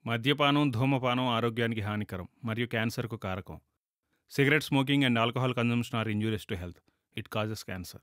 మద్యపానం ధూమపానం ఆరోగ్యానికి హానికరం మరియు క్యాన్సర్కు కారకం cigarette smoking and alcohol consumption are injurious to health it causes cancer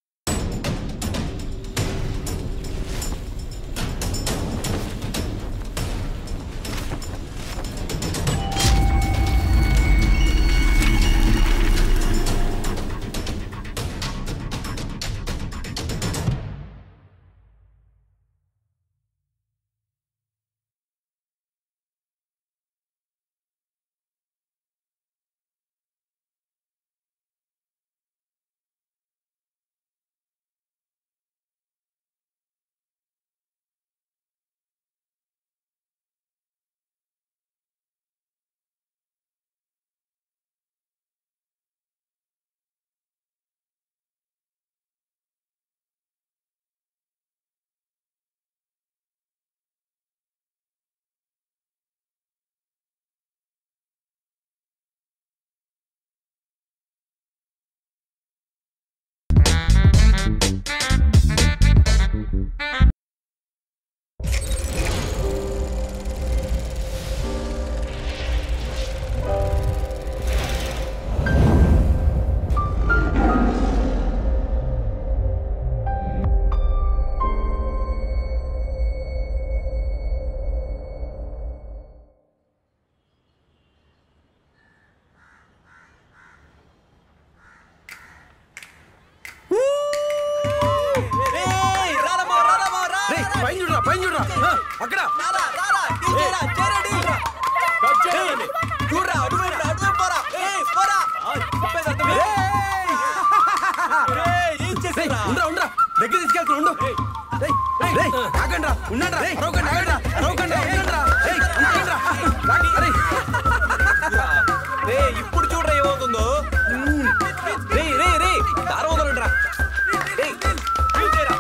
రేయ్, పైన చూడరా పైన చూడరా ఆ, అక్కడ రేయ్, ఉండ్రా, ఉండ్రా. దగ్గర తీసుకెళ్తా ఉండు రేయ్, రేయ్, ఆగండ్రా, ఉండండ్రా, అరవకండి, ఆగండ్రా, అరవకండి, ఉండండ్రా. రేయ్, ఉండండ్రా. రేయ్, ఇప్పుడు చూడరా ఏమవుతుందో రే రే రే దారం వదలండిరా రేయ్, యూజ్ చేయరా.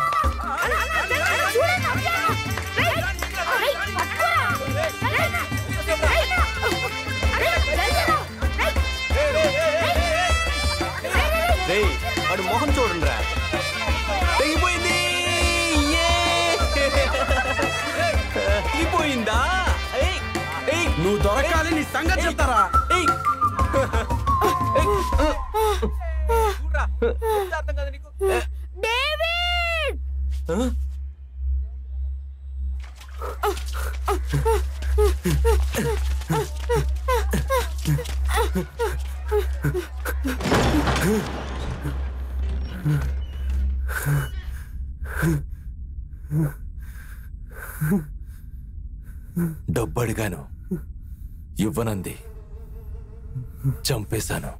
రేయ్ వాడు మొహం చూడండిరా తెగిపోయింది యే! తెగిపోయిందా ఏయ్, ఏయ్, నువ్వు దొరకాలి నీ సంగతి చెప్తారా ఏయ్. ఏయ్. చూడురా, చెప్తే అర్థం కాదు నీకు ఆ? డబ్బు అడిగాను ఇవ్వనంది చంపేశాను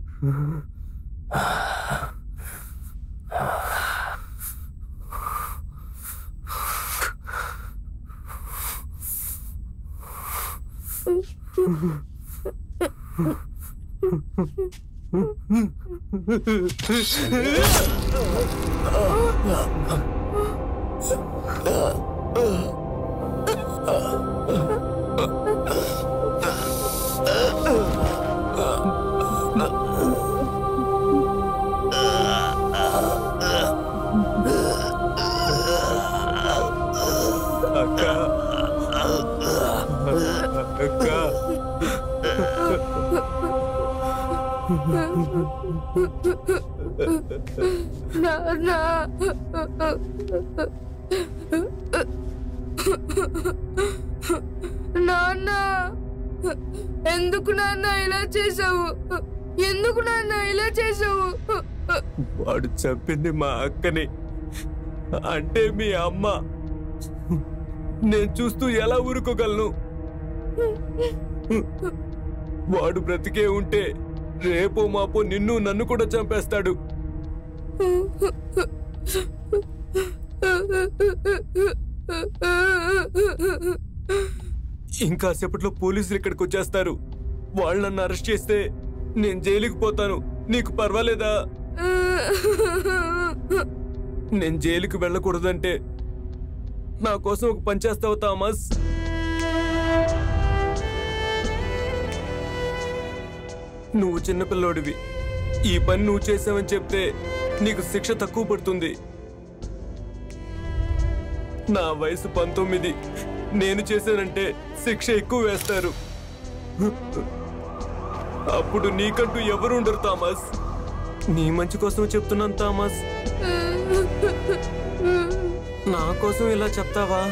నాన్న ఎందుకు నాన్న ఇలా చేసావు ఎందుకు నాన్న ఇలా చేసావు వాడు చంపింది మా అక్కని అంటే మీ అమ్మ నేను చూస్తూ ఎలా ఊరుకోగలను వాడు బ్రతికే ఉంటే రేపో మాపో నిన్ను నన్ను కూడా చంపేస్తాడు ఇంకా సేపట్లో పోలీసులు ఇక్కడికి వచ్చేస్తారు వాళ్ళు నన్ను అరెస్ట్ చేస్తే నేను జైలుకి పోతాను నీకు పర్వాలేదా నేను జైలుకి వెళ్ళకూడదంటే నా కోసం ఒక పని చేస్తావు థామస్ నువ్వు చిన్నపిల్లోడివి ఈ పని నువ్వు చేసావని చెప్తే నీకు శిక్ష తక్కువ పడుతుంది నా వయసు పంతొమ్మిది నేను చేశానంటే శిక్ష ఎక్కువ వేస్తారు అప్పుడు నీకంటూ ఎవరు ఉండరు థామస్ నీ మంచి కోసం చెప్తున్నాను థామస్ నా కోసం ఇలా చెప్తావా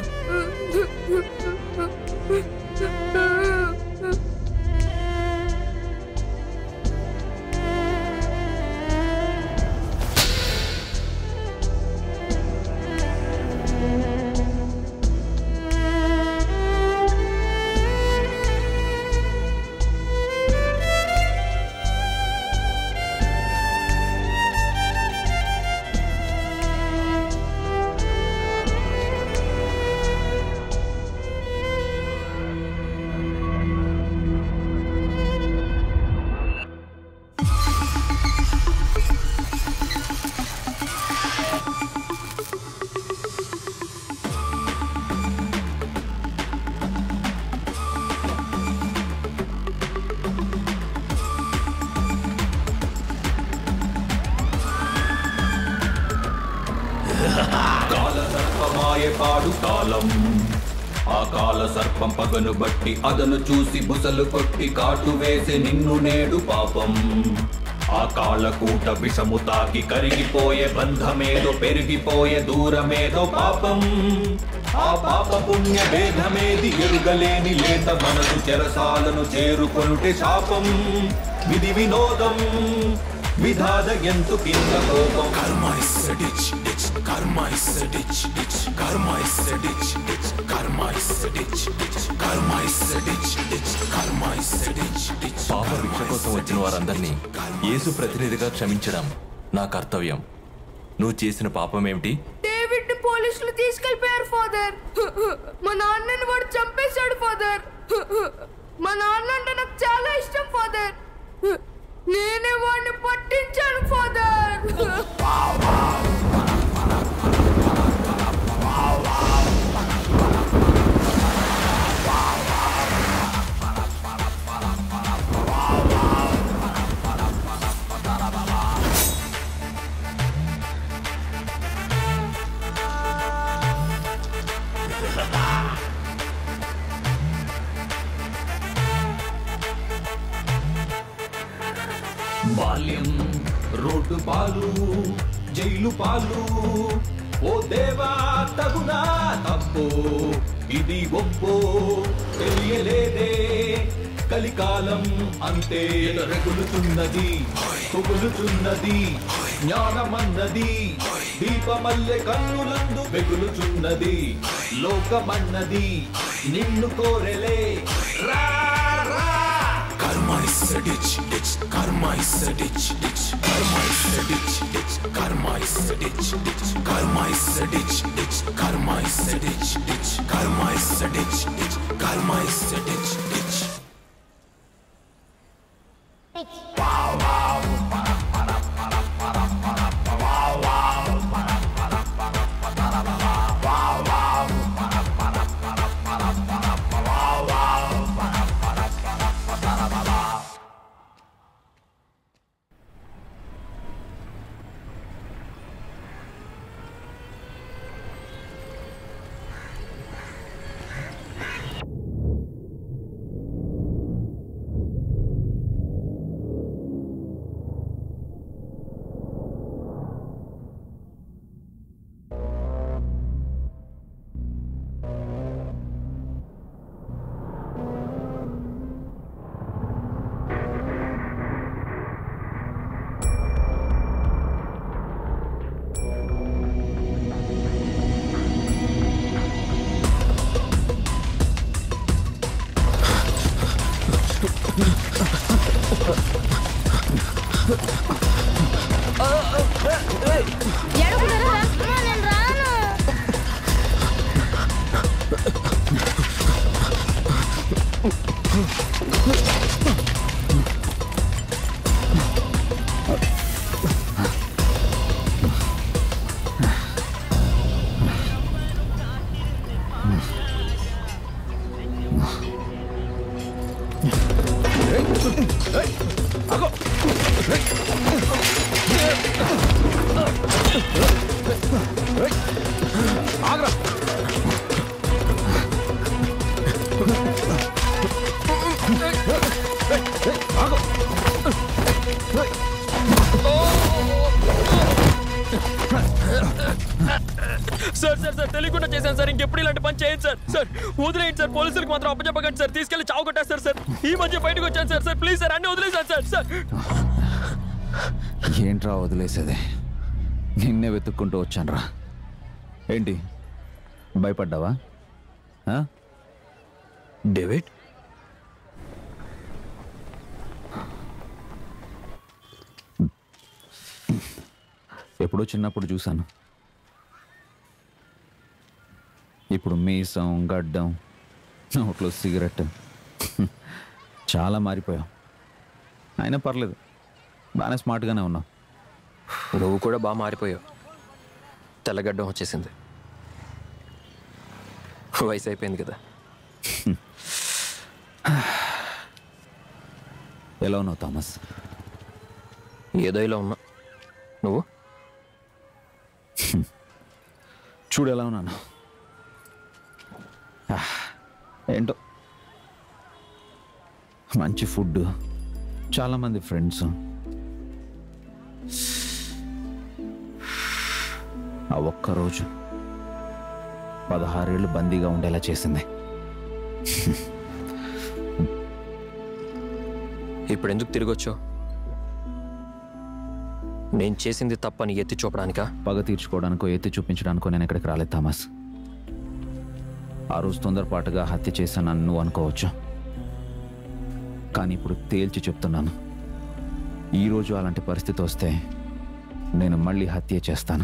కాలసర్పమాయే పాడు కాలం ఆ కాల సర్పం పగను బట్టి అదను చూసి బుసలు కొట్టి కాటు వేసి నిన్ను నేడు పాపం ఆ కాళ్ళకూట విషము తాకి కరిగిపోయే బంధమేదో పెరిగిపోయే దూరమేదో పాపం ఆ పాప పుణ్య భేదమేది ఎరుగలేని లేత మనసు చెరసాలను చేరుకొనుటే శాపం విధి వినోదం విధాద ఎంతు కింద కోపం Karma is a ditch, ditch. Karma is a ditch, ditch. Karma is a ditch, ditch. Karma is a ditch, ditch. Karma is a ditch, ditch. Karma is a ditch, ditch. పాప భిక్ష కోసం వచ్చిన వారందరినీ యేసు ప్రతినిధిగా క్షమించడం నా కర్తవ్యం నువ్వు చేసిన పాపం ఏమిటి డేవిడ్ ని పోలీసులు తీసుకెళ్లిపోయారు ఫాదర్ మా నాన్నని వాడు చంపేశాడు ఫాదర్ మా నాన్న అంటే నాకు చాలా ఇష్టం ఫాదర్ నేనే వాడిని పట్టించాను ఫాదర్ బాల్యం రోడ్డు పాలు జైలు పాలు ఓ దేవా తగునా తప్పు ఇది ఒప్పు తెలియలేదే కలికాలం అంతే రగులుతున్నది పొగులుతున్నది జ్ఞానమన్నది దీపమల్లె కన్నులందు వెగులుచున్నది లోకమన్నది నిన్ను కోరెలే రా రా Karma is a ditch, ditch. Karma is a ditch, ditch. Karma is a ditch, ditch. Karma is a ditch, ditch. Karma is a ditch, ditch. Karma is a ditch, ditch. Karma is a ditch, ditch. Karma is a ditch, ditch. నేను రాను అగో sir sir sir తెలియకుండా చేశాను sir ఇంకెప్పుడు ఇలాంటి పని చేయదు sir sir వదిలేయండి సార్ పోలీసులకు మాత్రం అప్పచెప్పకండి సార్ తీసుకెళ్లి చావు కొట్టేస్తారు సార్ ఈ మధ్య బయటకు వచ్చాను సార్ సార్ ప్లీజ్ సార్ అన్ని వదిలేసాను సార్ సార్ ఏంట్రా వదిలేసేది నిన్నే వెతుక్కుంటూ వచ్చానురా ఏంటి భయపడ్డావా ఆ? డేవిడ్ ఎప్పుడో చిన్నప్పుడు చూశాను ఇప్పుడు మీసం గడ్డం నోట్లో సిగరెట్ చాలా మారిపోయావు అయినా పర్లేదు బాగానే స్మార్ట్గానే ఉన్నావు నువ్వు కూడా బాగా మారిపోయావు తెల్లగడ్డం వచ్చేసింది వయసు అయిపోయింది కదా ఎలా ఉన్నావు థామస్ ఏదో ఇలా ఉన్నా నువ్వు చూడు ఎలా ఉన్నాను ఆ, ఏంటో మంచి ఫుడ్ చాలామంది ఫ్రెండ్స్ ఆ ఒక్కరోజు పదహారేళ్ళు బందీగా ఉండేలా చేసింది ఇప్పుడు ఎందుకు తిరిగి వచ్చావు నేను చేసింది తప్పని ఎత్తి చూపడానికా పగ తీర్చుకోవడానికో ఎత్తి చూపించడానికో నేను ఇక్కడికి రాలేదు థామస్ ఆ రోజు తొందరపాటుగా హత్య చేశానని నువ్వు అనుకోవచ్చు కానీ ఇప్పుడు తేల్చి చెప్తున్నాను ఈరోజు అలాంటి పరిస్థితి వస్తే నేను మళ్ళీ హత్య చేస్తాను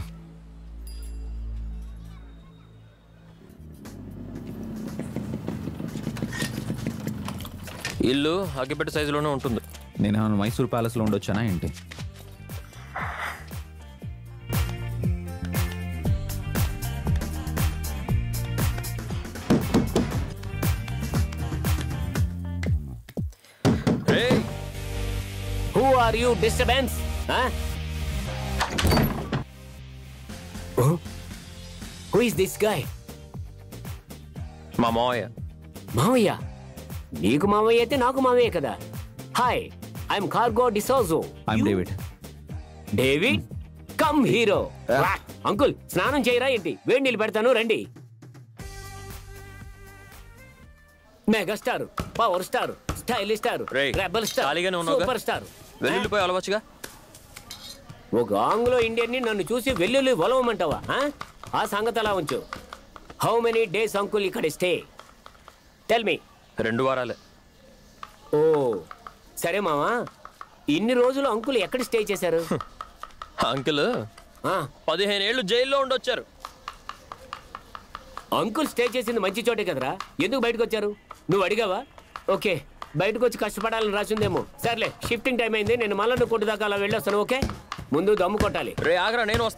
ఇల్లు అగ్గిపెట్ట సైజులోనే ఉంటుంది నేను ఏమైనా మైసూర్ ప్యాలెస్లో ఉండొచ్చానా ఏంటి who are you disturbance who is this guy మా మావయ్య మావయ్య నీకు మావయ్య అయితే నాకు మావయ్య కదా hi I'm Cargo D'Souza I'm David David come hero uncle స్నానం చేయరా ఏంటి వేడి నీళ్ళు పెడతాను రండి megastar power star stylish star రేయ్, రెబల్ స్టార్ ఖాళీగానే ఉన్నావుగా? సూపర్ స్టార్ వెల్లుల్లిపోయి అలవచ్చుగా ఒక ఆంగ్లో ఇండియన్ని నన్ను చూసి వెల్లుల్లి ఒలవమంటావా ఆ? ఆ సంగతి అలా ఉంచు హౌ మెనీ డేస్ అంకుల్ ఇక్కడ స్టే టెల్ మీ రెండు వారాలే ఓ సరే మావా ఇన్ని రోజులు అంకుల్ ఎక్కడ స్టే చేశారు అంకుల్ ఆ, పదిహేను ఏళ్ళు జైల్లో ఉండొచ్చారు అంకుల్ స్టే చేసింది మంచి చోటే కదరా ఎందుకు బయటకు వచ్చారు నువ్వు అడిగావా ఓకే బయటకు వచ్చి కష్టపడాలని రాసిందేమో సర్లే షిఫ్టింగ్ టైం అయింది నేను మళ్ళీ కొట్టు దాకా అలా వెళ్ళొస్తాను ఓకే ముందు దమ్ము కొట్టాలి రే ఆగరా నేను వస్తా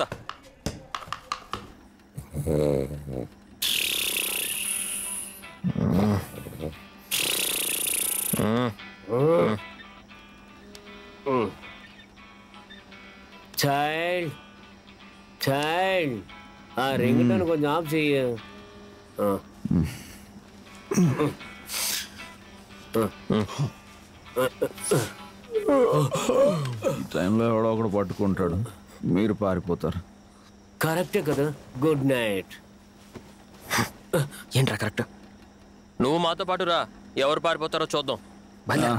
చైల్డ్ చైల్డ్ ఆ రింగ్ టోన్ కొంచెం ఆఫ్ చెయ్యి ఆ. ఈ టైంలో ఎవడో ఒకడు పట్టుకుంటాడు మీరు పారిపోతారు కరెక్టే కదా గుడ్ నైట్ ఏంట్రా కరెక్ట్ నువ్వు మాతో పాటు రా ఎవరు పారిపోతారో చూద్దాం బయలుదేరు.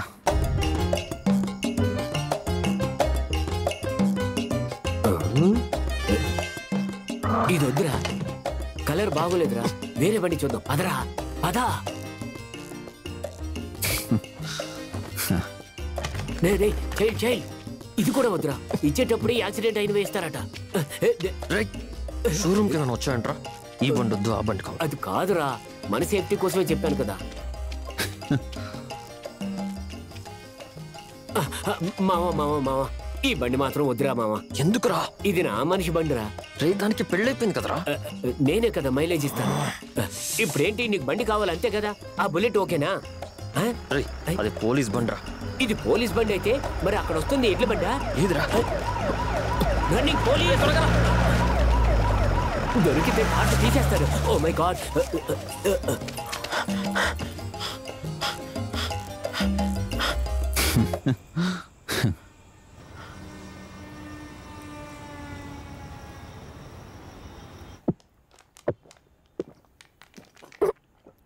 ఇది వద్దురా కలర్ బాగోలేదురా వేరే బండి చూద్దాం పదరా పదా నే రే చైల్డ్ చైల్డ్ ఇది కూడా వద్దురా ఇచ్చేటప్పుడు యాక్సిడెంట్ అయిన వేస్తారట ఏ, దే- రేయ్, షోరూమ్కి నన్ను వచ్చాయంట్రా ఈ బండి వద్దు ఆ బండి కావాలి అది కాదురా మన సేఫ్టీ కోసమే చెప్పాను కదా మామ మామ మామ ఈ బండి మాత్రం వద్దురా మామ ఎందుకురా ఇది నా మనిషి బండిరా రే దానికి పెళ్ళైపోయింది కదరా ఆ, నేనే కదా మైలేజ్ ఇస్తాను ఇప్పుడేంటి నీకు బండి కావాలి అంతే కదా ఆ బుల్లెట్ ఓకేనా ఆ? రేయ్, అది పోలీస్ బండిరా ఇది పోలీస్ బండి అయితే మరి అక్కడ వస్తుంది ఎడ్ల బండా ఏదిరా రన్నింగ్ పోలీస్ దొరికితే కార్డు తీసేస్తారు ఓ మై గాడ్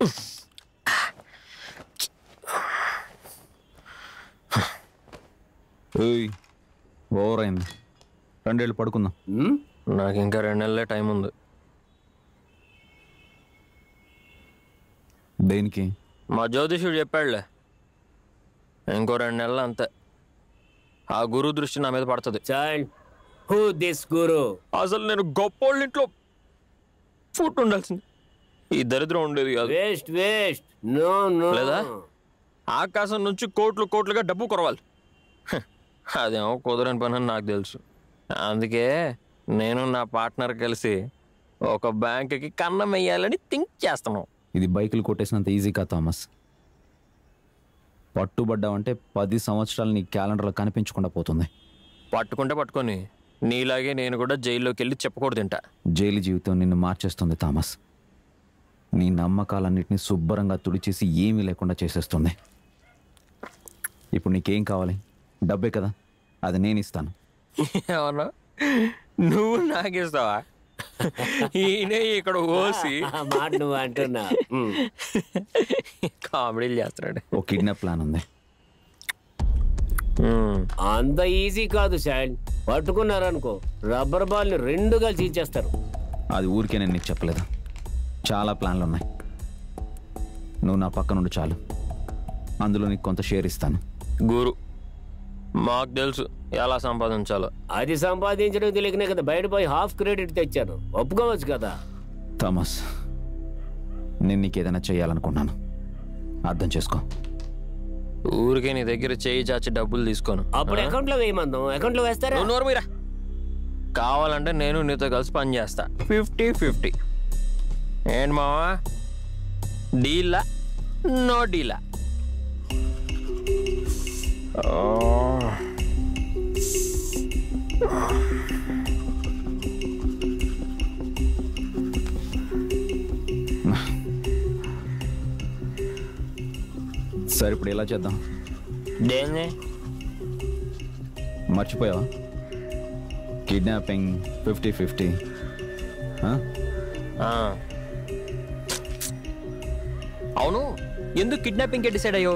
ఏయ్ ఓవర్ అయింది రెండేళ్ళు పడుకుందాం నాకు ఇంకా రెండు నెలలే టైం ఉంది దేనికి మా జ్యోతిషుడు చెప్పాడులే ఇంకో రెండు నెలలు అంతే ఆ గురువు దృష్టి నా మీద పడుతుంది చైల్డ్ హూ దిస్ గురు అసలు నేను గొప్పోళ్ళ ఇంట్లో ఫుడ్ ఉండాల్సింది ఈ దరిద్రం ఉండేది కాదు వేస్ట్ వేస్ట్ నో నో లేదా ఆకాశం నుంచి కోట్లు కోట్లుగా డబ్బు కొరవాలి హ, అదేమో కుదరని పని అని నాకు తెలుసు అందుకే నేను నా పార్ట్నర్ కలిసి ఒక బ్యాంకుకి కన్నం వేయాలని థింక్ చేస్తున్నాం ఇది బైకులు కొట్టేసినంత ఈజీ కాదు థామస్ పట్టుబడ్డావంటే పది సంవత్సరాలు నీ క్యాలెండర్లో కనిపించకుండా పోతుంది పట్టుకుంటే పట్టుకొని నీలాగే నేను కూడా జైల్లోకి వెళ్ళి చెప్పకూడదు తింటా జైలు జీవితం నిన్ను మార్చేస్తుంది థామస్ నీ నమ్మకాలన్నింటినీ శుభ్రంగా తుడిచేసి ఏమీ లేకుండా చేసేస్తుంది ఇప్పుడు నీకేం కావాలి డబ్బే కదా అది నేను ఇస్తాను ఏమన్నా నువ్వు నాకిస్తావా ఈయనే ఇక్కడ ఓసి ఆ మాట నువ్వు అంటున్నా ఉమ్. కామెడీలు చేస్తున్నాడు ఓ కిడ్నాప్ ప్లాన్ ఉంది అంత ఈజీ కాదు చైల్డ్ పట్టుకున్నారనుకో రబ్బర్ బాల్ ని రెండుగా చీల్చేస్తారు అది ఊరికే నేను నీకు చెప్పలేదు చాలా ప్లాన్లు ఉన్నాయి నువ్వు నా పక్క నుండి చాలు అందులో నీకు కొంత షేర్ ఇస్తాను గురు మాకు తెలుసు ఎలా సంపాదించాలో అది సంపాదించడం తెలియకనే కదా బయట పోయి హాఫ్ క్రెడిట్ తెచ్చాను ఒప్పుకోవచ్చు కదా థామస్ నేను నీకు ఏదైనా చేయాలనుకున్నాను అర్థం చేసుకో ఊరికే నీ దగ్గర చేయి చాచి డబ్బులు తీసుకోను అప్పుడు అకౌంట్ లో వేయమందాం అకౌంట్ లో వేస్తారా నువ్వు నోరు మీరా కావాలంటే నేను నీతో కలిసి పని చేస్తా ఫిఫ్టీ ఫిఫ్టీ ఏంటి మావా డీలా నో డీలా సరే ఇప్పుడు ఎలా చేద్దాం దేన్ని మర్చిపోయావా కిడ్నాపింగ్ ఫిఫ్టీ ఫిఫ్టీ అవును ఎందుకు కిడ్నాపింగ్ డిసైడ్ అయ్యో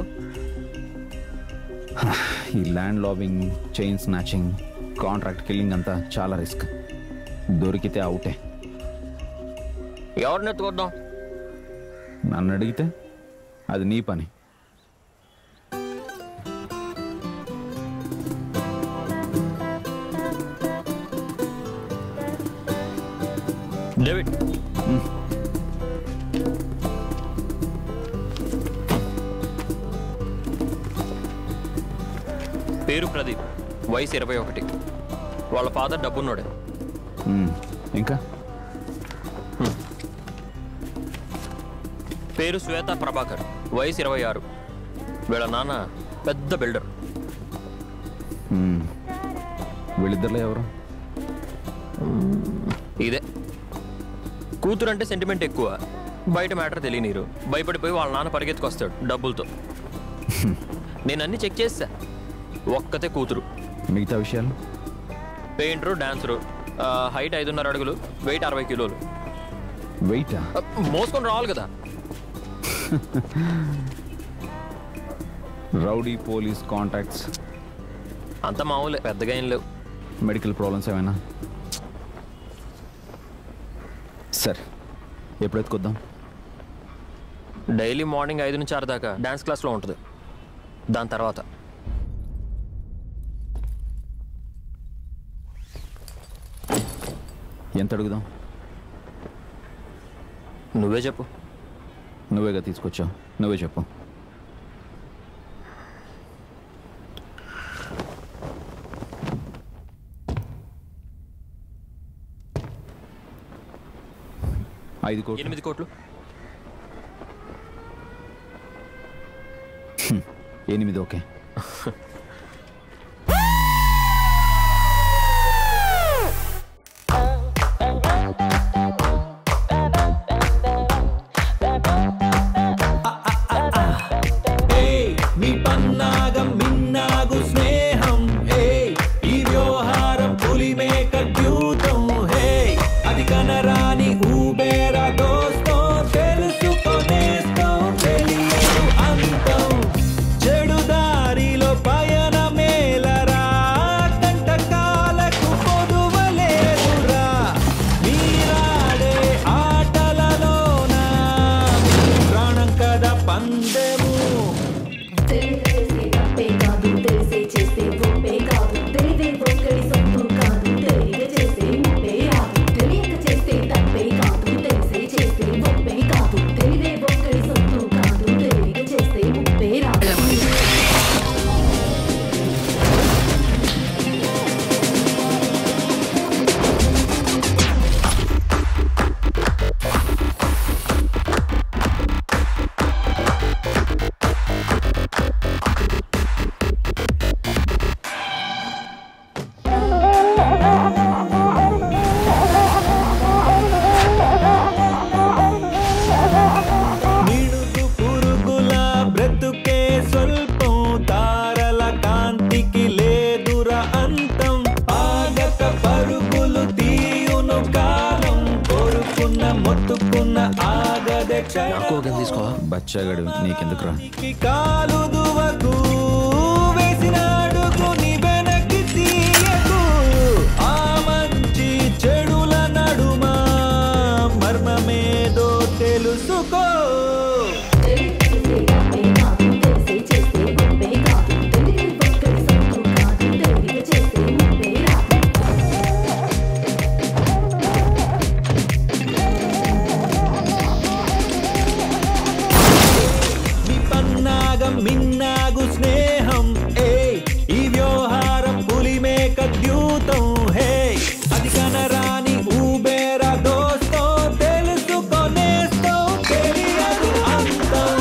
ఈ land lobbying chain snatching contract killing అంతా చాలా రిస్క్ దొరికితే అవుటే ఎవరిని ఎత్తుకొద్దాం నన్ను అడిగితే అది నీ పని డేవిడ్ పేరు ప్రదీప్ వయసు ఇరవై ఒకటి వాళ్ళ ఫాదర్ డబ్బున్నోడే మ్మ్. ఇంకా పేరు శ్వేత ప్రభాకర్ వయసు ఇరవై ఆరు వీళ్ళ నాన్న పెద్ద బిల్డర్ మ్మ్. వీళ్ళిద్దరిలో ఎవరు ఇదే కూతురు అంటే సెంటిమెంట్ ఎక్కువ బయట మ్యాటర్ తెలియనీరు భయపడిపోయి వాళ్ళ నాన్న పరిగెత్తుకొస్తాడు డబ్బులతో నేను అన్ని చెక్ చేస్తా ఒక్కతే కూతురు మిగతా విషయాలు పెయింటరు డాన్సరు హైట్ ఐదున్నర అడుగులు వెయిట్ అరవై కిలోలు వెయిటా ఆ, మోసుకొని రావాలి కదా రౌడీ పోలీస్ కాంటాక్ట్స్ అంత మామూలే పెద్దగా ఏం లేవు మెడికల్ ప్రాబ్లమ్స్ ఏమైనా సరే ఎప్పుడు ఎత్తుకొద్దాం డైలీ మార్నింగ్ ఐదు నుంచి ఆరు దాకా డాన్స్ క్లాస్లో ఉంటుంది దాని తర్వాత ఎంత అడుగుదాం నువ్వే చెప్పు నువ్వేగా తీసుకొచ్చావు నువ్వే చెప్పు ఐదు కోట్లు ఎనిమిది కోట్లు ఎనిమిది ఓకే మీ పన్నాగం మిన్నాగు స్నేహం హే ఈ వ్యవహారం పులిమేక ద్యూతం హే అది కనరాని ఊబేరా దోస్తో తెలుసుకోనేస్తో నాకు ఒక తీసుకోవా బచ్చాగాడు నీకెందుకురా కాలు దువకు వేసిన అడుగుని వెనక్కి తీయకు ఆ మంచి చెడుల నడుమ మర్మమేదో తెలుసుకో పన్నాగం మిన్నాగు స్నేహం ఏ ఈ వ్యవహారం పులిమేక ద్యూతం హే అది కనరాని ఊబేర దోస్తో తెలుసుకొనేస్తో తెలియదు అంతం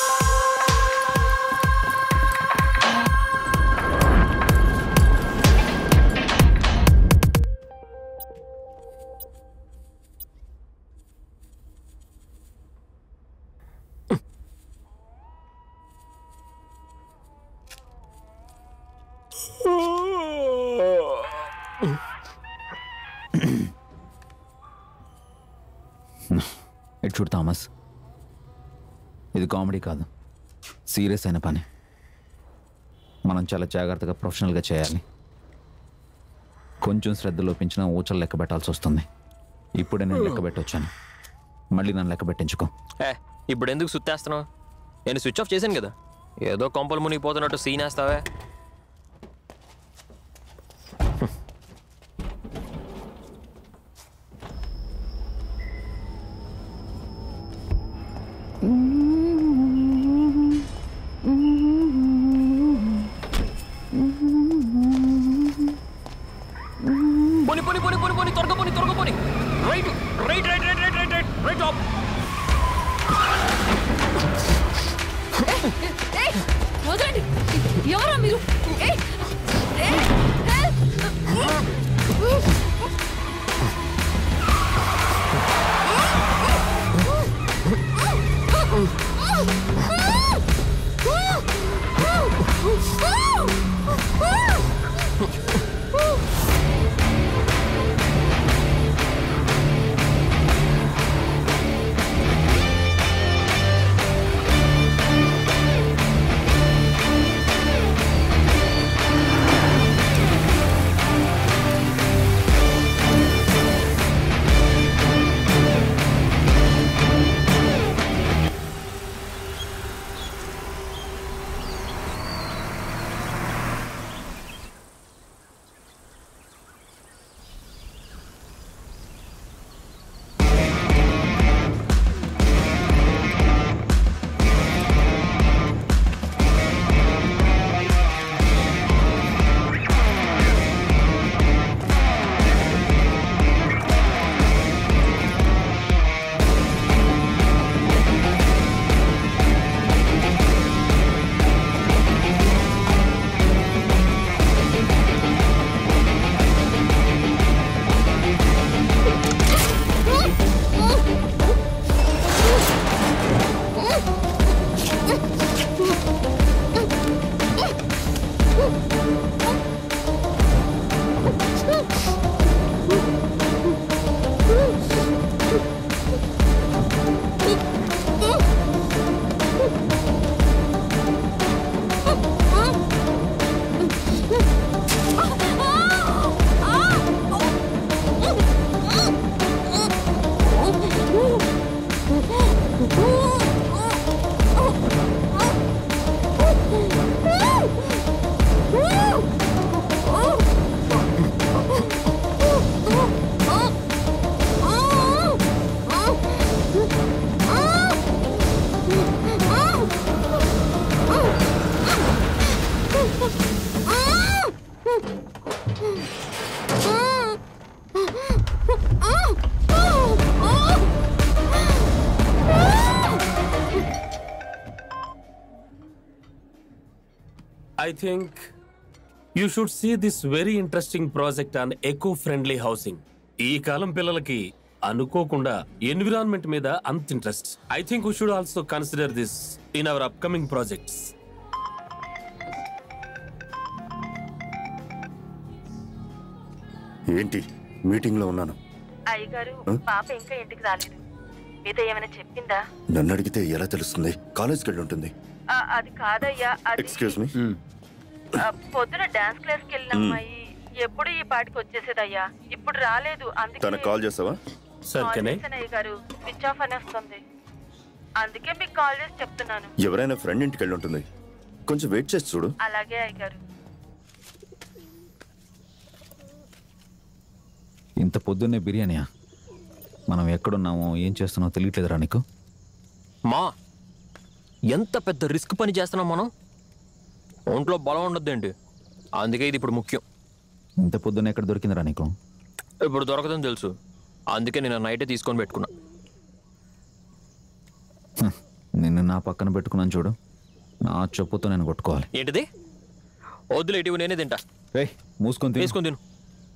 ఇటు చూడు థామస్ ఇది కామెడీ కాదు సీరియస్ అయిన పని మనం చాలా జాగ్రత్తగా ప్రొఫెషనల్గా చేయాలి కొంచెం శ్రద్ధ లోపించినా ఊచలు లెక్క పెట్టాల్సి వస్తుంది ఇప్పుడే నేను లెక్క పెట్టొచ్చాను మళ్ళీ నన్ను లెక్క పెట్టించుకో ఏ ఇప్పుడు ఎందుకు సుత్తేస్తున్నావు నేను స్విచ్ ఆఫ్ చేశాను కదా ఏదో కొంపలు మునిగిపోతున్నట్టు సీన్ వేస్తావే పోని పోని పోని పోని పోని త్వరగా పోని త్వరగా పోని right right right right right right right right ఆప్ ఏయ్, వదలండి ఎవరా మీరు ఏయ్, ఏయ్, help! I think you should see this very interesting project on eco-friendly housing. ఈ కాలం పిల్లలకి అనుకోకుండా ఎన్విరాన్మెంట్ మీద అంత interest I think we should also consider this in our upcoming projects ఏంటి మీటింగ్లో ఉన్నాను అయ్యగారు ఆ? పాప ఇంకా ఇంటికి రాలేదు మీతో ఏమైనా చెప్పిందా నన్ను అడిగితే ఎలా తెలుస్తుంది కాలేజ్కి వెళ్ళి ఉంటుంది ఆ, అది కాదయ్యా అది ఎక్స్క్యూజ్ మీ ఆ, పొద్దున డాన్స్ క్లాస్కి వెళ్ళిన అమ్మాయి ఎప్పుడు ఈ పాటికి వచ్చేసేదయ్యా ఇప్పుడు రాలేదు అందుకే తనకు కాల్ చేసావా కాల్ చేశాను అయ్య గారు స్విచ్ ఆఫ్ అని వస్తుంది అందుకే మీకు కాల్ చేసి చెప్తున్నాను ఎవరైనా ఫ్రెండ్ ఇంటికి వెళ్ళి ఉంటుంది కొంచెం వెయిట్ చేసి చూడు అలాగే అయ్య గారు ఇంత పొద్దున్నే బిర్యానీయా మనం ఎక్కడున్నామో ఏం చేస్తున్నామో తెలియట్లేదురా నీకు మా ఎంత పెద్ద రిస్క్ పని చేస్తున్నాం మనం ఒంట్లో బలం ఉండద్దేంటి అందుకే ఇది ఇప్పుడు ముఖ్యం ఇంత పొద్దున్న ఎక్కడ దొరికిందిరా నీకు ఇప్పుడు దొరకదని తెలుసు అందుకే నేను నైటే తీసుకొని పెట్టుకున్నా నిన్ను నా పక్కన పెట్టుకున్నాను చూడు నా చెప్పుతో నేను కొట్టుకోవాలి ఏంటిది వద్దులే ఇటీవు నేనే తింటా రే మూసుకొని తిను. తీసుకొని తిను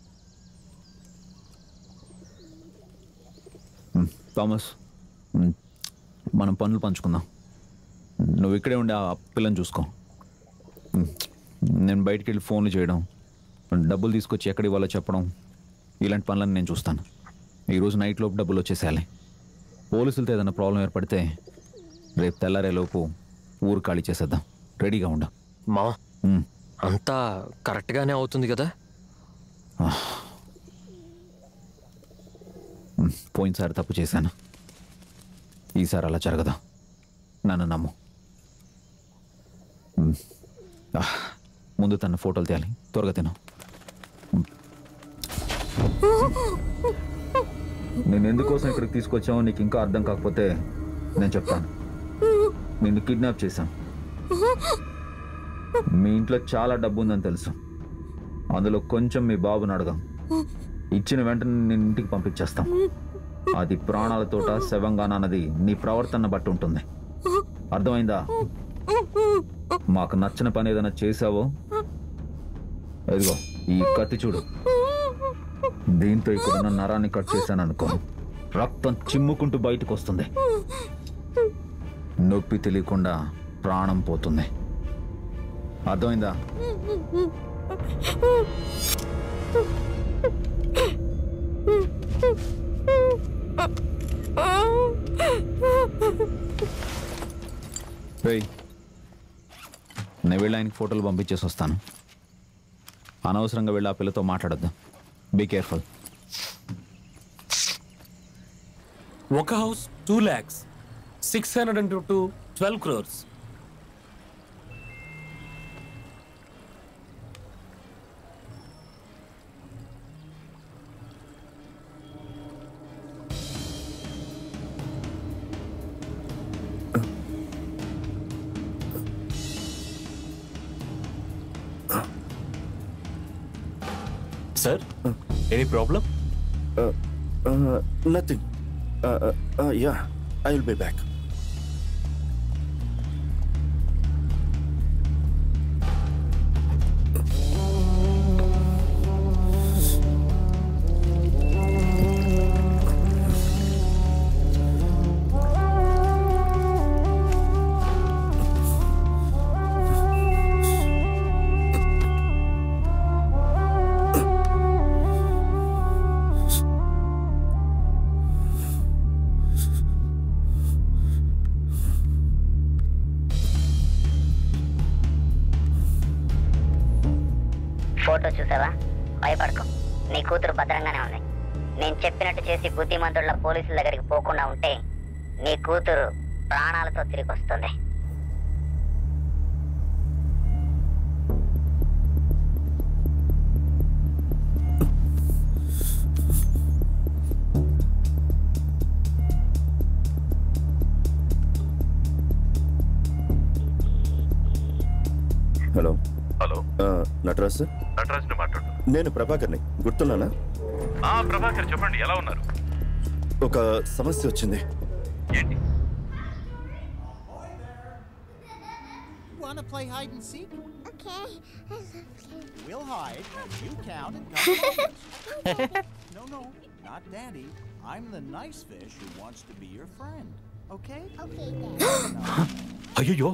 ఉమ్, థామస్ ఉమ్, మనం పనులు పంచుకుందాం నువ్వు ఇక్కడే ఉండి ఆ పిల్లని చూసుకో ఉమ్, నేను బయటికి వెళ్ళి ఫోన్లు చేయడం డబ్బులు తీసుకొచ్చి ఎక్కడ ఇవ్వాలో చెప్పడం ఇలాంటి పనులను నేను చూస్తాను ఈరోజు నైట్ లోపు డబ్బులు వచ్చేసేయాలి పోలీసులతో ఏదైనా ప్రాబ్లం ఏర్పడితే రేపు తెల్లారేలోపు ఊరు ఖాళీ చేసేద్దాం రెడీగా ఉండ మా అంతా కరెక్ట్గానే అవుతుంది కదా పోయినసారి తప్పు చేశాను ఈసారి అలా జరగదు నన్ను నమ్ము ఉమ్. ఆ, ముందు తన ఫోటోలు తీయాలి త్వరగా తిను నేను ఎందుకోసం ఇక్కడికి తీసుకొచ్చామో నీకు ఇంకా అర్థం కాకపోతే నేను చెప్తాను నిన్ను కిడ్నాప్ చేశాం మీ ఇంట్లో చాలా డబ్బు ఉందని తెలుసు అందులో కొంచెం మీ బాబుని అడగాం ఇచ్చిన వెంటనే నేను ఇంటికి పంపించేస్తాం అది ప్రాణాలతోట శవంగాన అన్నది నీ ప్రవర్తన బట్టి ఉంటుంది అర్థమైందా మాకు నచ్చిన పని ఏదైనా చేసావో ఎదిగో ఈ కత్తి చూడు దీంతో ఇక్కడున్న నరాన్ని కట్ చేశాను అనుకో రక్తం చిమ్ముకుంటూ బయటకు వస్తుంది నొప్పి తెలియకుండా ప్రాణం పోతుంది అర్థమైందా రేయ్ నేను వెళ్ళి ఆయనకి ఫోటోలు పంపించేసి వస్తాను అనవసరంగా వెళ్ళి ఆ పిల్లతో మాట్లాడద్దు బీ కేర్ఫుల్ ఒక house two lakhs six hundred and two twelve crores sir any problem nothing yeah I will be back photo చూసావా భయపడకు నీ కూతురు భద్రంగానే ఉంది నేను చెప్పినట్టు చేసి బుద్ధిమంతుల పోలీసుల దగ్గరికి పోకుండా ఉంటే నీ కూతురు ప్రాణాలతో తిరిగి వస్తుంది హలో హలో నటరాజ్ సార్ నటరాజ్ని మాట్లాడు నేను ప్రభాకర్ని గుర్తున్నానా ఆ ప్రభాకర్ చెప్పండి ఎలా ఉన్నారు ఒక సమస్య వచ్చింది ఏంటి Want to play hide and seek? Okay. We'll hide and you count and come. no, no, not Daddy. I'm the nice fish who wants to be your friend. Okay? Okay, అయ్యో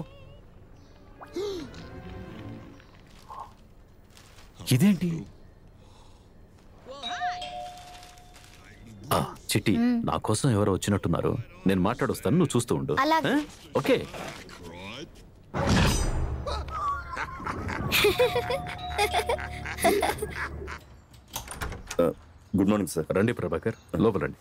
ఇదేంటి ఆ, చిట్టి నా కోసం ఎవరో వచ్చినట్టున్నారు నేను మాట్లాడొస్తాను నువ్వు చూస్తూ ఉండు అలాగే. ఆ? ఓకే గుడ్ మార్నింగ్ సార్ రండి ప్రభాకర్ లోపల రండి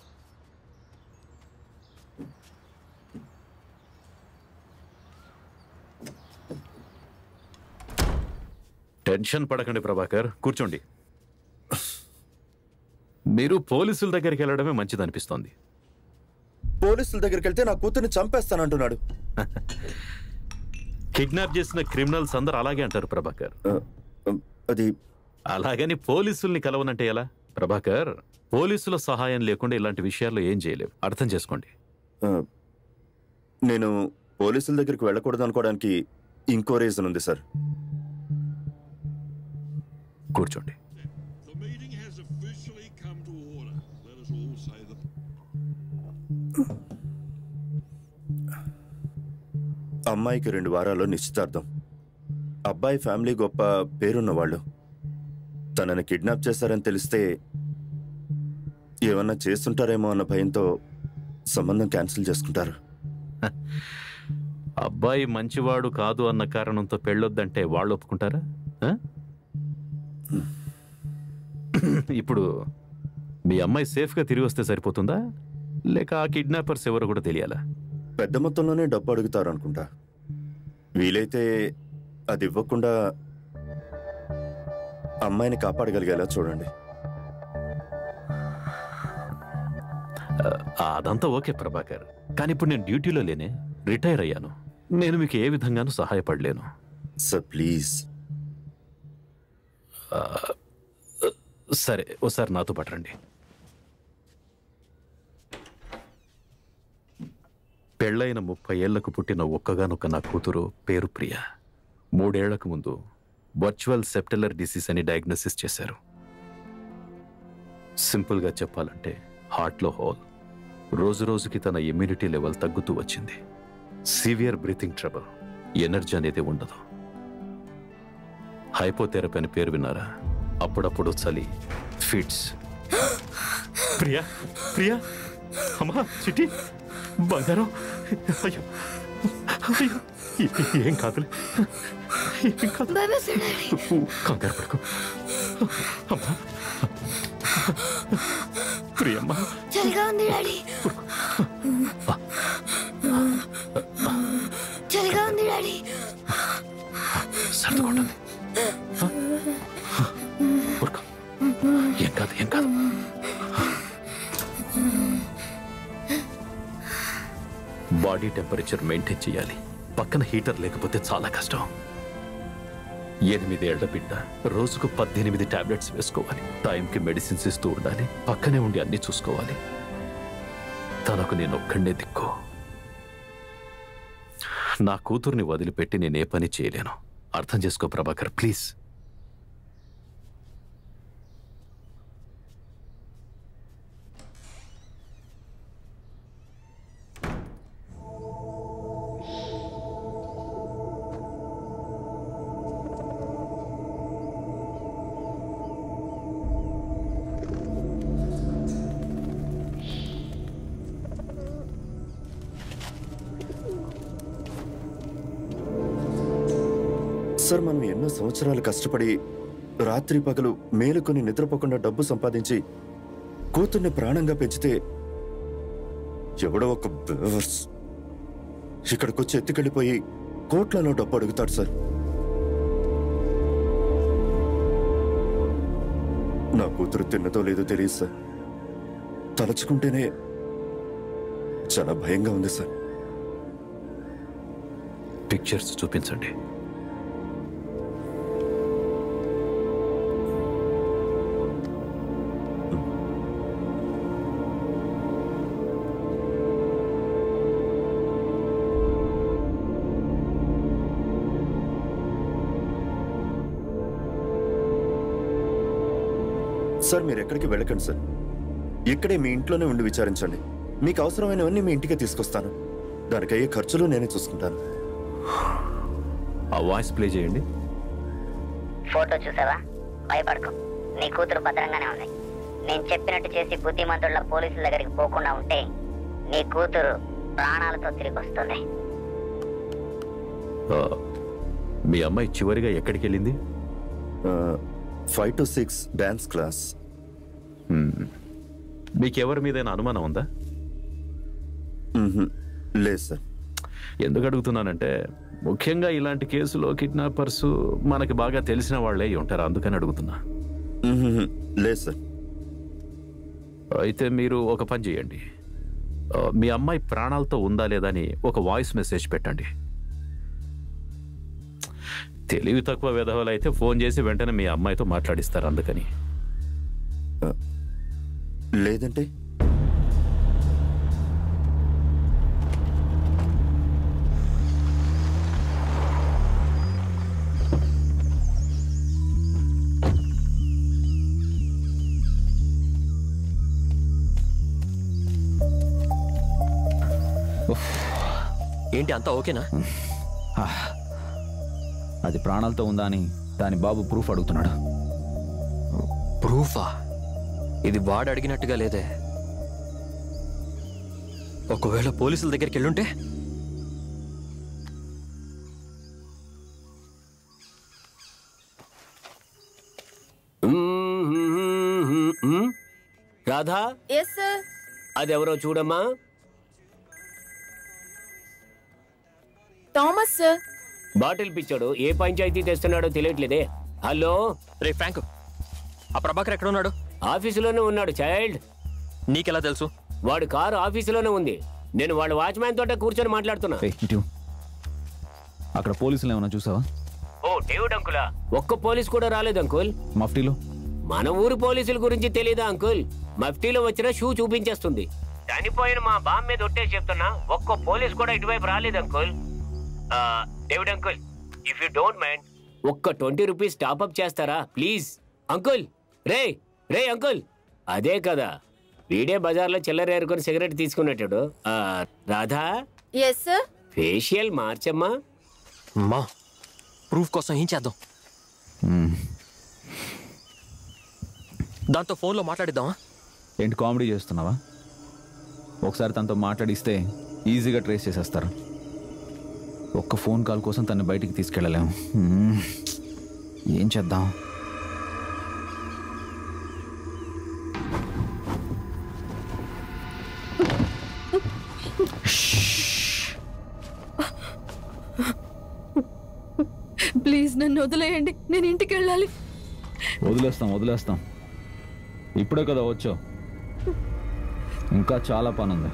టెన్షన్ పడకండి ప్రభాకర్ కూర్చోండి మీరు పోలీసుల దగ్గరికి వెళ్ళడమే మంచిది అనిపిస్తోంది పోలీసుల దగ్గరికి వెళ్తే నా కూతుర్ని చంపేస్తానంటున్నాడు కిడ్నాప్ చేసిన క్రిమినల్స్ అందరూ అలాగే అంటారు ప్రభాకర్ అది అలాగని పోలీసుల్ని కలవనంటే ఎలా ప్రభాకర్ పోలీసుల సహాయం లేకుండా ఇలాంటి విషయాల్లో ఏం చేయలేవు అర్థం చేసుకోండి ఆ, నేను పోలీసుల దగ్గరికి వెళ్ళకూడదు అనుకోవడానికి ఇంకో రీజన్ ఉంది సార్ కూర్చోండి అమ్మాయికి రెండు వారాల్లో నిశ్చితార్థం అబ్బాయి ఫ్యామిలీ గొప్ప పేరున్న వాళ్ళు తనని కిడ్నాప్ చేశారని తెలిస్తే ఏమన్నా చేస్తుంటారేమో అన్న భయంతో సంబంధం క్యాన్సిల్ చేసుకుంటారు అబ్బాయి మంచివాడు కాదు అన్న కారణంతో పెళ్ళొద్దంటే వాళ్ళు ఒప్పుకుంటారా ఆ? ఇప్పుడు మీ అమ్మాయి సేఫ్గా తిరిగి వస్తే సరిపోతుందా లేక ఆ కిడ్నాపర్స్ ఎవరో కూడా తెలియాలా పెద్ద మొత్తంలోనే డబ్బు అడుగుతారు అనుకుంటా వీలైతే అది ఇవ్వకుండా అమ్మాయిని కాపాడగలిగేలా చూడండి ఆ, అదంతా ఓకే ప్రభాకర్ కానీ ఇప్పుడు నేను డ్యూటీలో లేనే రిటైర్ అయ్యాను నేను మీకు ఏ విధంగానూ సహాయపడలేను సార్ ప్లీజ్ ఆ, సరే ఓసారి నాతో పాటు రండి పెళ్ళైన ముప్పై ఏళ్లకు పుట్టిన ఒక్కగానొక్క నా కూతురు పేరు ప్రియ మూడేళ్లకు ముందు వర్చువల్ సెప్టెలర్ డిసీజ్ అని డయాగ్నోసిస్ చేశారు సింపుల్గా చెప్పాలంటే హార్ట్లో హోల్ రోజు రోజుకి తన ఇమ్యూనిటీ లెవెల్ తగ్గుతూ వచ్చింది సివియర్ బ్రీతింగ్ ట్రబుల్ ఎనర్జీ అనేది ఉండదు హైపోథెరపీ అని పేరు విన్నారా అప్పుడప్పుడు చలి ఫిట్స్ ప్రియా ప్రియా అమ్మా చిటి బంగారం అయ్యో అయ్యో ఏ- ఏం కాదులే ఏం కాదు కంగారు పడుకో అమ్మా ప్రియమ్మ చలిగా ఉంది డాడీ చలిగా ఉంది డాడీ సర్దుకోండి ఊరుకో. ఏం కాదు ఏం కాదు బాడీ టెంపరేచర్ మెయింటైన్ చేయాలి పక్కన హీటర్ లేకపోతే చాలా కష్టం ఎనిమిదేళ్ల బిడ్డ రోజుకు పద్దెనిమిది టాబ్లెట్స్ వేసుకోవాలి టైంకి మెడిసిన్స్ ఇస్తూ ఉండాలి పక్కనే ఉండి అన్ని చూసుకోవాలి తనకు నేను ఒక్కడే దిక్కు నా కూతుర్ని వదిలిపెట్టి నేనే పని చేయలేను అర్థం చేసుకో ప్రభాకర్ ప్లీజ్ సార్ మనం ఎన్నో సంవత్సరాలు కష్టపడి రాత్రి పగలు మేలుకొని నిద్రపోకుండా డబ్బు సంపాదించి కూతుర్ని ప్రాణంగా పెంచితే ఎవడో ఒక బేవర్స్ ఇక్కడికొచ్చి ఎత్తుకెళ్ళిపోయి కోట్లలో డబ్బు అడుగుతాడు సార్ నా కూతురు తిన్నదో లేదో తెలియదు సార్ తలుచుకుంటేనే చాలా భయంగా ఉంది సార్ పిక్చర్స్ చూపించండి సార్ మీరు ఎక్కడికి వెళ్ళకండి సార్ ఇక్కడే మీ ఇంట్లోనే ఉండి విచారించండి మీకు అవసరమైనవన్నీ మీ ఇంటికే తీసుకొస్తాను దానికి అయ్యే ఖర్చులు నేనే చూసుకుంటాను ఆ వాయిస్ ప్లే చేయండి ఫోటో చూసావా భయపడకు నీ కూతురు భద్రంగానే ఉంది నేను చెప్పినట్టు చేసి బుద్ధిమంతుల పోలీసుల దగ్గరికి పోకుండా ఉంటే నీ కూతురు ప్రాణాలతో తిరిగి వస్తుంది ఆ, మీ అమ్మాయి చివరిగా ఎక్కడికి వెళ్ళింది five to six dance class మీకెవరి మీదైనా అనుమానం ఉందా లేదు సార్ ఎందుకు అడుగుతున్నానంటే ముఖ్యంగా ఇలాంటి కేసులో కిడ్నాపర్స్ మనకి బాగా తెలిసిన వాళ్ళే అయి ఉంటారు అందుకని అడుగుతున్నా లేదు సార్ అయితే మీరు ఒక పని చేయండి ఆ, మీ అమ్మాయి ప్రాణాలతో ఉందా లేదా అని ఒక వాయిస్ మెసేజ్ పెట్టండి తెలివి తక్కువ విధవలు అయితే ఫోన్ చేసి వెంటనే మీ అమ్మాయితో మాట్లాడిస్తారు అందుకని లేదంటే ఏంటి అంతా ఓకేనా అది ప్రాణాలతో ఉందా అని దాని బాబు ప్రూఫ్ అడుగుతున్నాడు ప్రూఫా ఇది వాడు అడిగినట్టుగా లేదే ఒకవేళ పోలీసుల దగ్గరికి వెళ్ళుంటే రాధా ఎస్ సార్ అదెవరో చూడమ్మా థామస్ సార్ బాటిల్ పిచ్చాడు ఏ పంచాయతీ తెస్తున్నాడో తెలియట్లేదే హలో రే ఫ్రాంక్ ఆ ప్రభాకర్ ఎక్కడ ఉన్నాడు ఆఫీసులోనే ఉన్నాడు చైల్డ్ నీకెలా తెలుసు వాడి కారు ఆఫీసులోనే ఉంది నేను వాడు వాచ్మ్యాన్ తోటే కూర్చొని మాట్లాడుతున్నా ఏయ్, ఇటు అక్కడ పోలీసులు ఏమైనా చూసావా ఓ డేవిడ్ అంకులా ఒక్క పోలీస్ కూడా రాలేదు అంకుల్ మఫ్టీలో మన ఊరు పోలీసుల గురించి తెలీదా అంకుల్ మఫ్టీలో వచ్చిన షూ చూపించేస్తుంది చనిపోయిన మా బామ్ మీద ఒట్టేసి చెప్తున్నా ఒక్క పోలీస్ కూడా ఇటువైపు రాలేదు అంకుల్ ఆ, David uncle if you don't mind ఒక్క ట్వంటీ రూపీస్ టాప్అప్ చేస్తారా ప్లీజ్ అంకుల్ రే రే అంకుల్ అదే కదా వీడే బజార్లో చిల్లర ఏరుకొని సిగరెట్ తీసుకున్నట్టాడు ఆ, రాధా ఎస్ సార్ ఫేషియల్ మార్చమ్మా మా ప్రూఫ్ కోసం ఏం చేద్దాం దాంతో ఫోన్లో మాట్లాడిద్దామా ఏంటి కామెడీ చేస్తున్నావా ఒకసారి తనతో మాట్లాడిస్తే ఈజీగా ట్రేస్ చేసేస్తారు ఒక్క ఫోన్ కాల్ కోసం తను బయటికి తీసుకెళ్ళలేము మ్మ్. ఏం చేద్దాం ప్లీజ్ నన్ను వదిలేయండి నేను ఇంటికి వెళ్ళాలి వదిలేస్తాం వదిలేస్తాం ఇప్పుడే కదా వచ్చావు ఇంకా చాలా పని ఉంది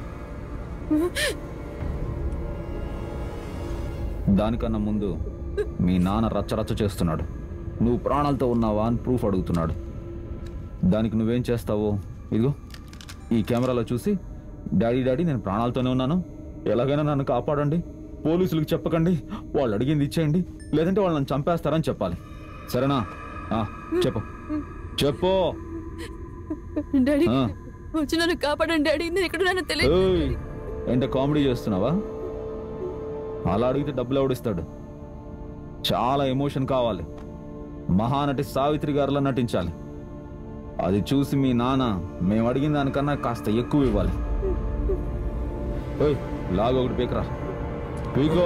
దానికన్నా ముందు మీ నాన్న రచ్చరచ్చ చేస్తున్నాడు నువ్వు ప్రాణాలతో ఉన్నావా అని ప్రూఫ్ అడుగుతున్నాడు దానికి నువ్వేం చేస్తావో ఇదిగో ఈ కెమెరాలో చూసి డాడీ డాడీ నేను ప్రాణాలతోనే ఉన్నాను ఎలాగైనా నన్ను కాపాడండి పోలీసులకు చెప్పకండి వాళ్ళు అడిగింది ఇచ్చేయండి లేదంటే వాళ్ళు నన్ను చంపేస్తారని చెప్పాలి సరేనా ఆ, చెప్పు చెప్పు డాడీ ఆ. వచ్చి నన్ను కాపాడండి డాడీ నేను ఎక్కడ నన్ను తెలియదు ఏయ్, ఏంటో కామెడీ చేస్తున్నావా అలా అడిగితే డబ్బులు ఎవడిస్తాడు చాలా ఎమోషన్ కావాలి మహానటి సావిత్రి గారిలో నటించాలి అది చూసి మీ నాన్న మేము అడిగిన దానికన్నా కాస్త ఎక్కువ ఇవ్వాలి ఏయ్, లాగు ఒకటి పీకరా పీకో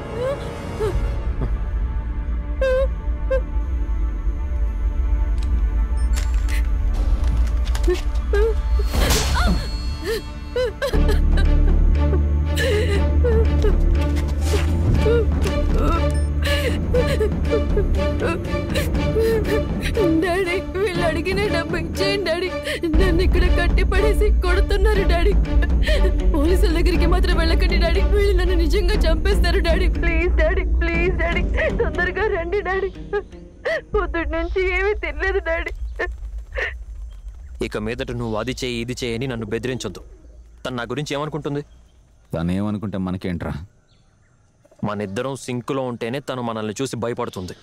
డాడీ వీళ్ళు అడిగిన డబ్బు ఇచ్చేయండి డాడీ నన్ను ఇక్కడ కట్టి పడేసి కొడుతున్నారు డాడీ పోలీసుల దగ్గరికి మాత్రం వెళ్ళకండి డాడీ వీళ్ళు నన్ను నిజంగా చంపేస్తారు daddy please daddy please daddy తొందరగా రండి డాడీ పొద్దుటి నుంచి ఏమీ తినలేదు డాడీ ఇక మీదట నువ్వు అది చేయి ఇది చేయని నన్ను బెదిరించొద్దు తను నా గురించి ఏమనుకుంటుంది తను ఏమనుకుంటే మనకేంట్రా మన ఇద్దరం సింకులో ఉంటేనే తను మనల్ని చూసి భయపడుతుంది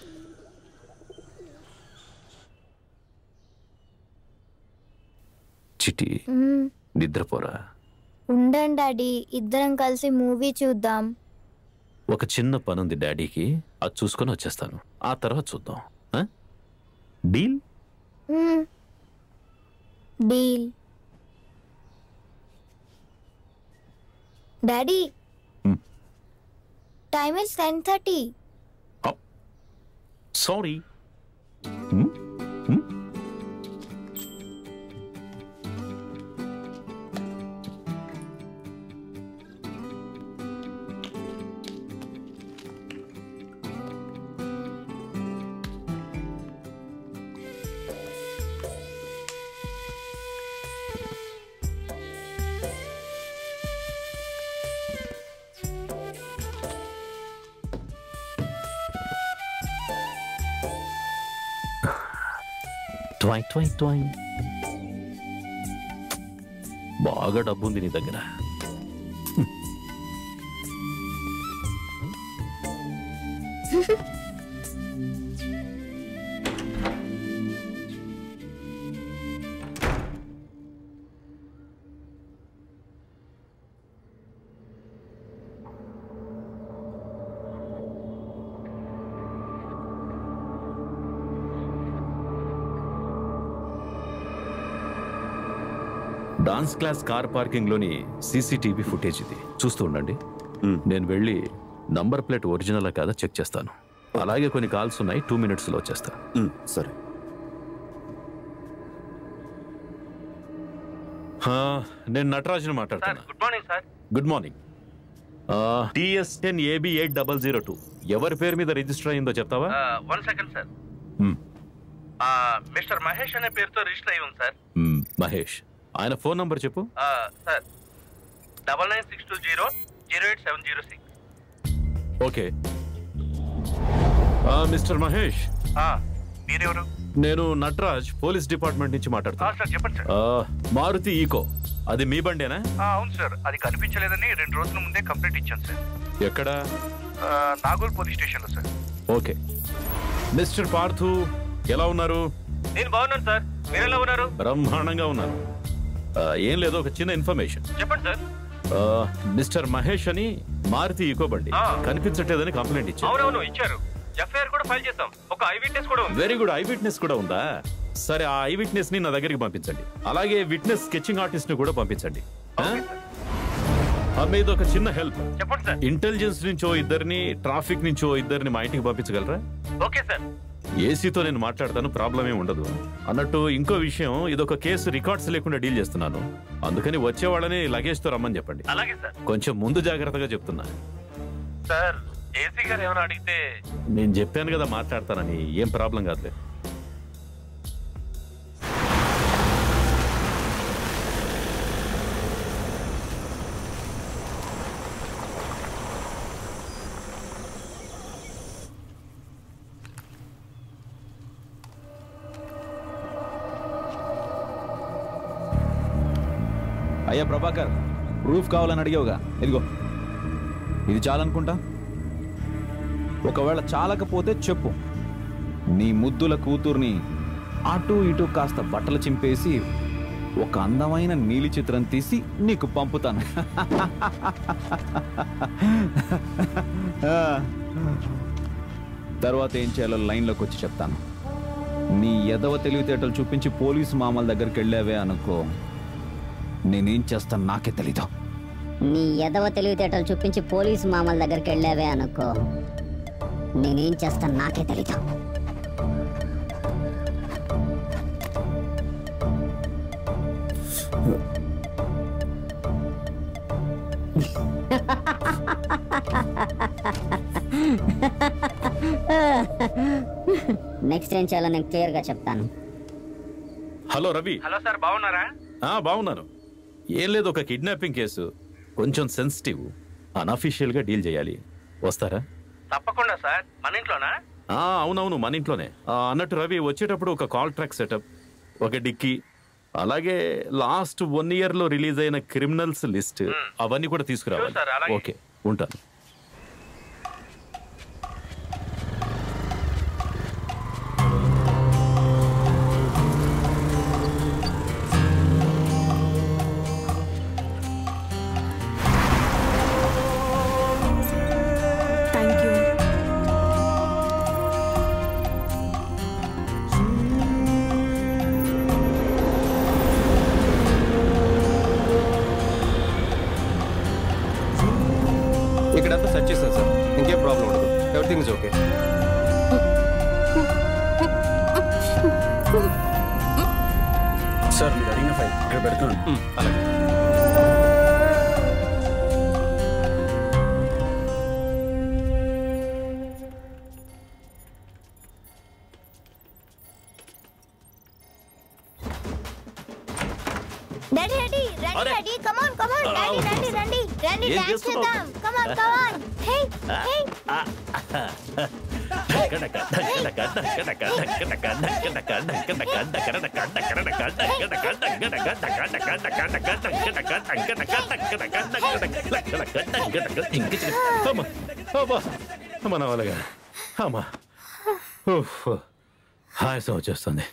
చిటి మ్మ్. నిద్రపోరా ఉండండి డాడీ ఇద్దరం కలిసి మూవీ చూద్దాం ఒక చిన్న పనుంది డాడీకి అది చూసుకొని వచ్చేస్తాను ఆ తర్వాత చూద్దాం ఆ? Deal hmm. Deal daddy time is ten thirty sorry ట్వై ట్వై ట్వై బాగా డబ్బు ఉంది నీ దగ్గర డాన్స్ క్లాస్ కార్ పార్కింగ్ లోని సీసీటీవీ ఫుటేజ్ ఇది చూస్తూ ఉండండి నేను వెళ్ళి నంబర్ ప్లేట్ ఒరిజినల్ కాదా చెక్ చేస్తాను అలాగే కొన్ని కాల్స్ ఉన్నాయి టూ మినిట్స్ లో వచ్చేస్తా సరే హా, నేను నటరాజుని మాట్లాడుతున్నా good morning sir good morning TS ten AB eight double zero two ఎవరి పేరు మీద రిజిస్టర్ అయిందో చెప్తావా one second sir Hmm. Mister Mahesh అనే పేరుతో రిజిస్టర్ అయి ఉంది సార్ మ్, మహేష్ ఆయన ఫోన్ నంబర్ చెప్పు sir double nine six two zero zero eight seven zero six okay ఆ, మిస్టర్ మహేష్ మీరెవరు నేను నటరాజ్ పోలీస్ డిపార్ట్మెంట్ నుంచి ఆ, మాట్లాడుతున్నా సార్ చెప్పండి సార్ ఆ, మారుతి ఈకో అది మీ బండేనా ఆ, అవును సార్ అది కనిపించలేదని రెండు రోజుల ముందే కంప్లైంట్ ఇచ్చాను సార్ ఎక్కడ ఆ, నాగోల్ పోలీస్ స్టేషన్లో సార్ ఓకే మిస్టర్ పార్థు ఎలా ఉన్నారు నేను బాగున్నాను సార్ మీరు ఎలా ఉన్నారు బ్రహ్మాండంగా ఉన్నారు ఆ, ఏం లేదు ఒక చిన్న ఇన్ఫర్మేషన్ చెప్పండి సార్ ఆ, మిస్టర్ మహేష్ అని మారుతి ఈకో బండి ఆ. కనిపించట్లేదని కంప్లైంట్ ఇచ్చారు అవునవును ఇచ్చారు ఎఫ్ఐఆర్ కూడా ఫైల్ చేస్తాం ఒక ఐ విట్నెస్ కూడా ఉంది వెరీ గుడ్ ఐ విట్నెస్ కూడా ఉందా సరే ఆ ఐ విట్నెస్ ని నా దగ్గరికి పంపించండి అలాగే విట్నెస్ స్కెచింగ్ ఆర్టిస్ట్ ని కూడా పంపించండి ఆ? ఆ, మీది ఒక చిన్న హెల్ప్ చెప్పండి సార్ ఇంటెలిజెన్స్ నుంచో ఇద్దరిని ట్రాఫిక్ నుంచో ఇద్దరిని మా ఇంటికి పంపించగలరా ఓకే సార్ ఏసీతో నేను మాట్లాడతాను ప్రాబ్లం ఏమి ఉండదు అన్నట్టు ఇంకో విషయం ఇదొక కేసు రికార్డ్స్ లేకుండా డీల్ చేస్తున్నాను అందుకని వచ్చే వాళ్ళని లగేజ్ తో రమ్మని చెప్పండి అలాగే సార్ కొంచెం ముందు జాగ్రత్తగా చెప్తున్నా సార్ ఏసీ గారు ఏమైనా అడిగితే నేను చెప్పాను కదా మాట్లాడతానని ఏం ప్రాబ్లం కాదులే అయ్యా ప్రభాకర్ ప్రూఫ్ కావాలని అడిగావుగా ఇదిగో ఇది చాలనుకుంటా ఒకవేళ చాలకపోతే చెప్పు నీ ముద్దుల కూతుర్ని అటు ఇటు కాస్త బట్టలు చింపేసి ఒక అందమైన నీలి చిత్రం తీసి నీకు పంపుతాను ఆ. తర్వాత ఏం చేయాలో లైన్లోకి వచ్చి చెప్తాను నీ ఎదవ తెలివితేటలు చూపించి పోలీసు మామల దగ్గరికి వెళ్ళావే అనుకో నేనేం చేస్తాను నాకే తెలీదు నీ ఎదవ తెలివితేటలు చూపించి పోలీసు మామల దగ్గరికి వెళ్ళావే అనుకో నేనేం చేస్తాను నాకే తెలీదు నెక్స్ట్ ఏం చేయాలో నేను క్లియర్గా చెప్తాను హలో రవి హలో సార్ బాగున్నారా ఆ బాగున్నాను ఏం లేదు ఒక కిడ్నాపింగ్ కేసు కొంచెం సెన్సిటివ్ అన్అఫీషియల్ గా డీల్ చేయాలి వస్తారా తప్పకుండా సార్ మన ఇంట్లోనా ఆ అవునవును మన ఇంట్లోనే ఆ, అన్నట్టు రవి వచ్చేటప్పుడు ఒక కాల్ ట్రాక్ సెటప్ ఒక డిక్కీ అలాగే లాస్ట్ వన్ ఇయర్ లో రిలీజ్ అయిన క్రిమినల్స్ లిస్ట్ అవన్నీ కూడా తీసుకురావాలి Sure, sir, అలాగే. ఓకే ఉంటాను థ్యాంక్ యూ సార్ మీరు అడిగిన ఫైల్ ఇక్కడ పెడుతున్నాను అలాగే డాడీ డాడీ రండి అరే. Daddy come on come on daddy రండి రండి రండి ఏం డాన్స్ చేస్తున్నావు? చేద్దాం come on come on hey hey అమ్మా అమ్మా అమ్మా నా వల్ల కాదు. అమ్మా ఉఫ్. ఆయాసం వచ్చేస్తుంది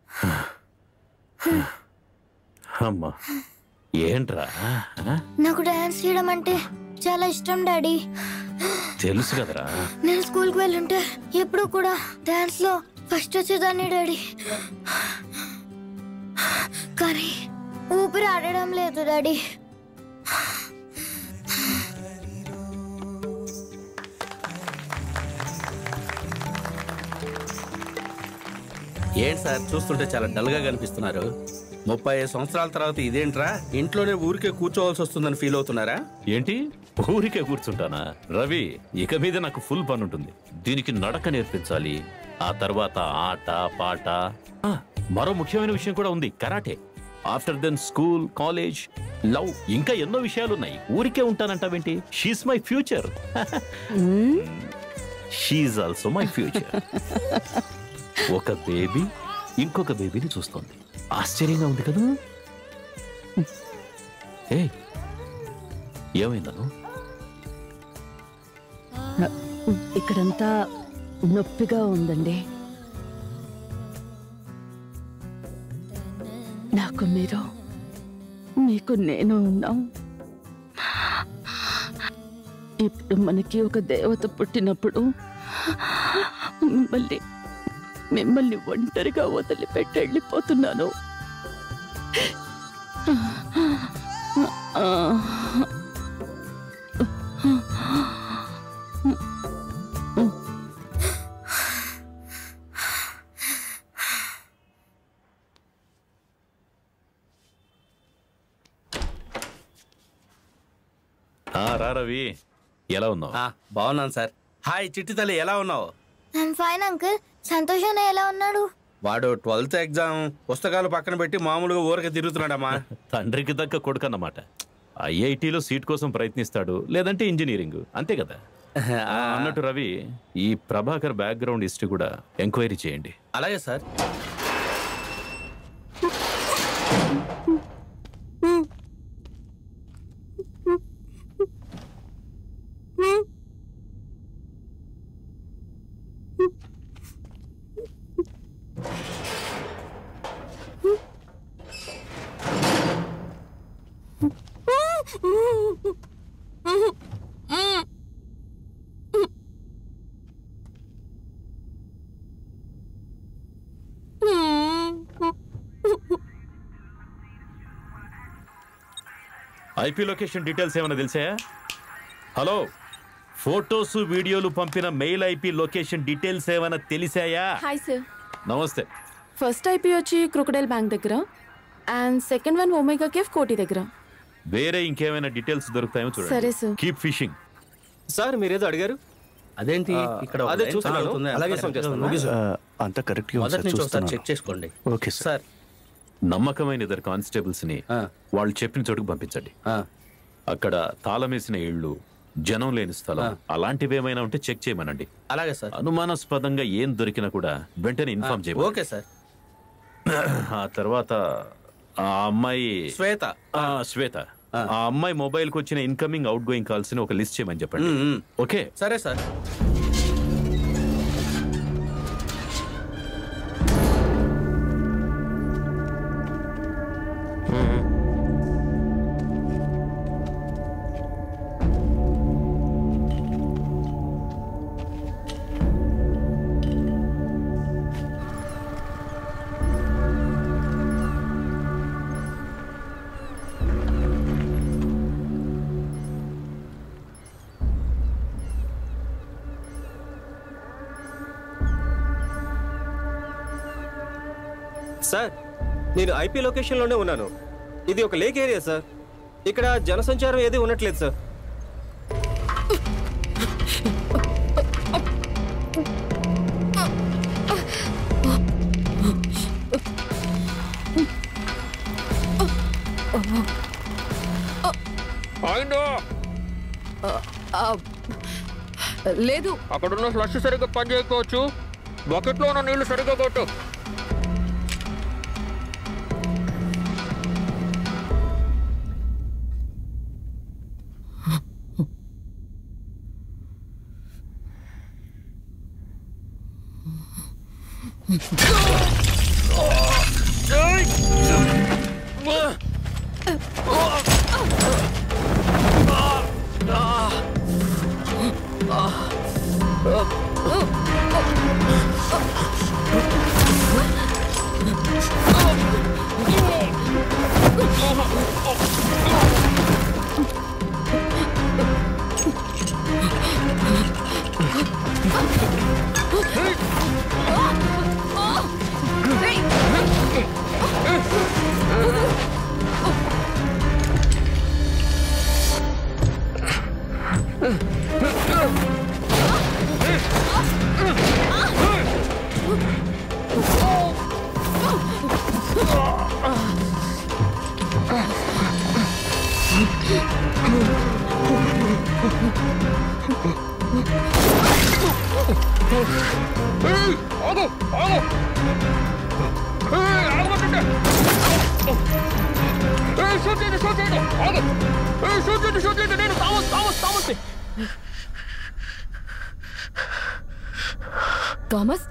అమ్మా ఏంట్రా ఆ? నాకు డాన్స్ చేయడం అంటే చాలా ఇష్టం డాడీ తెలుసు కదరా నేను స్కూల్కి వెళ్ళుంటే ఎప్పుడు కూడా డాన్స్ లో ఫస్ట్ వచ్చేదాన్ని డాడీ కానీ ఊపిరి ఆడడం లేదు డాడీ ఏంటి సార్ చూస్తుంటే చాలా డల్ గా కనిపిస్తున్నారు ముప్పై ఐదు సంవత్సరాల తర్వాత ఇదేంట్రా ఇంట్లోనే ఊరికే కూర్చోవాల్సి వస్తుందని ఫీల్ అవుతున్నారా ఏంటి ఊరికే కూర్చుంటానా రవి ఇక మీద నాకు ఫుల్ పని ఉంటుంది దీనికి నడక నేర్పించాలి ఆ తర్వాత ఆట పాట ఆ, మరో ముఖ్యమైన విషయం కూడా ఉంది karate after then school college love ఇంకా ఎన్నో విషయాలు ఉన్నాయి ఊరికే ఉంటానంటావేంటి she's my future she also my future ఒక బేబీ ఇంకొక బేబీని చూస్తోంది ఆశ్చర్యంగా ఉంది కదా ఏ ఏమైందను ఇక్కడంతా నొప్పిగా ఉందండి నాకు మీరు మీకు నేను ఉన్నాం ఇప్పుడు మనకి ఒక దేవత పుట్టినప్పుడు మిమ్మల్ని మిమ్మల్ని ఒంటరిగా వదిలిపెట్టి వెళ్ళిపోతున్నాను ఆ, రా రవి ఎలా ఉన్నావు బాగున్నాను సార్ హాయ్ చిట్టి తల్లి ఎలా ఉన్నావు ఐఎమ్ ఫైన్ అంకుల్ సంతోష్ అన్న ఎలా ఉన్నాడు వాడు ట్వెల్త్ ఎగ్జామ్ పుస్తకాలు పక్కన పెట్టి మామూలుగా ఊరికే తిరుగుతున్నాడమ్మా తండ్రికి దక్క కొడుకు అన్నమాట ఐఐటిలో సీట్ కోసం ప్రయత్నిస్తాడు లేదంటే ఇంజనీరింగ్ అంతే కదా ఆ, అన్నట్టు రవి ఈ ప్రభాకర్ బ్యాక్గ్రౌండ్ హిస్టరీ కూడా ఎంక్వైరీ చేయండి అలాగే సార్ ఐపీ లొకేషన్ డీటెయిల్స్ ఏమైనా తెలిసాయా హలో ఫోటోస్ వీడియోలు పంపిన మెయిల్ ఐపీ లొకేషన్ డీటెయిల్స్ ఏమైనా తెలిసాయా హాయ్ సార్ నమస్తే ఫస్ట్ ఐపీ వచ్చి క్రొకడైల్ బ్యాంక్ దగ్గర and second one Omega cafe Koti దగ్గర వేరే ఇంకేమైనా డీటెయిల్స్ దొరుకుతాయో సరే, చూడండి sir. కీప్ ఫిషింగ్ సార్ మీరేదో అడిగారు అదేంటి ఇక్కడ ఒక అదే లైన్ చూస్తున్నాను అవుతుంది. అలాగే కరెక్ట్గా చేస్తాను ఉంది. అంతా కరెక్ట్గా మొదటి నుంచి ఒకసారి చెక్ చేసుకోండి ఓకే సార్ నమ్మకమైన ఇద్దరు కానిస్టేబుల్స్ ని వాళ్ళు చెప్పిన చోటుకు పంపించండి అక్కడ తాళమేసిన ఇళ్ళు జనం లేని స్థలం అలాంటివి ఏమైనా ఉంటే చెక్ చేయమనండి అలాగే సార్ అనుమానాస్పదంగా ఏం దొరికినా కూడా వెంటనే ఇన్ఫార్మ్ చేయండి ఓకే సార్ ఆ తర్వాత ఆ అమ్మాయి శ్వేత ఆ, శ్వేత ఆ అమ్మాయి మొబైల్ కి వచ్చిన ఇన్కమింగ్ అవుట్ గోయింగ్ కాల్స్ ని ఒక లిస్ట్ చేయమని చెప్పండి ఓకే సరే సార్ సార్ నేను ఐపీ లొకేషన్లోనే ఉన్నాను ఇది ఒక లేక్ ఏరియా సార్ ఇక్కడ జనసంచారం ఏది ఉండట్లేదు సార్ అయిందో లేదు అక్కడున్న ఫ్లష్ సరిగ్గా పని చేయకపోవచ్చు బకెట్లో ఉన్న నీళ్లు సరిగ్గా కొట్టు ఆగు ఆగు ఏయ్, ఆగమంటుంటే. ఏయ్, షూట్ చేయండి, షూట్ చేయండి. ఆగు. ఏయ్, షూట్ చేయండి, షూట్ చేయండి. నేను థామస్, థామస్, థామస్ని. థామస్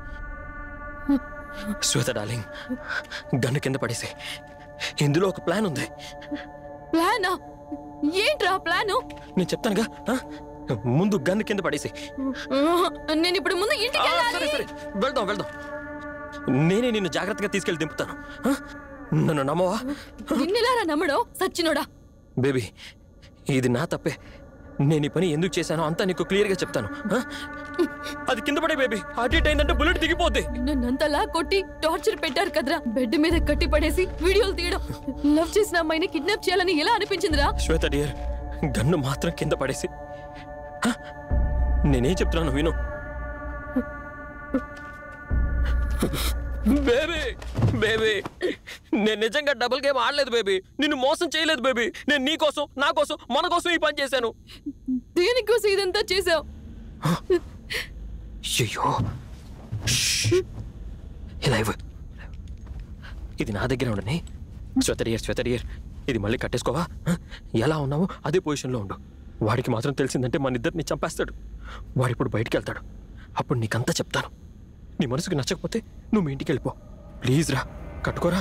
శ్వేత డార్లింగ్ గన్ను కింద పడేసి ఇందులో ఒక ప్లాన్ ఉంది ప్లానా ఏంట్రా ప్లాను నేను చెప్తానుగా ఆ? ముందు గన్ను కింద పడేసి నేను ఇప్పుడు ముందు ఇంటికి వెళ్ళాలి వెళ్దాం వెళ్దాం నేనే నిన్ను జాగ్రత్తగా తీసుకెళ్ళి దింపుతాను ఆ? నన్ను నమ్మవా నిన్నెలారా నమ్మడో సచ్చినోడా బేబీ ఇది నా తప్పే నేను ఈ పని ఎందుకు చేశానో అంతా నీకు క్లియర్గా చెప్తాను ఆ? అది కింద పడే బేబీ అటు ఇటు అయిందంటే బుల్లెట్ దిగిపోద్ది నన్నంతలా కొట్టి టార్చర్ పెట్టారు కదరా బెడ్ మీద కట్టి పడేసి వీడియోలు తీయడం లవ్ చేసిన అమ్మాయిని కిడ్నాప్ చేయాలని ఎలా అనిపించిందిరా శ్వేత డియర్ గన్ను మాత్రం కింద పడేసి ఆ? నేనేం చెప్తున్నాను విను బేబీ బేబీ నేను నిజంగా డబుల్ గేమ్ ఆడలేదు బేబీ నిన్ను మోసం చేయలేదు బేబీ నేను నీ కోసం నా కోసం మన కోసం ఈ పని చేశాను దేనికోసం ఇదంతా చేసావు అయ్యో ష్. ఇలా ఇవ్వు ఇది నా దగ్గర ఉండని స్వెతరియర్ స్వెతరియర్ ఇది మళ్ళీ కట్టేసుకోవా ఆ? ఎలా ఉన్నావో అదే పొజిషన్లో ఉండు వాడికి మాత్రం తెలిసిందంటే మన ఇద్దరిని చంపేస్తాడు వాడు ఇప్పుడు బయటికి వెళ్తాడు అప్పుడు నీకంతా చెప్తాను నీ మనసుకు నచ్చకపోతే నువ్వు మీ ఇంటికి వెళ్ళిపో ప్లీజ్ రా కట్టుకోరా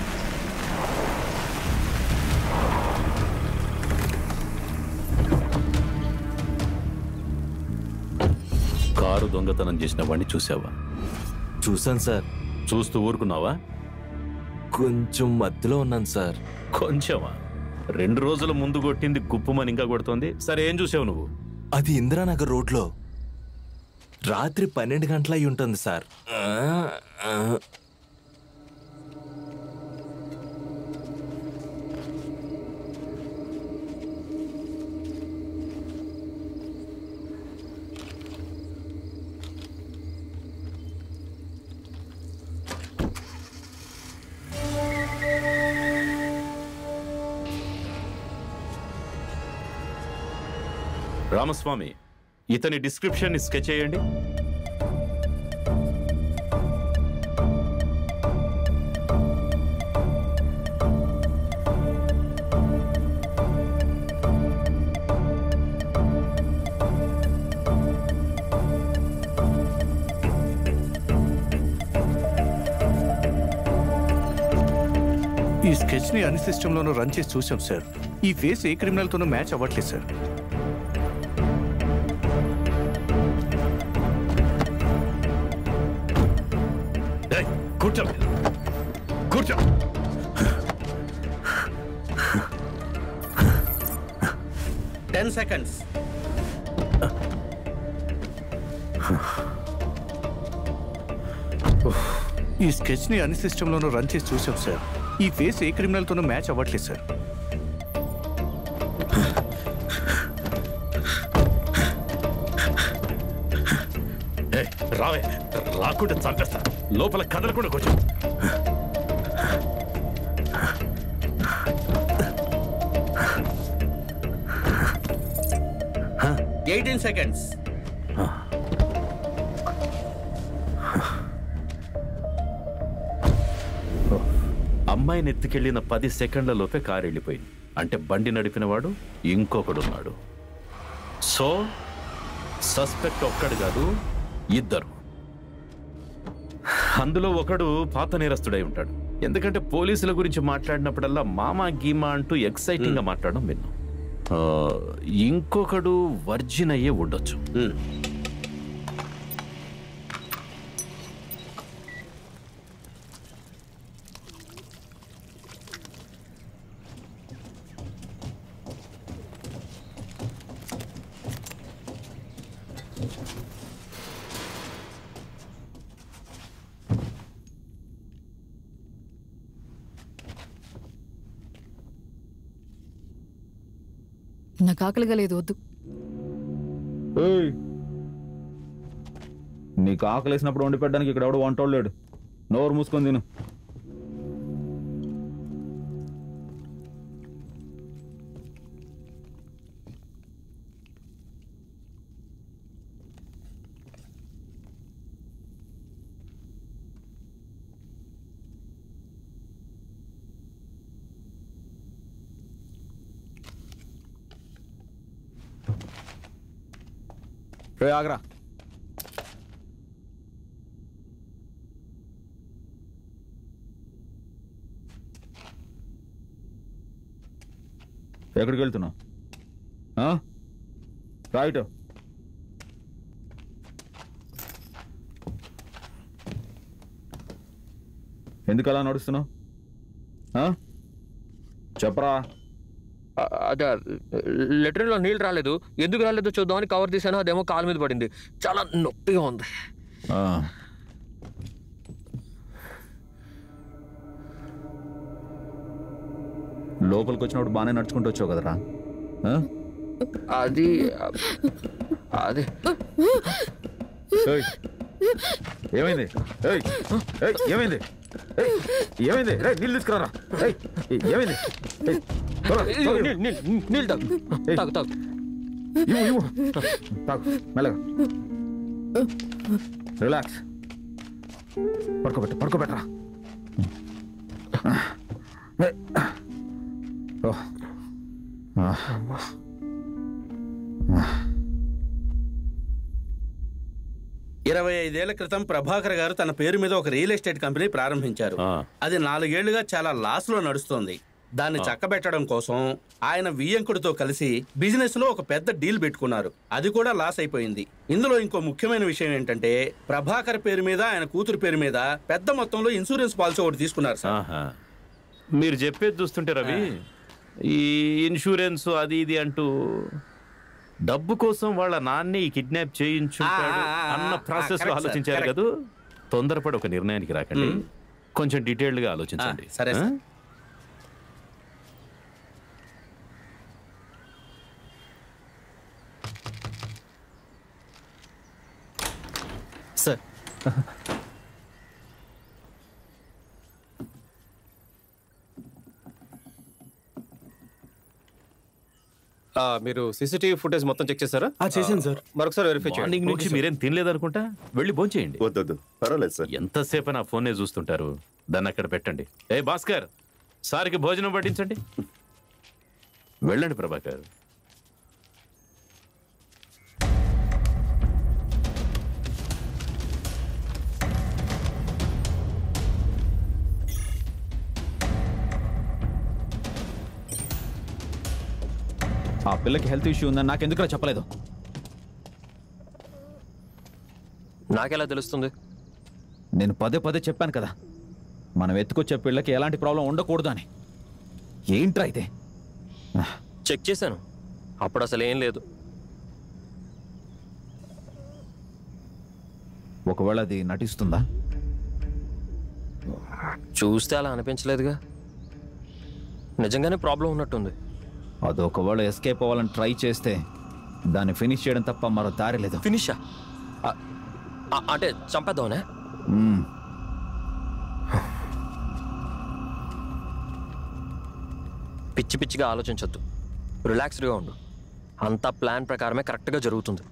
కారు దొంగతనం చేసిన వాడిని చూసావా చూశాను సార్ చూస్తూ ఊరుకున్నావా కొంచెం మధ్యలో ఉన్నాను సార్ కొంచెమా రెండు రోజుల ముందు కొట్టింది గుప్పుమని ఇంకా కొడుతోంది సరే ఏం చూసావు నువ్వు అది ఇందిరానగర్ రోడ్లో రాత్రి పన్నెండు గంటల అయి ఉంటుంది సార్ ఆ, ఆ. రామస్వామి ఇతని డిస్క్రిప్షన్ స్కెచ్ చేయండి ఈ స్కెచ్ ని అన్ని సిస్టంలోనూ రన్ చేసి చూసాం సార్ ఈ ఫేస్ ఏ క్రిమినల్ తోనూ మ్యాచ్ అవ్వట్లేదు సార్ ఏయ్, కూర్చో కూర్చో టెన్ సెకండ్స్ ఈ స్కెచ్ని అన్ని సిస్టంలోనూ రన్ చేసి చూసాం సార్ ఈ ఫేస్ ఏ క్రిమినల్తోనూ మ్యాచ్ అవ్వట్లేదు సార్ ఏయ్, రావే రాకుండా చంపేస్తా లోపల కదలకుండా కొంచెం ఎయిటీన్ సెకండ్స్ అమ్మాయిని ఎత్తుకెళ్లిన పది సెకండ్ల లోపే కారు వెళ్ళిపోయింది అంటే బండి నడిపినవాడు ఇంకొకడున్నాడు సో సస్పెక్ట్ ఒక్కడు కాదు ఇద్దరు అందులో ఒకడు పాత నేరస్తుడై ఉంటాడు ఎందుకంటే పోలీసుల గురించి మాట్లాడినప్పుడల్లా మామా గీమా అంటూ ఎక్సైటింగ్ గా మాట్లాడడం విన్నాం ఆ, ఇంకొకడు వర్జిన్ అయ్యే ఉండొచ్చు నాకు ఆకలిగా లేదు వద్దు ఏయ్ నీకు ఆకలేసినప్పుడు వండి పెట్టడానికి ఇక్కడ ఎవడు వంటోడు లేడు నోరు మూసుకొని తిను రే ఆగ్రా ఎక్కడికి వెళ్తున్నావు ఆ? రైట్ ఎందుకు అలా నడుస్తున్నావు ఆ? చెప్పరా అదే లెటర్లో నీళ్ళు రాలేదు ఎందుకు రాలేదో చూద్దామని కవర్ తీసాను అదేమో కాలు మీద పడింది చాలా నొప్పిగా ఉంది ఆ. లోపలికి వచ్చినప్పుడు బాగానే నడుచుకుంటూ వచ్చావు కదరా ఆ? అది అదే ఏయ్, ఏమైంది ఏయ్, ఏయ్, ఏమైంది ఏయ్, ఏమైంది రే నీళ్ళు తీసుకురారా ఏయ్, ఏమైంది ఏయ్, త్వరగా, త్వరగా ఇవ్వు. నీళ్ళు తాగు ఏయ్, తాగు తాగు ఇవ్వు ఇవ్వు తాగు మెల్లగా రిలాక్స్ పడుకోబెట్టు పడుకోబెట్టరా ఏయ్. ఓ. ఆ. ఇరవై ఐదేళ్ల క్రితం ప్రభాకర్ గారు తన పేరు మీద ఒక రియల్ ఎస్టేట్ కంపెనీ ప్రారంభించారు అది నాలుగేళ్లుగా చాలా లాస్ లో నడుస్తోంది దాన్ని ఆ. చక్కబెట్టడం కోసం ఆయన వియ్యంకుడితో కలిసి బిజినెస్ లో ఒక పెద్ద డీల్ పెట్టుకున్నారు అది కూడా లాస్ అయిపోయింది ఇందులో ఇంకో ముఖ్యమైన విషయం ఏంటంటే ప్రభాకర్ పేరు మీద ఆయన కూతురు పేరు మీద పెద్ద మొత్తంలో ఇన్సూరెన్స్ పాలసీ ఒకటి తీసుకున్నారు సార్ ఆహా. మీరు చెప్పేది చూస్తుంటే రవి ఈ ఇన్సూరెన్స్ అది ఇది అంటూ డబ్బు కోసం వాళ్ళ నాన్నే ఈ కిడ్నాప్ చేయించుంటాడు ఆ, ఆ, ఆ, అన్న ఆ, ప్రాసెస్ లో correct, sir, ఆలోచించారు correct. కదా తొందరపడి ఒక నిర్ణయానికి రాకండి మ్మ్. కొంచెం డీటెయిల్డ్ గా ఆలోచించండి ఆ, సరే, ఆ? సార్. సార్ ఆ, మీరు సీసీటీవీ ఫుటేజ్ మొత్తం చెక్ చేశారా చేశాను సార్. మరొకసారి వెరిఫై మార్నింగ్ నుంచి మీరేం తినలేదనుకుంటా వెళ్ళి భోంచేయండి వద్దొద్దు పర్వాలేదు సార్ ఎంతసేపు నా ఫోనే చూస్తుంటారు దాన్ని అక్కడ పెట్టండి ఏ భాస్కర్ సార్కి భోజనం పట్టించండి వెళ్ళండి ప్రభాకర్ ఆ పిల్లకి హెల్త్ ఇష్యూ ఉందని నాకెందుకు చెప్పలేదు నాకెలా తెలుస్తుంది నేను పదే పదే చెప్పాను కదా మనం ఎత్తుకొచ్చే పిల్లకి ఎలాంటి ప్రాబ్లం ఉండకూడదు అని ఏంట్రా అయితే చెక్ చేశాను అప్పుడు అసలు ఏం లేదు ఒకవేళ అది నటిస్తుందా చూస్తే అలా అనిపించలేదుగా నిజంగానే ప్రాబ్లం ఉన్నట్టుంది అది ఒకవేళ ఎస్కేప్ అవ్వాలని ట్రై చేస్తే దాన్ని ఫినిష్ చేయడం తప్ప మరో దారి లేదు ఫినిషా అంటే చంపేద్దామనే మ్మ్. పిచ్చి పిచ్చిగా ఆలోచించొద్దు రిలాక్స్డ్గా ఉండు అంతా ప్లాన్ ప్రకారమే కరెక్ట్గా జరుగుతుంది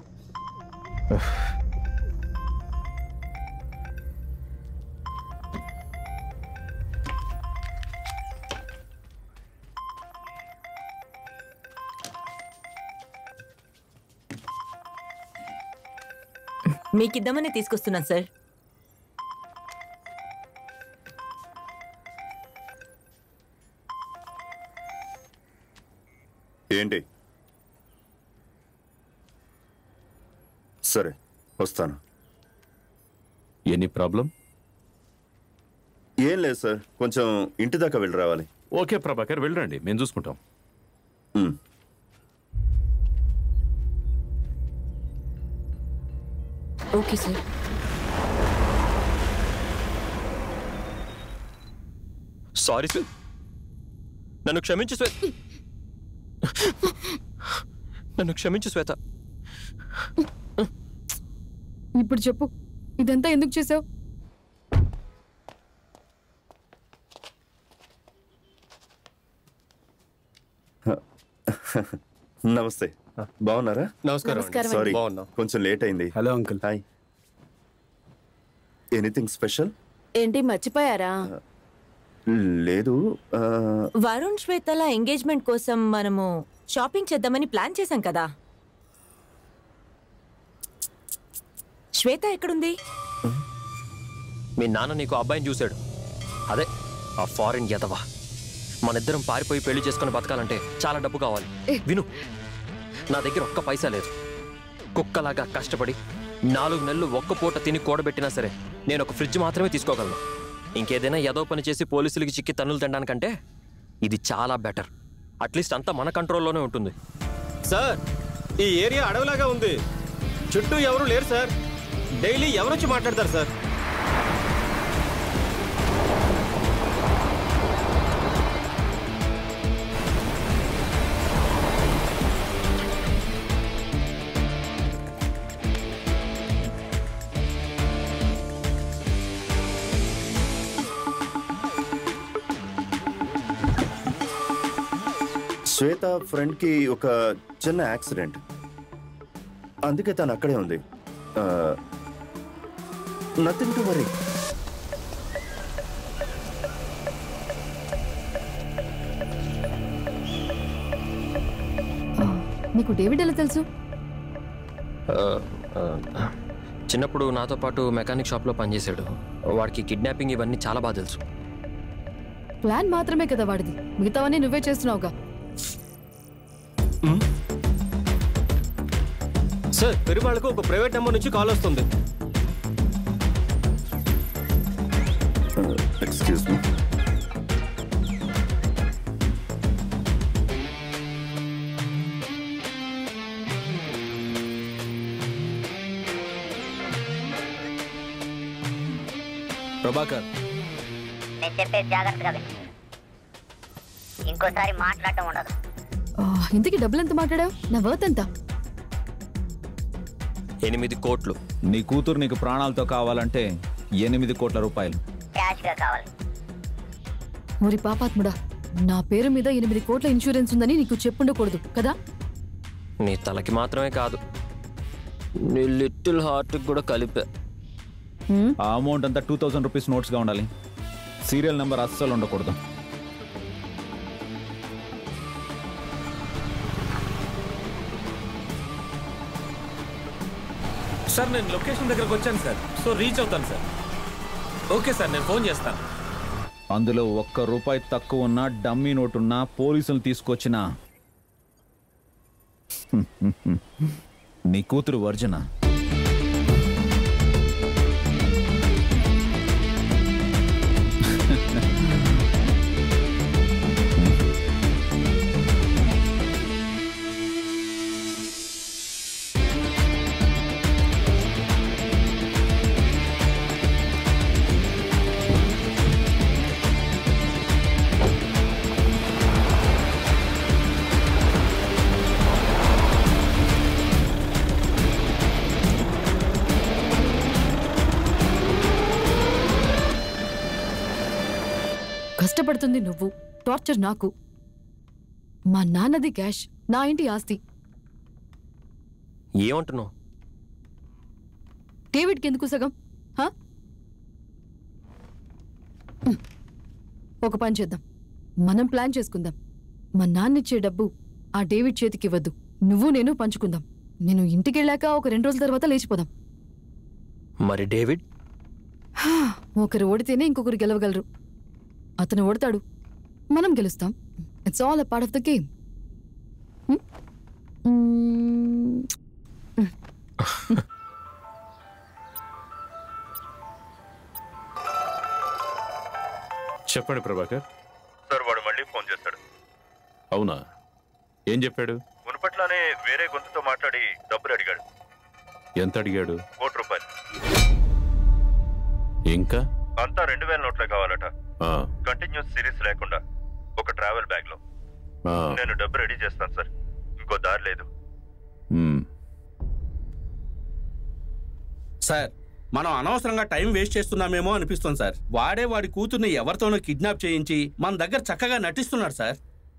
మీకిద్దామని తీసుకొస్తున్నాను సార్ ఏంటి సరే వస్తాను ఎనీ ప్రాబ్లం ఏం లేదు సార్ కొంచెం ఇంటి దాకా వెళ్ళి రావాలి ఓకే ప్రభాకర్ వెళ్ళండి మేము చూసుకుంటాం మ్. ఓకే సార్ సారీ శ్వే నన్ను క్షమించు శ్వేత నన్ను క్షమించు శ్వేత ఇప్పుడు చెప్పు ఇదంతా ఎందుకు చేసావు నమస్తే బాగున్నారా నమస్కారం అండి. నమస్కారం అండి. సారీ బాగున్నాం. కొంచెం లేట్ అయింది hello uncle hi anything special ఏంటి మర్చిపోయారా లేదు ఆ, వరుణ్ శ్వేతల ఎంగేజ్మెంట్ కోసం మనము షాపింగ్ చేద్దామని ప్లాన్ చేశాం కదా శ్వేత ఎక్కడుంది మీ నాన్న నీకు ఆ అబ్బాయిని చూశాడు అదే ఆ ఫారిన్ ఎదవా మనిద్దరం పారిపోయి పెళ్లి చేసుకుని బతకాలంటే చాలా డబ్బు కావాలి విను నా దగ్గర ఒక్క పైసా లేదు కుక్కలాగా కష్టపడి నాలుగు నెలలు ఒక్క పూట తిని కూడబెట్టినా సరే నేను ఒక ఫ్రిడ్జ్ మాత్రమే తీసుకోగలను ఇంకేదైనా ఏదో పని చేసి పోలీసులకి చిక్కి తన్నులు తినడానికంటే ఇది చాలా బెటర్ అట్లీస్ట్ అంతా మన కంట్రోల్లోనే ఉంటుంది సార్ ఈ ఏరియా అడవిలాగా ఉంది చుట్టూ ఎవరు లేరు సార్ డైలీ ఎవరు వచ్చి మాట్లాడతారు సార్ శ్వేత ఫ్రెండ్ కి ఒక చిన్న యాక్సిడెంట్ అందుకే తను అక్కడే ఉంది నథింగ్ టు వరీ నీకు డేవిడ్ ఎలా తెలుసు ఆ, ఆ, చిన్నప్పుడు నాతో పాటు మెకానిక్ షాప్లో పనిచేశాడు వాడికి కిడ్నాపింగ్ ఇవన్నీ చాలా బాగా తెలుసు ప్లాన్ మాత్రమే కదా వాడిది మిగతావన్నీ నువ్వే చేస్తున్నావుగా సార్ పెరుమాళ్ళకు ఒక ప్రైవేట్ నెంబర్ నుంచి కాల్ వస్తుంది ఎక్స్క్యూజ్ మీ ప్రభాకర్ నేను చెప్పేది జాగ్రత్తగా విను ఇంకోసారి మాట్లాడటం ఉండదు ఆ, ఇంతకీ డబ్బులు ఎంత మాట్లాడావు నా వర్త్ ఎంత ఎనిమిది కోట్లు నీ కూతురు నీకు ప్రాణాలతో కావాలంటే ఎనిమిది కోట్ల రూపాయలు క్యాష్ గా కావాలి మరి పాపాత్ముడా నా పేరు మీద ఎనిమిది కోట్ల ఇన్సూరెన్స్ ఉందని నీకు చెప్పుండకూడదు కదా నీ తలకి మాత్రమే కాదు నీ లిటిల్ హార్ట్కి కూడా కలిపే ఆ అమౌంట్ అంతా టూ థౌసండ్ రూపీస్ నోట్స్గా ఉండాలి సీరియల్ నెంబర్ అస్సలు ఉండకూడదు సార్ నేను లొకేషన్ దగ్గరకు వచ్చాను సార్ సో రీచ్ అవుతాను సార్ ఓకే సార్ నేను ఫోన్ చేస్తాను అందులో ఒక్క రూపాయి తక్కువ ఉన్న డమ్మీ నోట్ ఉన్న పోలీసులు తీసుకొచ్చిన నీ కూతురు వర్జన కొడుతుంది నువ్వు టార్చర్ నాకు మా నాన్నది క్యాష్ నా ఇంటి ఆస్తి ఏమంటున్నావు డేవిడ్కి ఎందుకు సగం హా? ఉమ్. ఒక పని చేద్దాం మనం ప్లాన్ చేసుకుందాం మా నాన్నిచ్చే డబ్బు ఆ డేవిడ్ చేతికి ఇవ్వద్దు నువ్వు నేను పంచుకుందాం నేను ఇంటికెళ్ళాక ఒక రెండు రోజుల తర్వాత లేచిపోదాం మరి డేవిడ్ హా, ఒకరు ఓడితేనే ఇంకొకరు గెలవగలరు అతను ఓడతాడు మనం గెలుస్తాం it's all a part of the game చెప్పండి ప్రభాకర్ సార్ వాడు మళ్ళీ ఫోన్ చేస్తాడు అవునా ఏం చెప్పాడు మునుపట్లానే వేరే గొంతుతో మాట్లాడి డబ్బులు అడిగాడు ఎంత అడిగాడు కోటి రూపాయలు ఇంకా అంతా రెండు వేల నోట్లే కావాలట ఆ, కంటిన్యూస్ సిరీస్ లేకుండా ఒక ట్రావెల్ బ్యాగ్ లో ఆ, నేను డబ్బు రెడీ చేస్తాను సార్ ఇంకో దారి లేదు మ్. సార్ మనం అనవసరంగా టైం వేస్ట్ చేస్తున్నామేమో అనిపిస్తుంది సార్ వాడే వాడి కూతుర్ని ఎవరితోనో కిడ్నాప్ చేయించి మన దగ్గర చక్కగా నటిస్తున్నాడు సార్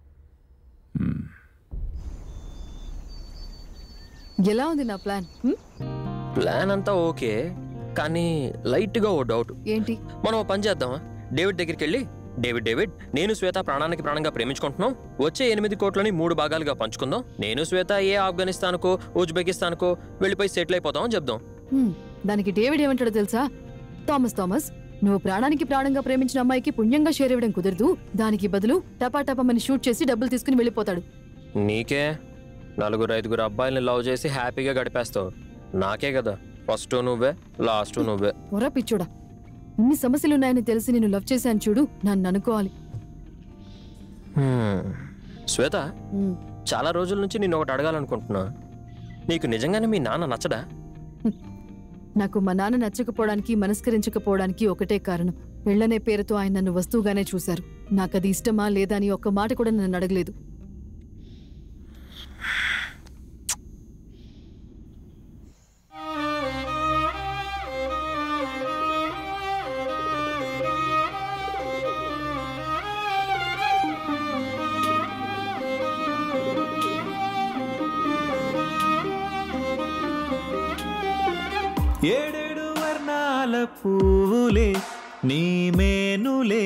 ఎలా ఉంది నా ప్లాన్ హ్మ్? ప్లాన్ అంతా ఓకే కానీ లైట్గా ఓ డౌట్ ఏంటి మనం ఓ పని చేద్దామా డేవిడ్ దగ్గరికి వెళ్ళి డేవిడ్ డేవిడ్ నేను శ్వేత ప్రాణానికి ప్రాణంగా ప్రేమించుకుంటున్నాం వచ్చే ఎనిమిది కోట్లని మూడు భాగాలుగా పంచుకుందాం నేను శ్వేత ఏ ఆఫ్ఘనిస్తాన్కో ఉజ్బెకిస్తాన్కో వెళ్ళిపోయి సెటిల్ అయిపోతాం అని చెప్దాం హ్మ్, దానికి డేవిడ్ ఏమంటాడో తెలుసా థామస్ థామస్ నువ్వు ప్రాణానికి ప్రాణంగా ప్రేమించిన అమ్మాయికి పుణ్యంగా షేర్ ఇవ్వడం కుదరదు దానికి బదులు టపా టపమని షూట్ చేసి డబ్బులు తీసుకుని వెళ్ళిపోతాడు నీకే నలుగురు ఐదుగురు అబ్బాయిల్ని లవ్ చేసి హ్యాపీగా గడిపేస్తావు నాకే కదా ఫస్ట్ నువ్వే లాస్ట్ నువ్వే పొర పిచ్చోడా ఇన్ని సమస్యలున్నాయని తెలిసి నేను లవ్ చేశాను చూడు నన్ను అనుకోవాలి హ్మ్. శ్వేత హ్మ్. చాలా రోజుల నుంచి నేను ఒకటి అడగాలనుకుంటున్నా నీకు నిజంగానే మీ నాన్న నచ్చడా నాకు మా నాన్న నచ్చకపోవడానికి మనస్కరించకపోవడానికి ఒకటే కారణం పెళ్ళనే పేరుతో ఆయన నన్ను వస్తువుగానే చూశారు నాకది ఇష్టమా లేదా అని ఒక్క మాట కూడా నన్ను అడగలేదు ఏడేడు వర్ణాల పువ్వులే నీ మేనులే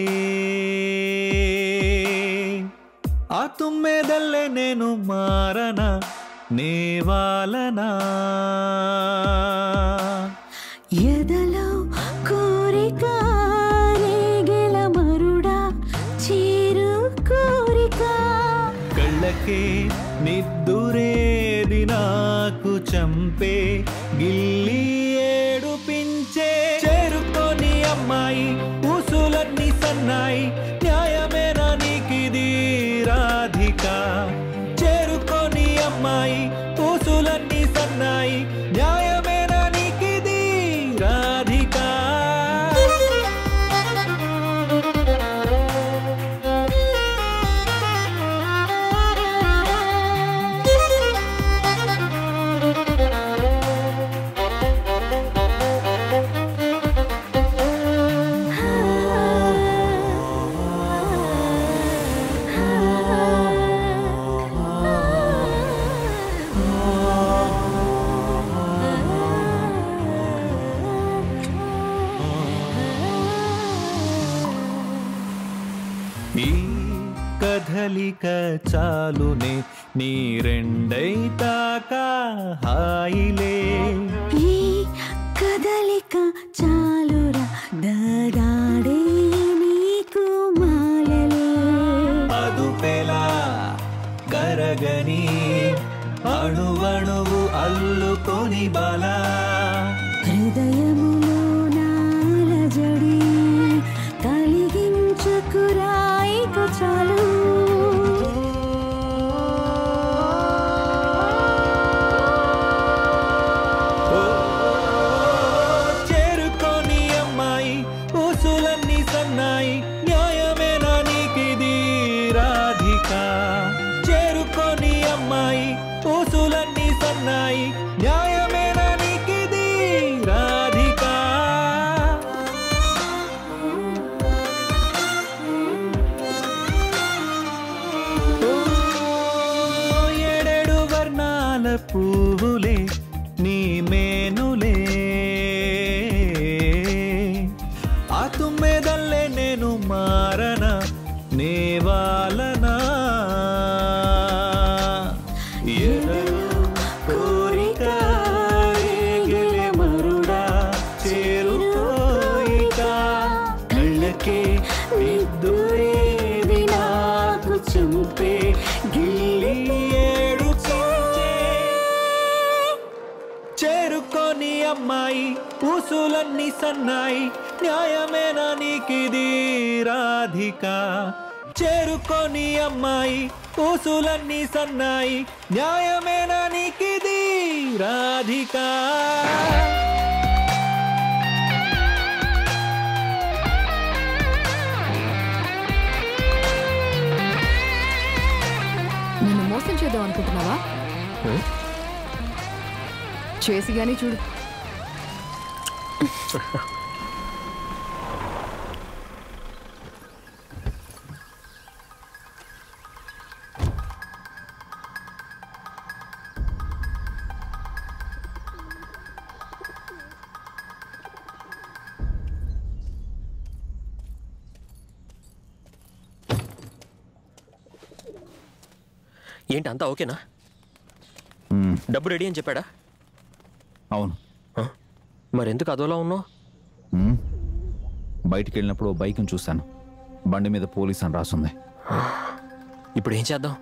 ఆ తుమ్మెదల్లే నేను మారన నేవాలనా ఎదలో కోరిక రేగెల మరుడా చీరు కోరిక కళ్ళకే నిద్దురేది నాకు చంపే గిల్లి ఏడుపించే చేరుకొని అమ్మాయి ఊసులన్నీ సన్నాయి న్యాయమేనా నీకిది రాధిక చేరుకొని అమ్మాయి ఊసులన్నీ సన్నాయి న్యాయమేనా నీకిది రాధిక ఈ కదలిక చాలునే నీ రెండైతాక హాయిలే ఈ కదలిక చాలురా దగాడే నీకు మాలలే అదుపెలా కరగని అణువణువు అల్లుకొని బలా హృదయములో నాలజడి కలిగించుకురాయిక చాలు చేరుకొని అమ్మాయి ఊసులన్నీ సన్నాయి న్యాయమేనా నీకిది రాధిక చేరుకొని అమ్మాయి ఊసులన్నీ సన్నాయి న్యాయమేనా నీకిది రాధిక పువ్వులే నీ మేనులే ఆ తుమ్మెదల్లే నేను మారన నేవాలనా ఎదలో కోరిక రేగిలే మరుడా చేరుకోయిక కళ్ళకే నిద్దురేది నాకు చంపే గిల్లి ఏడు చేరుకొని అమ్మాయి ఊసులన్నీ సన్నాయి న్యాయమేనా నీకిది రాధిక చేరుకొని అమ్మాయి ఊసులన్నీ సన్నాయి న్యాయమేనా నీకిది రాధిక నిన్ను మోసం చేద్దాం అనుకుంటున్నావా చేసి గానీ చూడు ఏంటి అంతా ఓకేనా మ్మ్. డబ్బు రెడీ అని చెప్పాడా అవును మరెందుకు అదోలా ఉన్నావు మ్మ్. బయటికి వెళ్ళినప్పుడు ఓ బైక్ని చూశాను బండి మీద పోలీస్ అని రాసుంది ఇప్పుడు ఏం చేద్దాం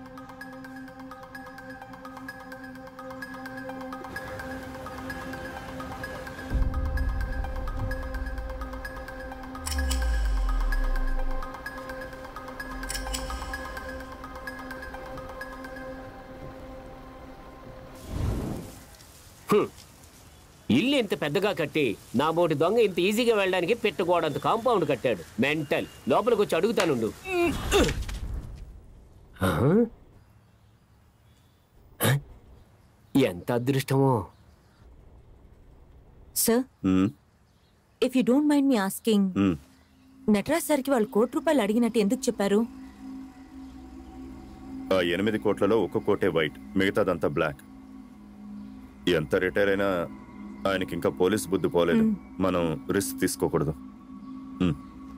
హ్మ్. ఇల్లు ఇంత పెద్దగా కట్టి నా బోటి దొంగ ఇంత ఈజీగా వెళ్ళడానికి పెట్టుకోవడంత కాంపౌండ్ కట్టాడు మెంటల్ లోపలికి వచ్చి అడుగుతానుండు ఆ? ఎంత అదృష్టమో sir if you don't mind me asking Nataraj సార్కి వాళ్ళు కోటి రూపాయలు అడిగినట్టు ఎందుకు చెప్పారు ఆ ఎనిమిది కోట్లలో ఒక్క కోటే వైట్ మిగతాదంతా బ్లాక్ ఎంత రిటైర్ అయినా ఆయనకి ఇంకా పోలీస్ బుద్ధి పోలేదు మనం రిస్క్ తీసుకోకూడదు ఉమ్.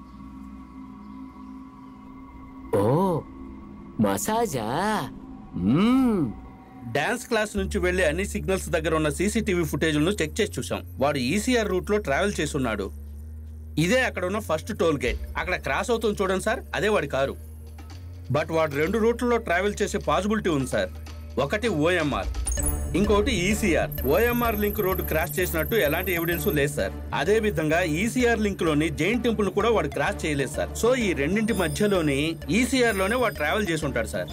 ఓ మసాజా మ్మ్. డాన్స్ క్లాస్ నుంచి వెళ్లి అన్ని సిగ్నల్స్ దగ్గర ఉన్న సీసీటీవీ ఫుటేజ్లను చెక్ చేసి చూసాం వాడు ఈసీఆర్ రూట్ లో ట్రావెల్ చేస్తున్నాడు ఇదే అక్కడ ఉన్న ఫస్ట్ టోల్ గేట్ అక్కడ క్రాస్ అవుతుంది చూడండి సార్ అదే వాడి కారు బట్ వాడు రెండు రూట్లలో ట్రావెల్ చేసే పాసిబిలిటీ ఉంది సార్ ఒకటి ఓఎంఆర్ ఇంకోటి ECR OMR link road cross చేసినట్టు ఎలాంటి ఎవిడెన్స్ లేదు సార్ అదే విధంగా ఈసీఆర్ లింక్ లోని జైన్ టెంపుల్ కూడా వాడు క్రాస్ చేయలేదు సార్ సో ఈ రెండింటి మధ్యలోని ఈసీఆర్ లోనే వాడు ట్రావెల్ చేసి ఉంటాడు సార్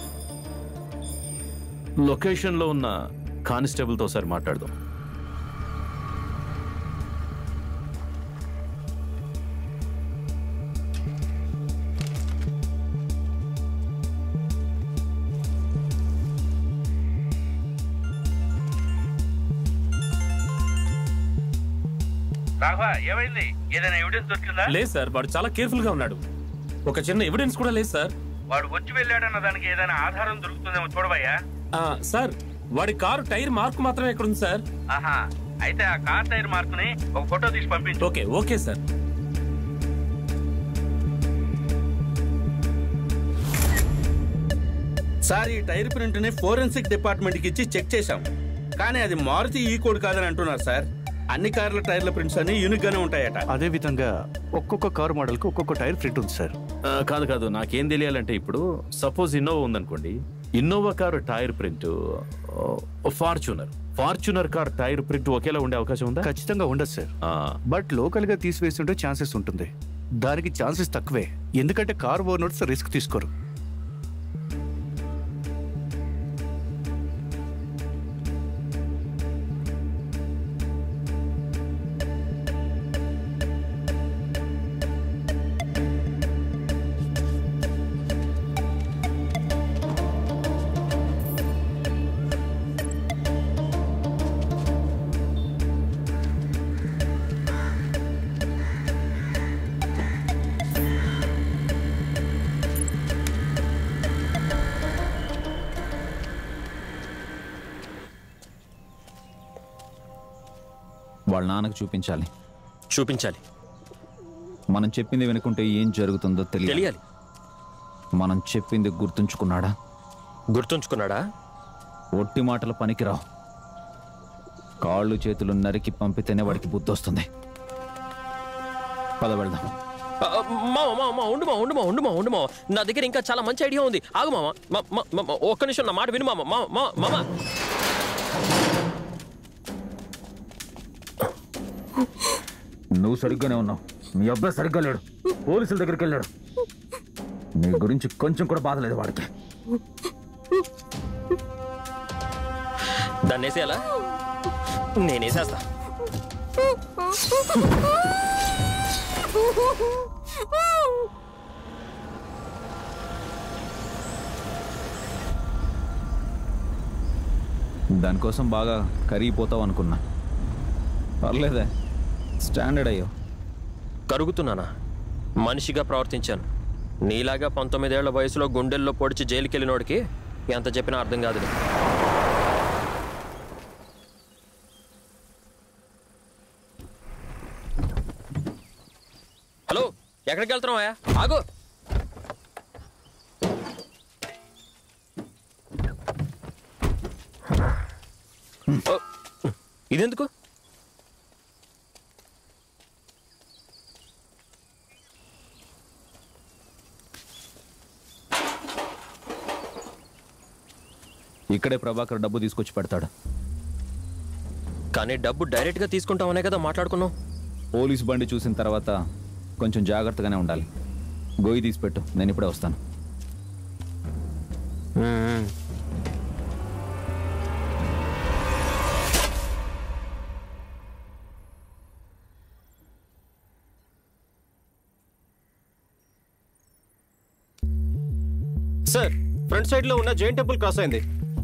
లొకేషన్లో ఉన్న కానిస్టేబుల్తో ఒకసారి మాట్లాడదాం రాఘవ ఏమైంది ఏదైనా ఎవిడెన్స్ దొరికిందా లేదు సార్ వాడు చాలా కేర్ఫుల్ గా ఉన్నాడు ఒక చిన్న ఎవిడెన్స్ కూడా లేదు సార్ వాడు వచ్చి వెళ్ళాడన్న దానికి ఏదైనా ఆధారం దొరుకుతుందేమో చూడవయ్యా ఆ, సార్ వాడి కారు టైర్ మార్క్ మాత్రమే ఎక్కడ ఉంది సార్ ఆహా అయితే ఆ కార్ టైర్ మార్కుని ఒక ఫోటో తీసి పంపించు ఓకే ఓకే సార్ సార్ ఈ టైర్ ప్రింట్ ని ఫోరెన్సిక్ డిపార్ట్మెంట్ కి ఇచ్చి చెక్ చేశాం కానీ అది మారుతి ఈ కోడ్ కాదని అంటున్నారు సార్ అన్ని కార్ల టైర్ల ప్రింట్స్ అన్ని యూనిక్ గానే ఉంటాయట అదే విధంగా ఒక్కొక్క కారు మోడల్కి ఒక్కొక్క టైర్ ప్రింట్ ఉంది సార్ ఆ, కాదు కాదు నాకేం తెలియాలంటే ఇప్పుడు సపోజ్ ఇన్నోవా ఉందనుకోండి Innova car tyre print Fortuner Fortuner car tyre print ఒకేలా ఉండే అవకాశం ఉందా ఖచ్చితంగా ఉండదు సార్ బట్ లోకల్ గా తీసివేసి ఉంటే ఛాన్సెస్ ఉంటుంది దానికి ఛాన్సెస్ తక్కువే ఎందుకంటే కార్ ఓనర్స్ రిస్క్ తీసుకోరు వాళ్ళ నాన్నకు చూపించాలి చూపించాలి మనం చెప్పింది వినుకుంటే ఏం జరుగుతుందో తెలియాలి తెలియాలి మనం చెప్పింది గుర్తుంచుకున్నాడా గుర్తుంచుకున్నాడా ఒట్టి మాటలు పనికిరావు కాళ్ళు చేతులు నరికి పంపితేనే వాడికి బుద్ధి వస్తుంది పద వెళ్దాం ఆ, మామ మామ మామ, ఉండు మా ఉండు మా ఉండు మా ఉండు మా నా దగ్గర ఇంకా చాలా మంచి ఐడియా ఉంది ఆగు మామ మా- మా- మా- మా, ఒక్క నిమిషం నా మాట విను మామ మా- మా- మామ నువ్వు సరిగ్గానే ఉన్నావు మీ అబ్బాయి సరిగ్గా లేడు పోలీసుల దగ్గరికి వెళ్ళాడు నీ గురించి కొంచెం కూడా బాధ లేదు వాడికి దాన్ని వేసేయాలా నేనేసేస్తా దానికోసం బాగా కరిగిపోతావు అనుకున్నా పర్లేదే స్టాండర్డ్ అయ్యో కరుగుతున్నానా మనిషిగా ప్రవర్తించాను నీలాగా పంతొమ్మిదేళ్ల వయసులో గుండెల్లో పొడిచి జైలుకి వెళ్ళినోడికి ఎంత చెప్పినా అర్థం కాదు హలో ఎక్కడికి వెళ్తున్నావా ఆగు ఓ, ఇదెందుకు ఇక్కడే ప్రభాకర్ డబ్బు తీసుకొచ్చి పెడతాడు కానీ డబ్బు డైరెక్ట్గా తీసుకుంటామనే కదా మాట్లాడుకున్నాం పోలీస్ బండి చూసిన తర్వాత కొంచెం జాగ్రత్తగానే ఉండాలి గోయి తీసి పెట్టు నేను ఇప్పుడే వస్తాను సార్ ఫ్రంట్ సైడ్ లో ఉన్న జైన్ టెంపుల్ క్రాస్ అయింది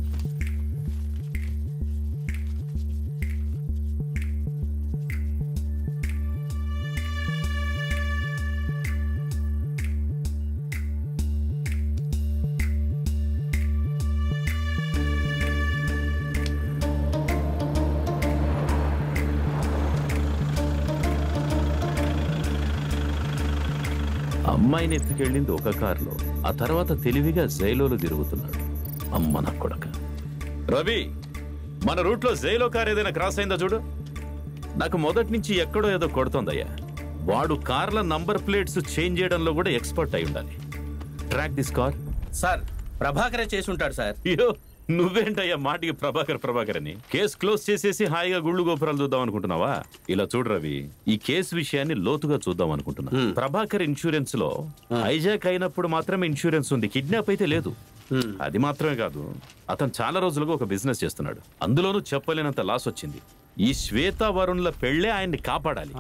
అమ్మాయిని ఎత్తుకెళ్ళింది ఒక కారులో ఆ తర్వాత తెలివిగా జైలోలు తిరుగుతున్నాడు అమ్మ నా కొడక రవి మన రూట్లో జైలో కార్ ఏదైనా క్రాస్ అయిందో చూడు నాకు మొదటి నుంచి ఎక్కడో ఏదో కొడుతోందయ్యా వాడు కార్ల నంబర్ ప్లేట్స్ చేంజ్ చేయడంలో కూడా ఎక్స్పర్ట్ అయి ఉండాలి ట్రాక్ దిస్ కార్ సార్ ప్రభాకరే చేసి ఉంటాడు సార్ అయ్యో నువ్వేంటయ్యా మాటికి ప్రభాకర్ ప్రభాకర్ అని కేసు క్లోజ్ చేసేసి హాయిగా గుళ్ళు గోపురాలు చూద్దాం అనుకుంటున్నావా ఇలా చూడు రవి ఈ కేసు విషయాన్ని లోతుగా చూద్దాం అనుకుంటున్నా ప్రభాకర్ ఇన్సూరెన్స్ లో హైజాక్ అయినప్పుడు మాత్రమే ఇన్సూరెన్స్ ఉంది కిడ్నాప్ అయితే లేదు అది మాత్రమే కాదు అతను చాలా రోజులుగా ఒక బిజినెస్ చేస్తున్నాడు అందులోనూ చెప్పలేనంత లాస్ వచ్చింది ఈ శ్వేత వరుణ్ల పెళ్ళే ఆయన్ని కాపాడాలి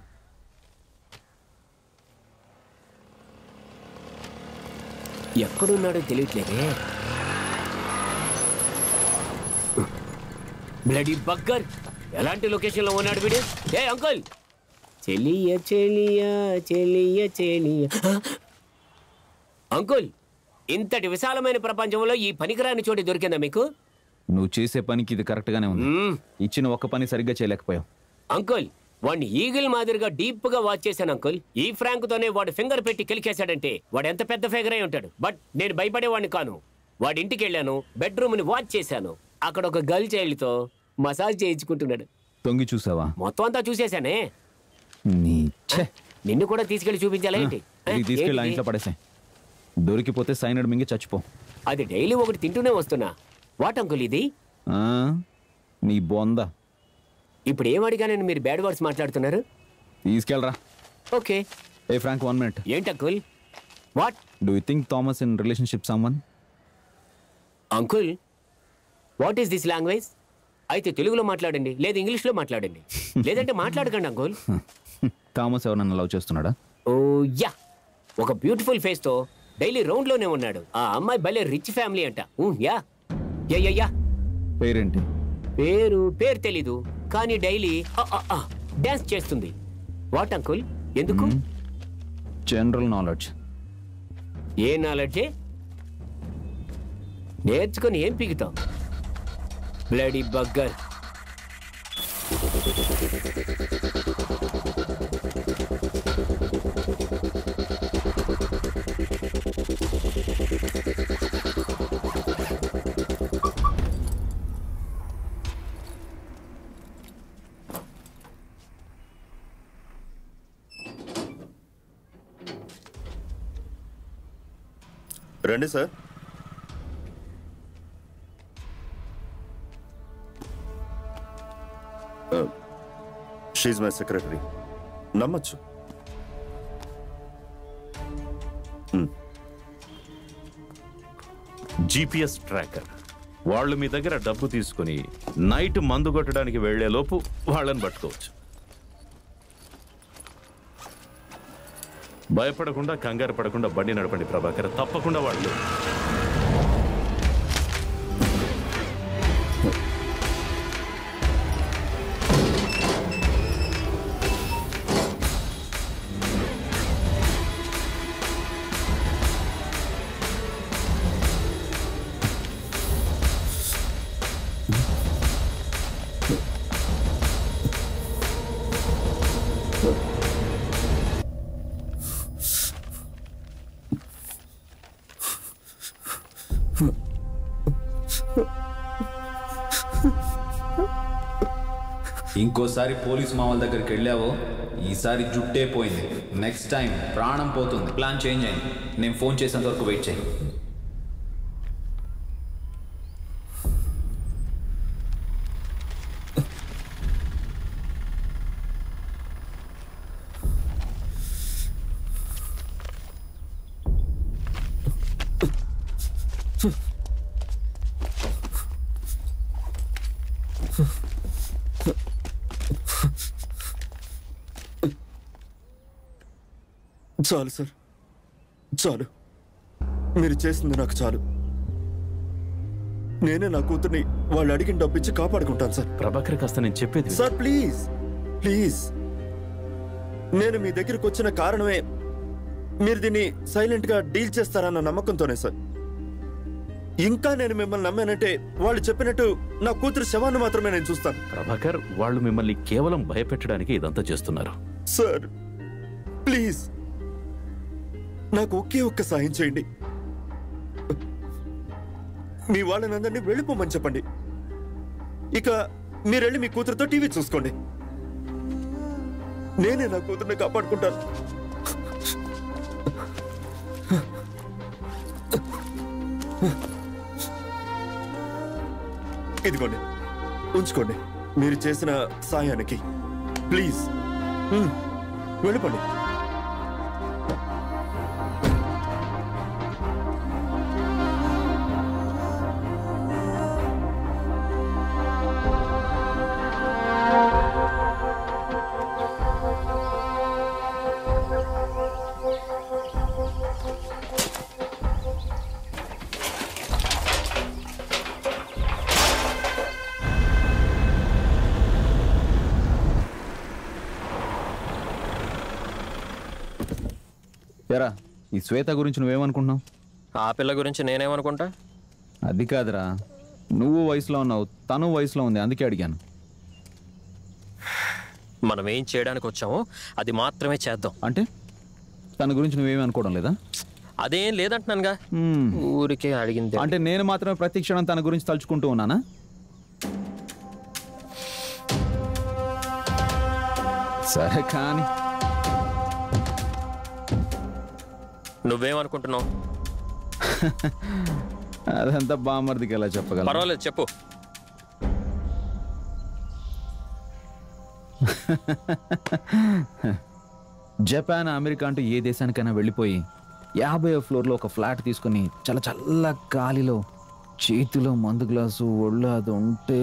ఎక్కడున్నాడో తెలియట్లేదే బ్లడీ బగ్గర్ ఎలాంటి లొకేషన్ లో ఉన్నాడు వీడు ఏ అంకుల్ చెలియ చెలియ చెలియ చెలియ అంకుల్ ఇంతటి విశాలమైన ప్రపంచంలో ఈ పనికిరాని చోటు దొరికిందా మీకు నువ్వు చేసే పనికి ఇది కరెక్ట్గానే ఉంది ఇచ్చిన ఒక్క పని సరిగ్గా చేయలేకపోయావు అంకుల్ వాడిని ఈగిల్ మాదిరిగా డీప్ గా వాచ్ చేశాను అంకుల్ ఈ ఫ్రాంక్ తోనే వాడు ఫింగర్ పెట్టి కిలికేశాడంటే వాడు ఎంత పెద్ద ఫిగర్ అయి ఉంటాడు బట్ నేను భయపడేవాడిని కాను వాడి ఇంటికి వెళ్ళాను బెడ్రూమ్ ని వాచ్ చేశాను అక్కడ ఒక గర్ల్ చైల్డ్ తో మసాజ్ చేయించుకుంటున్నాడు తొంగి చూసావా మొత్తం అంతా చూసేశానే నీ ఛే! నిన్ను కూడా తీసుకెళ్లి చూపించాలా ఏంటి ఇది తీసుకెళ్ళి ఆ ఏంటిది? ఇంట్లో పడేసాయి దొరికిపోతే సైనడ్ మింగి చచ్చిపో అది డైలీ ఒకటి తింటూనే వస్తున్నా వాట్ అంకుల్ ఇది ఆ? నీ బొంద ఇప్పుడు ఏం అడిగానని మీరు బ్యాడ్ వర్డ్స్ మాట్లాడుతున్నారు తీసుకెళ్ళరా ఓకే ఏ ఫ్రాంక్ వన్ మినిట్ ఏంటి uncle what do you think Thomas in relationship someone uncle what is this language అయితే తెలుగులో మాట్లాడండి లేదా ఇంగ్లీష్లో మాట్లాడండి లేదంటే మాట్లాడకండి అంకుల్ థామస్ ఎవరన్నా లవ్ చేస్తున్నాడా ఓ యా ఒక బ్యూటిఫుల్ ఫేస్ తో డైలీ రౌండ్ లోనే ఉన్నాడు ఆ అమ్మాయి భలే రిచ్ ఫ్యామిలీ అంట ఊ, యా యా యా యా పేరేంటి పేరు పేరు తెలీదు కానీ డైలీ డాన్స్ చేస్తుంది వాట్ అంకుల్ ఎందుకు జనరల్ నాలెడ్జ్ ఏ నాలెడ్జే నేర్చుకొని ఏం పీకుతావు బ్లడీ బగ్గర్ రండి సార్ షీజ్ మై సెక్రటరీ నమ్మచ్చు జీపీఎస్ ట్రాకర్ వాళ్ళు మీ దగ్గర డబ్బు తీసుకుని నైట్ మందు కొట్టడానికి వెళ్లే లోపు వాళ్ళని పట్టుకోవచ్చు భయపడకుండా కంగారు పడకుండా బండి నడపండి ప్రభాకర్ తప్పకుండా వాళ్ళు ఇంకోసారి పోలీస్ మామల దగ్గరికి వెళ్ళావో ఈసారి జుట్టే పోయింది నెక్స్ట్ టైం ప్రాణం పోతుంది ప్లాన్ చేంజ్ అయింది నేను ఫోన్ చేసేంత వరకు వెయిట్ చేయి చాలు సార్ చాలు మీరు చేసింది నాకు చాలు నేనే నా కూతుర్ని వాళ్ళు అడిగిన డబ్బు ఇచ్చి కాపాడుకుంటాను సార్ ప్రభాకర్ కాస్త నేను చెప్పేది విను. సార్ ప్లీజ్ ప్లీజ్ నేను మీ దగ్గరికి వచ్చిన కారణమే మీరు దీన్ని సైలెంట్ గా డీల్ చేస్తారన్న నమ్మకంతోనే సార్ ఇంకా నేను మిమ్మల్ని నమ్మానంటే వాళ్ళు చెప్పినట్టు నా కూతురు శవాన్ని మాత్రమే నేను చూస్తాను ప్రభాకర్ వాళ్ళు మిమ్మల్ని కేవలం భయపెట్టడానికి ఇదంతా చేస్తున్నారు సార్ ప్లీజ్ నాకు ఒకే ఒక్క సాయం చేయండి మీ వాళ్ళనందరినీ వెళ్ళిపోమని చెప్పండి ఇక మీరెళ్ళి మీ కూతురుతో టీవీ చూసుకోండి నేనే నా కూతుర్ని కాపాడుకుంటాను ఇదిగోండి ఉంచుకోండి మీరు చేసిన సాయానికి ప్లీజ్ హ్మ్, వెళ్ళిపోండి ఎరా ఈ శ్వేత గురించి నువ్వేమనుకుంటున్నావు ఆ పిల్ల గురించి నేనేమనుకుంటా అది కాదురా నువ్వు వయసులో ఉన్నావు తను వయసులో ఉంది అందుకే అడిగాను మనం ఏం చేయడానికి వచ్చామో అది మాత్రమే చేద్దాం అంటే తన గురించి నువ్వేమీ అనుకోవడం లేదా అదేం లేదంటున్నానుగా మ్మ్. ఊరికే అడిగింది అంటే నేను మాత్రమే ప్రతి క్షణం తన గురించి తలుచుకుంటూ ఉన్నానా సరే కానీ నువ్వేమనుకుంటున్నావు అదంతా బామర్దికి ఎలా చెప్పగలను పర్వాలేదు చెప్పు జపాన్ అమెరికా అంటూ ఏ దేశానికైనా వెళ్ళిపోయి యాభై ఫ్లోర్లో ఒక ఫ్లాట్ తీసుకుని చాలా చల్ల గాలిలో చేతిలో మందు గ్లాసు ఒళ్ళు అది ఉంటే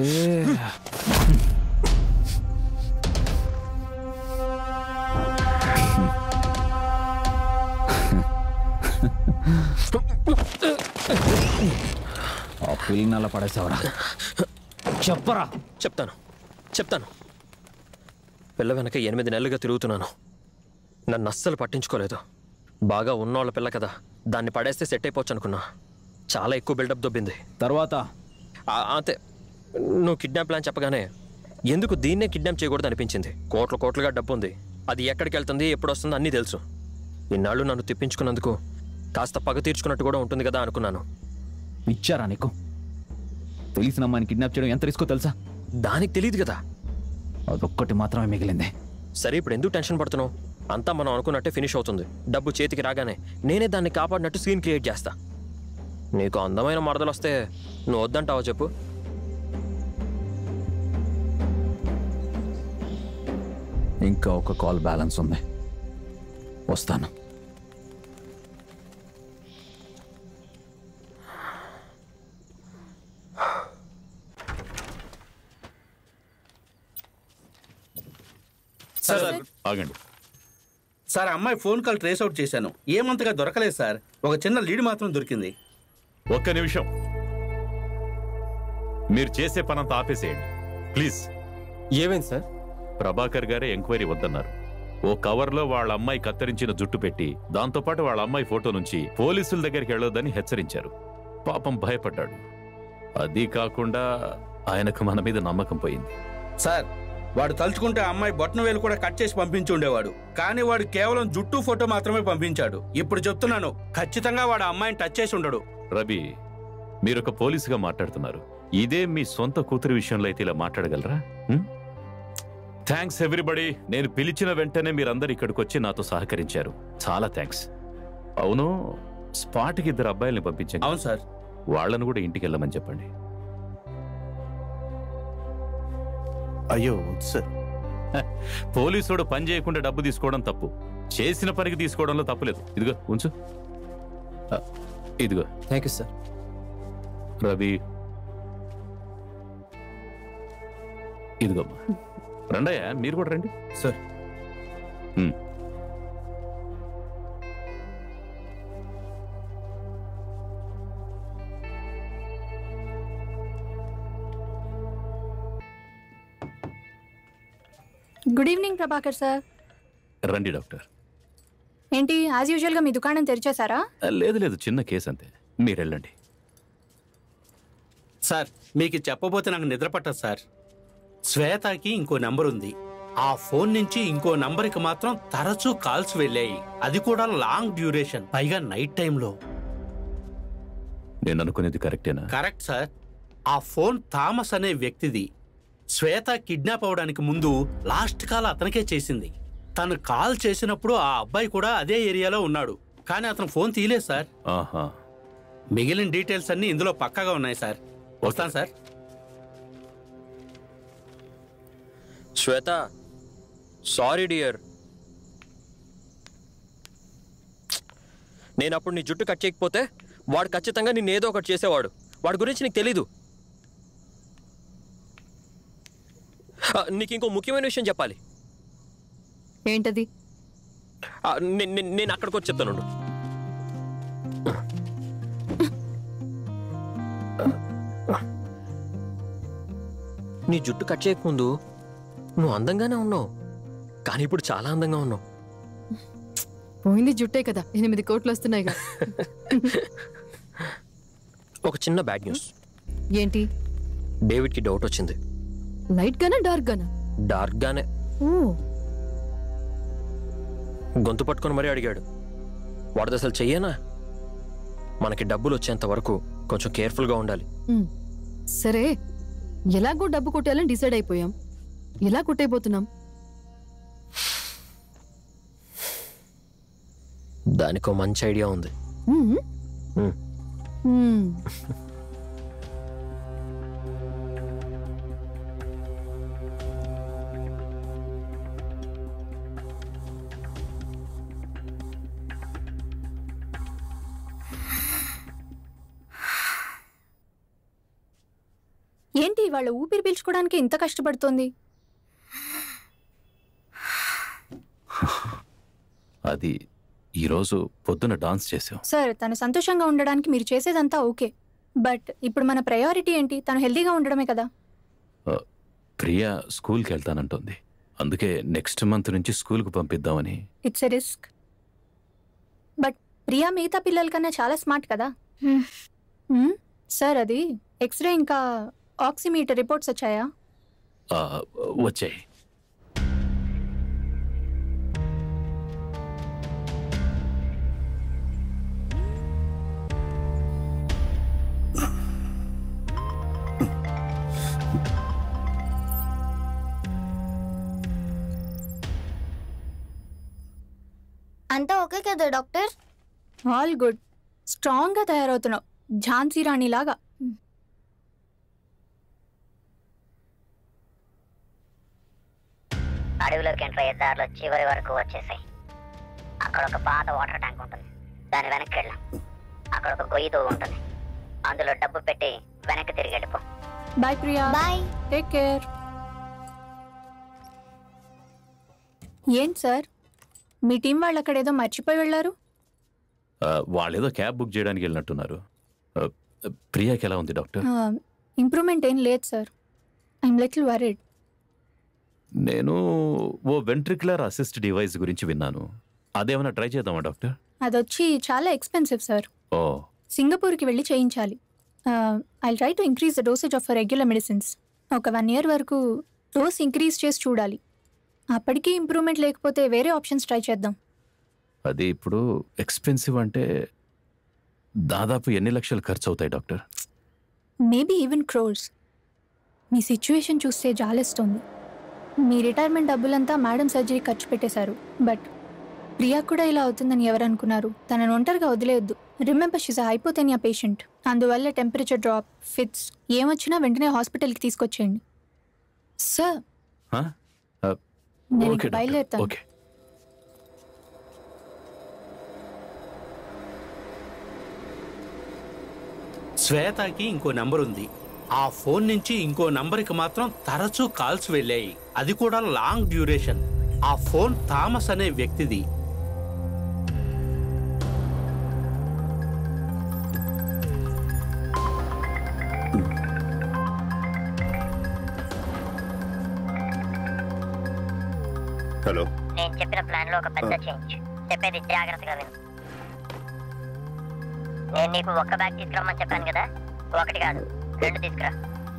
ఆ పిల్లని అలా పడేసావరా చెప్పరా చెప్తాను చెప్తాను పిల్ల వెనక ఎనిమిది నెలలుగా తిరుగుతున్నాను నన్ను అస్సలు పట్టించుకోలేదు బాగా ఉన్నోళ్ళ పిల్ల కదా దాన్ని పడేస్తే సెట్ అయిపోవచ్చు అనుకున్నా చాలా ఎక్కువ బిల్డప్ దొబ్బింది తర్వాత ఆ- అంతే నువ్వు కిడ్నాప్ ప్లాన్ చెప్పగానే ఎందుకు దీన్నే కిడ్నాప్ చేయకూడదు అనిపించింది కోట్ల కోట్లుగా డబ్బు ఉంది అది ఎక్కడికి వెళ్తుంది ఎప్పుడు వస్తుందో అన్నీ తెలుసు ఇన్నాళ్ళు నన్ను తిప్పించుకున్నందుకు కాస్త పగ తీర్చుకున్నట్టు కూడా ఉంటుంది కదా అనుకున్నాను ఇచ్చారా నీకు తెలిసిన అమ్మాయిని కిడ్నాప్ చేయడం ఎంత రిస్కో తెలుసా దానికి తెలియదు కదా అదొక్కటి మాత్రమే మిగిలింది సరే ఇప్పుడు ఎందుకు టెన్షన్ పడుతున్నావు అంతా మనం అనుకున్నట్టే ఫినిష్ అవుతుంది డబ్బు చేతికి రాగానే నేనే దాన్ని కాపాడినట్టు సీన్ క్రియేట్ చేస్తా నీకు అందమైన మరదలు వస్తే నువ్వు వద్దంటావా చెప్పు ఇంకా ఒక కాల్ బ్యాలెన్స్ ఉంది వస్తాను సార్ ఆగండి సార్ అమ్మాయి ఫోన్ కాల్ ట్రేస్ అవుట్ చేశాను ఏమంతగా దొరకలేదు సార్ ఒక చిన్న లీడ్ మాత్రం దొరికింది ఒక్క నిమిషం మీరు చేసే పనంతా ఆపేసేయండి ప్లీజ్ ఏమైంది సార్ ప్రభాకర్ గారే ఎంక్వైరీ వద్దన్నారు ఓ కవర్లో వాళ్ళ అమ్మాయి కత్తిరించిన జుట్టు పెట్టి దాంతోపాటు వాళ్ళ అమ్మాయి ఫోటో నుంచి పోలీసుల దగ్గరికి వెళ్ళొద్దని హెచ్చరించారు పాపం భయపడ్డాడు అది కాకుండా ఆయనకు మన మీద నమ్మకం పోయింది సార్ వాడు తలుచుకుంటే ఆ అమ్మాయి బొట్టన వేలు కూడా కట్ చేసి పంపించి ఉండేవాడు కానీ వాడు కేవలం జుట్టు ఫోటో మాత్రమే పంపించాడు ఇప్పుడు చెప్తున్నాను ఖచ్చితంగా వాడు ఆ అమ్మాయిని టచ్ చేసి ఉండడు రవి మీరొక పోలీసుగా మాట్లాడుతున్నారు ఇదే మీ సొంత కూతురి విషయంలో అయితే ఇలా మాట్లాడగలరా థ్యాంక్స్ ఎవ్రీబడి నేను పిలిచిన వెంటనే మీరందరు ఇక్కడికి వచ్చి నాతో సహకరించారు చాలా థ్యాంక్స్ అవును స్పాట్కి ఇద్దరు అబ్బాయిల్ని పంపించండి అవును సార్ వాళ్ళను కూడా ఇంటికి వెళ్ళమని చెప్పండి అయ్యో వద్దు సార్ పోలీసుడు పని చేయకుండా డబ్బు తీసుకోవడం తప్పు చేసిన పనికి తీసుకోవడంలో తప్పులేదు ఇదిగో ఉంచు ఆ, ఇదిగో థ్యాంక్ యూ సార్ రవి ఇదిగో రండయ్యా మీరు కూడా రండి sir good evening Prabhakar sir రండి డాక్టర్ ఏంటి యాజ్ యూజువల్గా మీ దుకాణం తెరిచేశారా ఆ, లేదు లేదు చిన్న కేసు అంతే మీరు వెళ్ళండి సార్ మీకు చెప్పబోతే నాకు నిద్ర పట్టదు సార్ శ్వేతకి ఇంకో నంబర్ ఉంది ఆ ఫోన్ నుంచి ఇంకో నంబర్కి మాత్రం తరచూ కాల్స్ వెళ్ళాయి అది కూడా లాంగ్ డ్యూరేషన్ పైగా నైట్ టైంలో నేను అనుకునేది కరెక్టేనా కరెక్ట్ సార్ ఆ ఫోన్ థామస్ అనే వ్యక్తిది శ్వేత కిడ్నాప్ అవడానికి ముందు లాస్ట్ కాల్ అతనికే చేసింది తను కాల్ చేసినప్పుడు ఆ అబ్బాయి కూడా అదే ఏరియాలో ఉన్నాడు కానీ అతను ఫోన్ తీయలేదు సార్ ఆహా మిగిలిన డీటెయిల్స్ అన్ని ఇందులో పక్కాగా ఉన్నాయి సార్ వస్తాను సార్ శ్వేత సారీ డియర్ నేను అప్పుడు నీ జుట్టు కట్ చేయకపోతే వాడు ఖచ్చితంగా నిన్ను ఏదో ఒకటి చేసేవాడు వాడి గురించి నీకు తెలీదు ఆ, నీకు ఇంకో ముఖ్యమైన విషయం చెప్పాలి ఏంటది ఆ, నే- నే- నేను అక్కడికి వచ్చి చెప్తాను ఉండు. నీ జుట్టు కట్ చేయకముందు నువ్వు అందంగానే ఉన్నావు కానీ ఇప్పుడు చాలా అందంగా ఉన్నావు పోయింది జుట్టే కదా ఎనిమిది కోట్లు వస్తున్నాయిగా ఒక చిన్న బ్యాడ్ న్యూస్ ఏంటి డేవిడ్కి డౌట్ వచ్చింది లైట్ గానా డార్క్ గానా డార్క్ గానే ఓ గొంతు పట్టుకొని మరీ అడిగాడు వాడిది అసలు చెయ్యనా మనకి డబ్బులు వచ్చేంత వరకు కొంచెం కేర్ఫుల్గా ఉండాలి ఉమ్. సరే ఎలాగో డబ్బు కొట్టాలని డిసైడ్ అయిపోయాం ఎలా కొట్టేయబోతున్నాం దానికో మంచి ఐడియా ఉంది ఉమ్. ఉమ్. ఉమ్. ఏంటి వాళ్ళ ఊపిరి పీల్చుకోవడానికి ఇంత కష్టపడుతోంది అది ఈరోజు పొద్దున డాన్స్ చేసాం సార్ తను సంతోషంగా ఉండడానికి మీరు చేసేదంతా ఓకే బట్ ఇప్పుడు మన ప్రయారిటీ ఏంటి తను హెల్దీగా ఉండడమే కదా ఆ, ప్రియా స్కూల్కి వెళ్తానంటుంది అందుకే నెక్స్ట్ మంత్ నుంచి స్కూల్కి పంపిద్దామని it's a risk but Priya మిగతా పిల్లల కన్నా చాలా స్మార్ట్ కదా హ్మ్? సార్ అది ఎక్స్రే ఇంకా ఆక్సిమీటర్ రిపోర్ట్స్ వచ్చాయా ఆ, వచ్చాయి అంతా ఓకే కదా డాక్టర్ ఆల్ గుడ్ స్ట్రాంగ్గా తయారవుతున్నావు ఝాన్సీ రాణి లాగా అడవిలోకి ఎంటర్ అయ్యే దారిలో చివరి వరకు వచ్చేసాయి అక్కడ ఒక పాత వాటర్ ట్యాంక్ ఉంటుంది దాని వెనక్కి వెళ్ళాం అక్కడ ఒక గొయ్యి తోవ ఉంటుంది అందులో డబ్బు పెట్టి వెనక్కి తిరిగి వెళ్ళిపో bye Priya bye take care ఏంటి సార్ మీ టీం వాళ్ళు అక్కడ ఏదో మర్చిపోయి వెళ్ళారు ఆ, వాళ్ళేదో క్యాబ్ బుక్ చేయడానికి వెళ్ళినట్టున్నారు ఆ, ప్రియాకి ఎలా ఉంది డాక్టర్ ఇంప్రూవ్మెంట్ ఏం లేదు సార్ ఐఎమ్ లిటిల్ వరీడ్ నేను ఓ వెంట్రికులర్ అసిస్ట్ డివైస్ గురించి విన్నాను అదేమైనా ట్రై చేద్దామా డాక్టర్ అదొచ్చి చాలా ఎక్స్పెన్సివ్ సార్ ఓ సింగపూర్కి వెళ్ళి చేయించాలి I try to increase the dosage of regular medicines ఒక వన్ ఇయర్ వరకు డోస్ ఇంక్రీజ్ చేసి చూడాలి అప్పటికీ ఇంప్రూవ్మెంట్ లేకపోతే వేరే ఆప్షన్స్ ట్రై చేద్దాం అది ఇప్పుడు ఎక్స్పెన్సివ్ అంటే దాదాపు ఎన్ని లక్షలు ఖర్చు అవుతాయి డాక్టర్ మేబీ ఈవెన్ క్రోర్స్ మీ సిచ్యువేషన్ చూస్తే జాలేస్తుంది మీ రిటైర్మెంట్ డబ్బులంతా మేడం సర్జరీ ఖర్చు పెట్టేశారు బట్ ప్రియా కూడా ఇలా అవుతుందని ఎవరు అనుకున్నారు తనను ఒంటరిగా వదిలేయొద్దు రిమెంబర్ షీజ్ హైపోతేనియా పేషెంట్ అందువల్ల టెంపరేచర్ డ్రాప్ ఫిట్స్ ఏమొచ్చినా వెంటనే హాస్పిటల్కి తీసుకొచ్చేయండి సార్ ఆ? ఆ, నేను ఓకే ఇక బయలుదేరుతాను ఓకే శ్వేతకి ఇంకో నంబర్ ఉంది ఆ ఫోన్ నుంచి ఇంకో నంబర్కి మాత్రం తరచూ కాల్స్ వెళ్ళాయి అది కూడా లాంగ్ డ్యూరేషన్ ఆ ఫోన్ థామస్ అనే వ్యక్తిది హలో నేను చెప్పిన ప్లాన్ లో ఒక పెద్ద చేంజ్ చెప్పేది జాగ్రత్తగా విను నేను నీకు ఒక్క బ్యాగ్ తీసుకురమ్మని చెప్పాను కదా ఒకటి కాదు రెండు తీసుకురా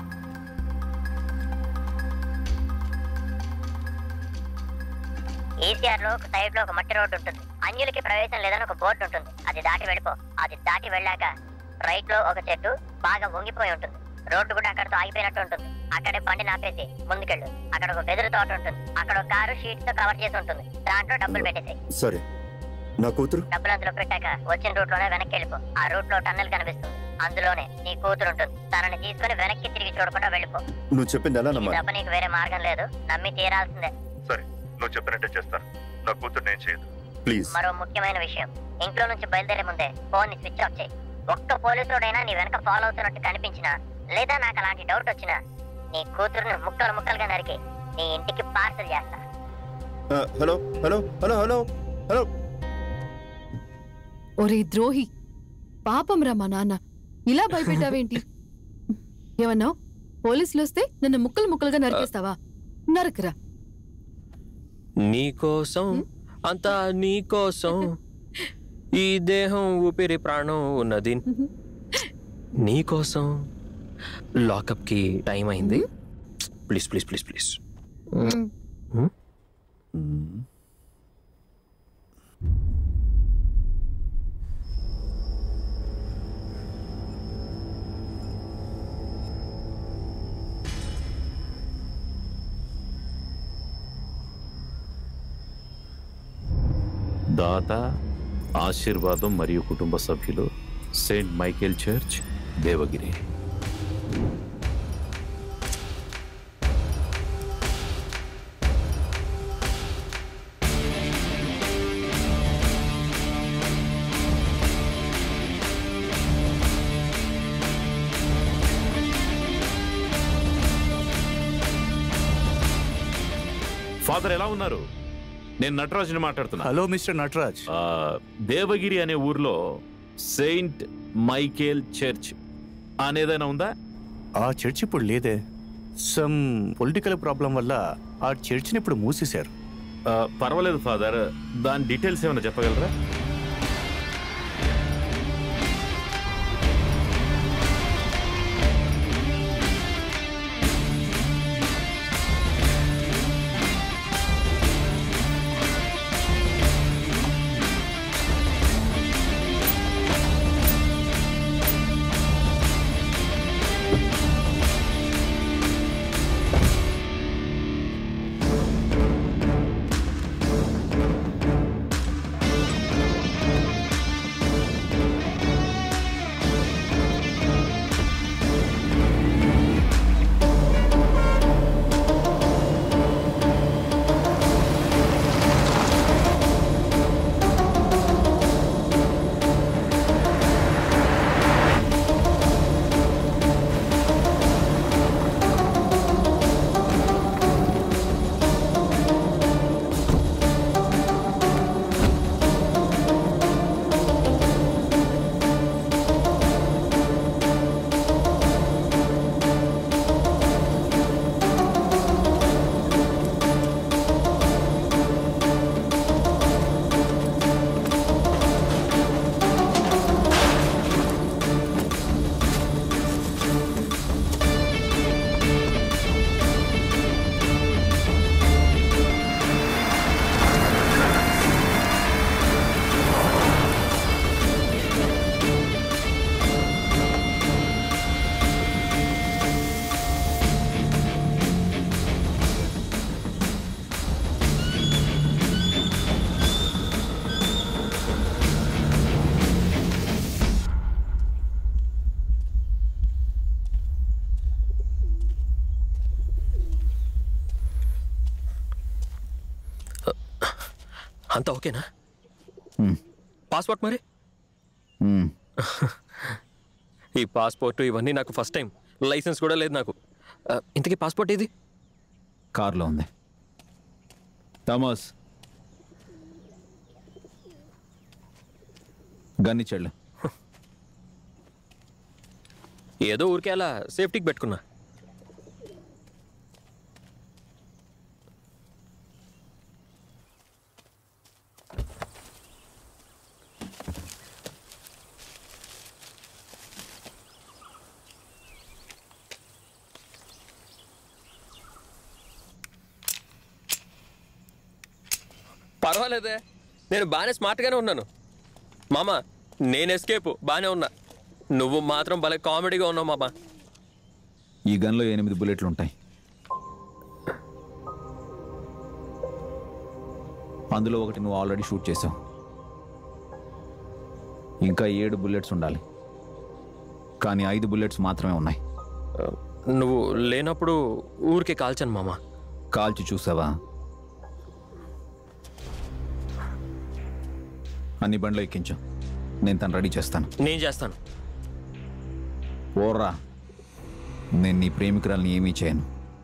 ఈసీఆర్ లో ఒక సైడ్ లో ఒక మట్టి రోడ్డు ఉంటుంది అన్యులకి ప్రవేశం లేదని ఒక బోర్డు ఉంటుంది అది దాటి వెళ్ళిపో అది దాటి వెళ్ళాక రైట్ లో ఒక చెట్టు బాగా వంగిపోయి ఉంటుంది రోడ్డు కూడా అక్కడతో ఆగిపోయినట్టు ఉంటుంది అక్కడే బండి నాపేసి ముందుకెళ్ళు అక్కడ ఒక వెదురు తోట ఉంటుంది అక్కడ ఒక కారు షీట్ తో కవర్ చేసి ఉంటుంది దాంట్లో డబ్బులు పెట్టేసాయి సరే నా కూతురు డబ్బులు అందులో పెట్టాక వచ్చిన రూట్ లోనే వెనక్కి వెళ్ళిపో ఆ రూట్ లో టన్నెల్ కనిపిస్తుంది అందులోనే నీ కూతురు ఉంటుంది తనని తీసుకుని వెనక్కి తిరిగి చూడకుండా వెళ్ళిపో నువ్వు చెప్పింది ఎలా ఇది నమ్మాలి తప్ప నీకు వేరే మార్గం లేదు నమ్మి తీరాల్సిందే సరే నువ్వు చెప్పినట్టే చేస్తాను నా కూతురు నేను చేయదు ప్లీజ్ మరో ముఖ్యమైన విషయం ఇంట్లో నుంచి బయలుదేరే ముందే ఫోన్ ని స్విచ్ ఆఫ్ చేయి ఒక్క పోలీసుడైనా నీ వెనక ఫాలో అవుతున్నట్టు కనిపించినా లేదా నాకు అలాంటి డౌట్ వచ్చినా నీ కూతురుని ముక్కలు ముక్కలుగా నరికి నీ ఇంటికి పార్సల్ చేస్తా hello hello hello hello hello ఒరే ద్రోహి పాపం రా మా నాన్న ఇలా భయపెట్టావేంటి ఏమన్నావు పోలీసులు వస్తే నన్ను ముక్కలు ముక్కలుగా నరికేస్తావా నరకరా నీకోసం అంతా నీకోసం ఈ దేహం ఊపిరి ప్రాణం ఉన్నది నీకోసం లాకప్ కి టైం అయింది ప్లీజ్ ప్లీజ్ ప్లీజ్ ప్లీజ్ దాత ఆశీర్వాదం మరియు కుటుంబ సభ్యులు Saint Michael church Devagiri father ఎలా ఉన్నారు నేను నటరాజుని మాట్లాడుతున్నా హలో మిస్టర్ నటరాజ్ ఆ, దేవగిరి అనే ఊర్లో సెయింట్ మైకేల్ చర్చ్ అనేదైనా ఉందా ఆ చర్చ్ ఇప్పుడు లేదే సమ్ పొలిటికల్ ప్రాబ్లం వల్ల ఆ చర్చ్ని ఇప్పుడు మూసేశారు ఆ, పర్వాలేదు ఫాదర్ దాని డీటెయిల్స్ ఏమైనా చెప్పగలరా అంతా ఓకేనా హ్మ్. పాస్పోర్ట్ మరి హ్మ్. ఈ పాస్పోర్ట్ ఇవన్నీ నాకు ఫస్ట్ టైం లైసెన్స్ కూడా లేదు నాకు ఆ, ఇంతకీ పాస్పోర్ట్ ఏది కార్లో ఉంది థామస్ గన్నిచెళ్ళు ఏదో ఊరికే అలా సేఫ్టీకి పెట్టుకున్నా పర్వాలేదే నేను బాగానే స్మార్ట్గానే ఉన్నాను మామ నేను ఎస్కేప్ బాగానే ఉన్నా నువ్వు మాత్రం భలే కామెడీగా ఉన్నావు మామ ఈ గన్లో ఎనిమిది బుల్లెట్లు ఉంటాయి అందులో ఒకటి నువ్వు ఆల్రెడీ షూట్ చేసావు ఇంకా ఏడు బుల్లెట్స్ ఉండాలి కానీ ఐదు బుల్లెట్స్ మాత్రమే ఉన్నాయి నువ్వు లేనప్పుడు ఊరికే కాల్చాను మామ కాల్చి చూసావా అన్ని బండ్లో ఎక్కించు నేను తను రెడీ చేస్తాను నేను చేస్తాను ఓర్రా నేను నీ ప్రేమికురాల్ని ఏమీ చేయను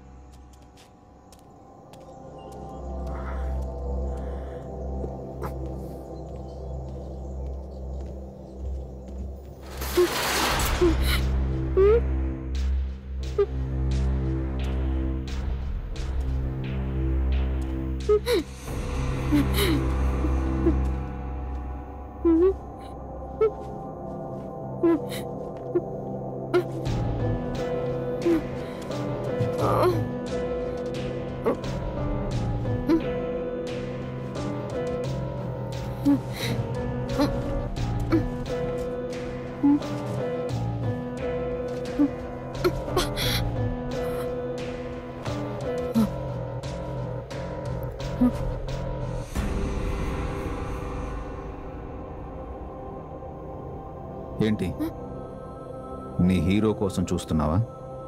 ఏంటి నీ హీరో కోసం చూస్తున్నావా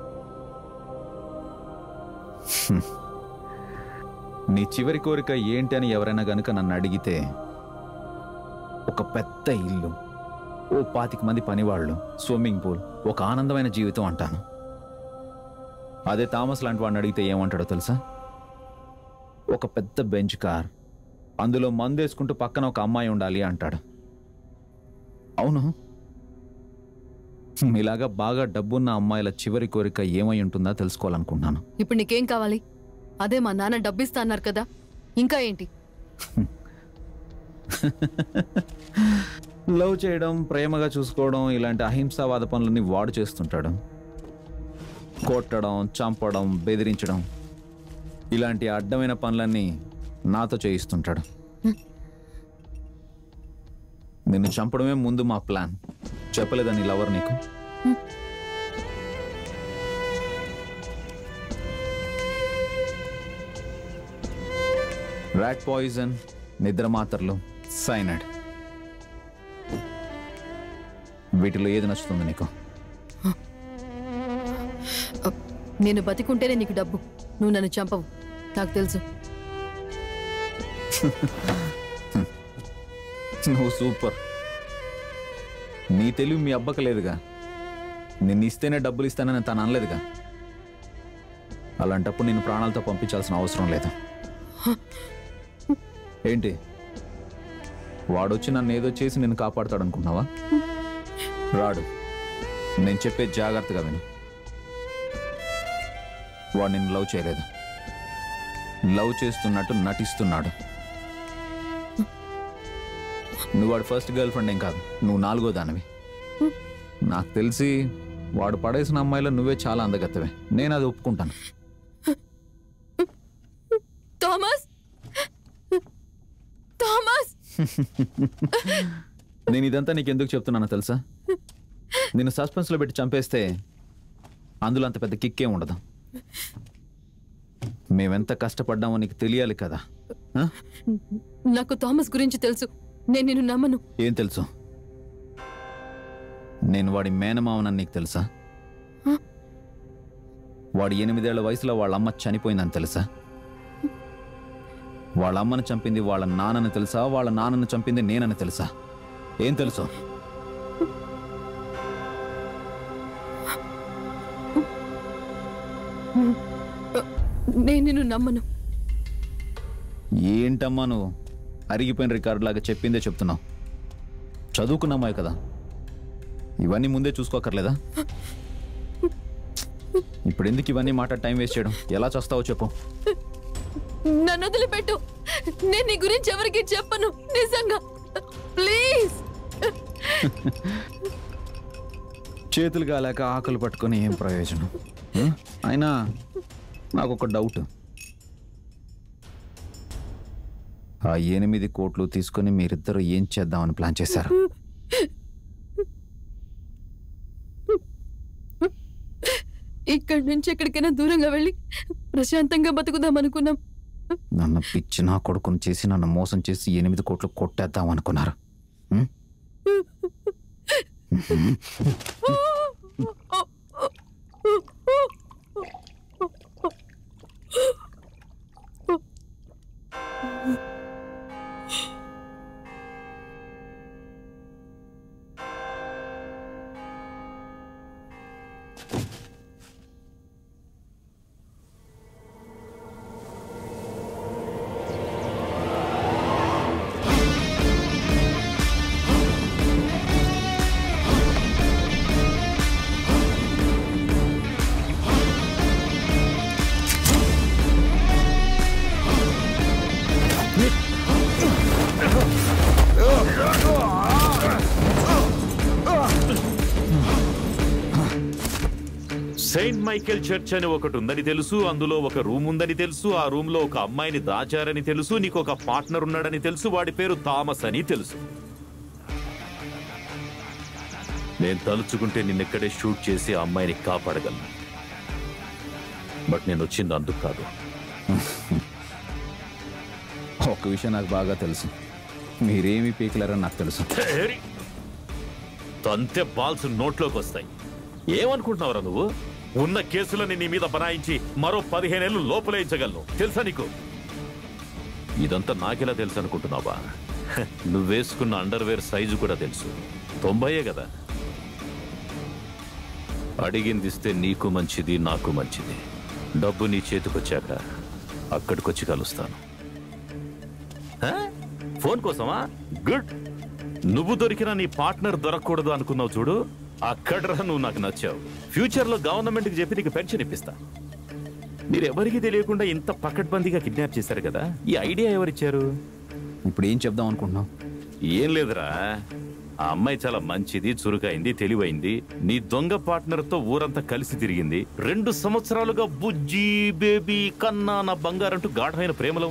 హ్మ్. నీ చివరి కోరిక ఏంటి అని ఎవరైనా గనుక నన్ను అడిగితే ఒక పెద్ద ఇల్లు ఓ పాతిక మంది పనివాళ్ళు స్విమ్మింగ్ పూల్ ఒక ఆనందమైన జీవితం అంటాను అదే థామస్ లాంటి వాడిని అడిగితే ఏమంటాడో తెలుసా ఒక పెద్ద బెంచ్ కార్ అందులో మందేసుకుంటూ పక్కన ఒక అమ్మాయి ఉండాలి అంటాడు అవును ఇలాగా బాగా డబ్బున్న అమ్మాయిల చివరి కోరిక ఏమై ఉంటుందా తెలుసుకోవాలనుకుంటున్నాను ఇప్పుడు నీకేం కావాలి అదే మా నాన్న డబ్బిస్తా అన్నారు కదా ఇంకా ఏంటి లవ్ చేయడం ప్రేమగా చూసుకోవడం ఇలాంటి అహింసావాద పనులన్నీ వాడు చేస్తుంటాడు కొట్టడం చంపడం బెదిరించడం ఇలాంటి అడ్డమైన పనులన్నీ నాతో చేయిస్తుంటాడు నిన్ను చంపడమే ముందు మా ప్లాన్ చెప్పలేదని లవర్ నీకు ర్యాట్ పాయిజన్ నిద్ర మాత్రలు సైనడ్ వీటిలో ఏది నచ్చుతుంది నీకు నేను బతికుంటేనే నీకు డబ్బు నువ్వు నన్ను చంపవు నాకు తెలుసు నువ్వు సూపర్ నీ తెలివి మీ అబ్బకి లేదుగా నిన్ను ఇస్తేనే డబ్బులు ఇస్తానని తను అనలేదుగా అలాంటప్పుడు నేను ప్రాణాలతో పంపించాల్సిన అవసరం లేదు ఏంటి వాడొచ్చి నన్ను ఏదో చేసి నిన్ను కాపాడుతాడు అనుకున్నావా రాడు నేను చెప్పే జాగ్రత్తగా విను వాడు నిన్ను లవ్ చేయలేదు లవ్ చేస్తున్నట్టు నటిస్తున్నాడు నువ్వు వాడు ఫస్ట్ గర్ల్ ఫ్రెండ్ ఏం కాదు నువ్వు నాలుగో దానివి నాకు తెలిసి వాడు పడేసిన అమ్మాయిలో నువ్వే చాలా అందగత్తవే నేను అది ఒప్పుకుంటాను థామస్ థామస్ నేను ఇదంతా నీకు ఎందుకు చెప్తున్నానో తెలుసా నిన్ను సస్పెన్స్లో పెట్టి చంపేస్తే అందులో అంత పెద్ద కిక్కే ఉండదు మేమెంత కష్టపడ్డామో నీకు తెలియాలి కదా ఆ? నాకు థామస్ గురించి తెలుసు నేను నిన్ను నమ్మను ఏం తెలుసు నేను వాడి మేనమావనని నీకు తెలుసా వాడి ఎనిమిదేళ్ల వయసులో వాళ్ళ అమ్మ చనిపోయిందని తెలుసా వాళ్ళ అమ్మని చంపింది వాళ్ళ నాన్నని తెలుసా వాళ్ళ నాన్నని చంపింది నేనని తెలుసా ఏం తెలుసు నేను నిన్ను నమ్మను ఏంటమ్మా నువ్వు అరిగిపోయిన రికార్డు లాగా చెప్పిందే చెప్తున్నావు చదువుకున్నామాయి కదా ఇవన్నీ ముందే చూసుకోకర్లేదా ఇప్పుడు ఎందుకు ఇవన్నీ మాట టైం వేస్ట్ చేయడం ఎలా చేస్తావో చెప్పు నన్ను వదిలిపెట్టు నేను నీ గురించి ఎవరికి చెప్పను నిజంగా ప్లీజ్ చేతులు కాలేక ఆకలి పట్టుకొని ఏం ప్రయోజనం ఉం? అయినా నాకు ఒక డౌట్ ఆ ఎనిమిది కోట్లు తీసుకొని మీరిద్దరు ఏం చేద్దామని ప్లాన్ చేశారు ఇక్కడి నుంచి ఎక్కడికైనా దూరంగా వెళ్ళి ప్రశాంతంగా బతుకుదాం అనుకున్నాం నన్ను పిచ్చి నా కొడుకుని చేసి నన్ను మోసం చేసి ఎనిమిది కోట్లు కొట్టేద్దాం అనుకున్నారు ఉం? సెయింట్ మైకేల్ చర్చ్ అని ఒకటి ఉందని తెలుసు అందులో ఒక రూమ్ ఉందని తెలుసు ఆ రూమ్ లో ఒక అమ్మాయిని దాచారని తెలుసు నీకు ఒక పార్ట్నర్ ఉన్నాడని తెలుసు వాడి పేరు థామస్ అని తెలుసు నేను తలుచుకుంటే నిన్నెక్కడే షూట్ చేసి ఆ అమ్మాయిని కాపాడగలను బట్ నేను వచ్చింది అందుకు కాదు ఒక విషయం నాకు బాగా తెలుసు మీరేమీ పీకలేరని నాకు తెలుసు తేరి. తంతె బాల్స్ నోట్లోకి వస్తాయి ఏమనుకుంటున్నావురా నువ్వు ఉన్న కేసులని నీ మీద బనాయించి మరో పదిహేనేళ్ళు లోపలేయించగలను తెలుసా నీకు ఇదంతా నాకెలా తెలుసు అనుకుంటున్నావా హ, నువ్వు వేసుకున్న అండర్వేర్ సైజు కూడా తెలుసు తొంభైయే కదా అడిగింది ఇస్తే నీకు మంచిది నాకు మంచిది డబ్బు నీ చేతికొచ్చాక అక్కడికొచ్చి కలుస్తాను హ? ఫోన్ కోసమా గుడ్ నువ్వు దొరికిన నీ పార్ట్నర్ దొరకకూడదు అనుకున్నావు చూడు అక్కడరా నువ్వు నాకు నచ్చావు ఫ్యూచర్ లో గవర్నమెంట్ కి చెప్పి నీకు పెన్షన్ ఇప్పిస్తా మీరు ఎవరికి తెలియకుండా ఇంత పకడ్బందీగా కిడ్నాప్ చేశారు కదా ఈ ఐడియా ఎవరిచ్చారు ఇప్పుడు ఏం చెప్దాం అనుకుంటున్నావు ఏం లేదురా ఆ అమ్మాయి చాలా మంచిది చురుకైంది తెలివైంది నీ దొంగ పార్ట్నర్ తో ఊరంతా కలిసి తిరిగింది రెండు సంవత్సరాలుగా బుజ్జి బేబీ కన్నా నా బంగారంటూ గాఢమైన ప్రేమలో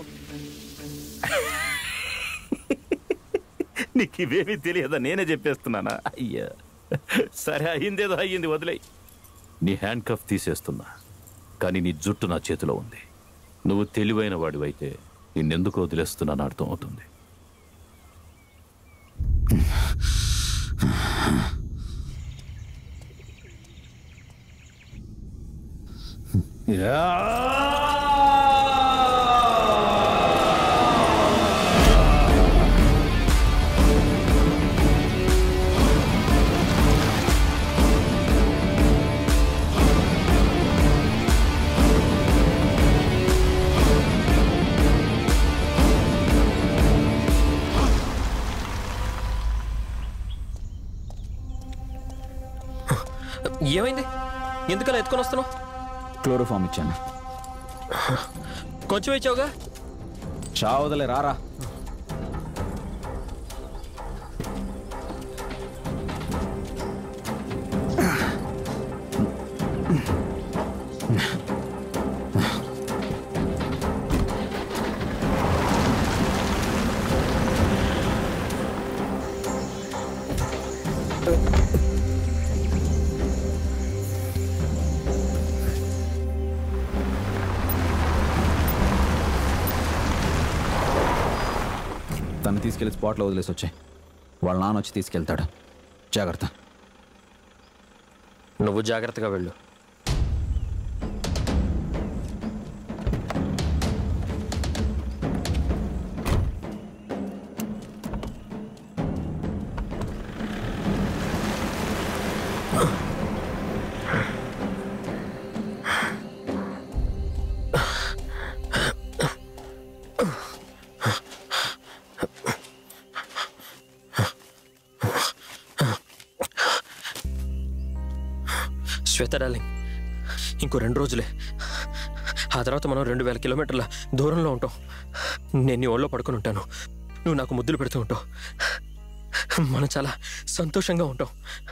నీకు ఇవేమీ తెలియదా నేనే చెప్పేస్తున్నానా అయ్యా సరే అయ్యిందేదో అయ్యింది వదిలే నీ హ్యాండ్ కఫ్ తీసేస్తున్నా కానీ నీ జుట్టు నా చేతిలో ఉంది నువ్వు తెలివైన వాడివైతే నిన్నెందుకు వదిలేస్తున్నాను అర్థం అవుతుంది ఏమైంది ఎందుకలా ఎత్తుకొని వస్తున్నావు క్లోరోఫామ్ ఇచ్చాను కొంచెం ఇచ్చావుగా చావదలే రారా తను తీసుకెళ్లి స్పాట్లో వదిలేసి వచ్చాయి వాళ్ళ నాన్న వచ్చి తీసుకెళ్తాడు జాగ్రత్త నువ్వు జాగ్రత్తగా వెళ్ళు శ్వేత డార్లింగ్ ఇంకో రెండు రోజులే ఆ తర్వాత మనం రెండు వేల కిలోమీటర్ల దూరంలో ఉంటాం నేను నీ ఒళ్ళో పడుకొని ఉంటాను నువ్వు నాకు ముద్దులు పెడుతూ ఉంటావు మనం చాలా సంతోషంగా ఉంటాం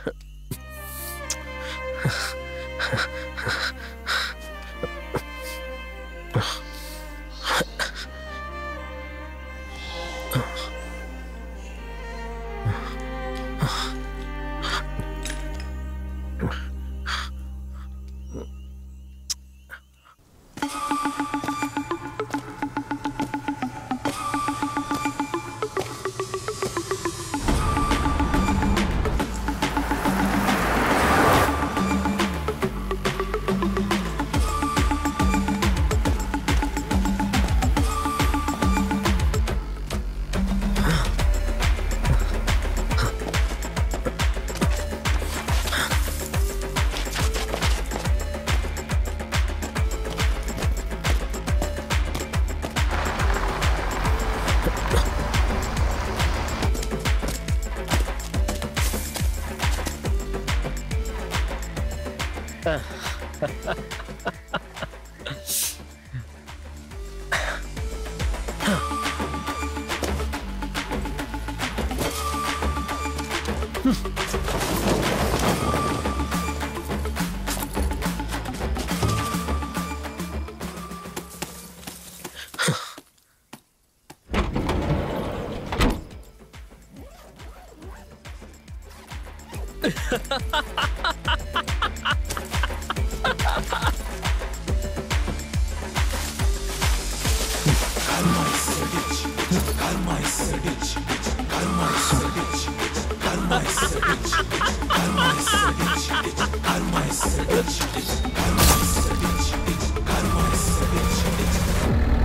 Karma is a bitch. Karma is a bitch. Karma is a bitch. Karma is a bitch. Karma is a bitch. Karma is a bitch. Karma is a bitch. Karma is a bitch.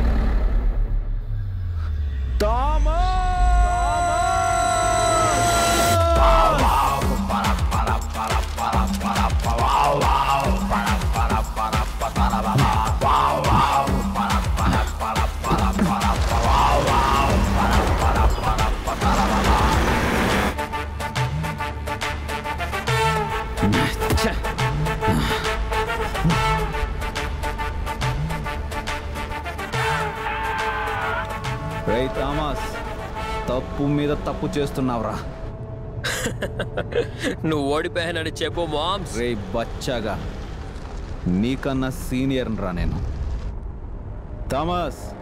రేయ్ Thomas తప్పు మీద తప్పు చేస్తున్నావురా నువ్వు ఓడిపోయానని చెప్పు moms రే బచ్చాగా నీకన్నా senior రా నేను థామస్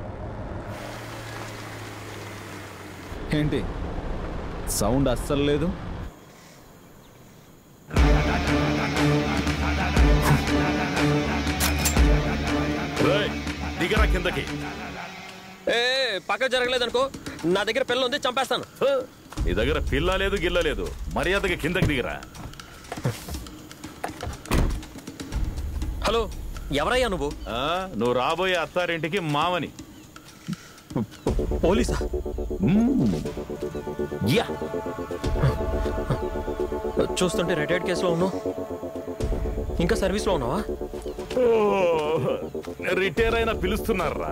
ఏంటి సౌండ్ అస్సలు లేదు రేయ్, దిగరా కిందకి ఏ పక్క జరగలేదనుకో నా దగ్గర పిల్ల ఉంది చంపేస్తాను నీ దగ్గర పిల్ల లేదు గిల్ల లేదు మర్యాదగా కిందకి దిగరా హలో ఎవరయ్యా నువ్వు ఆ, నువ్వు రాబోయే అత్తారింటికి మావని పోలీసా యా చూస్తుంటే రిటైర్డ్ కేసులో ఉన్నావు ఇంకా సర్వీస్లో ఉన్నావా రిటైర్ అయినా పిలుస్తున్నారా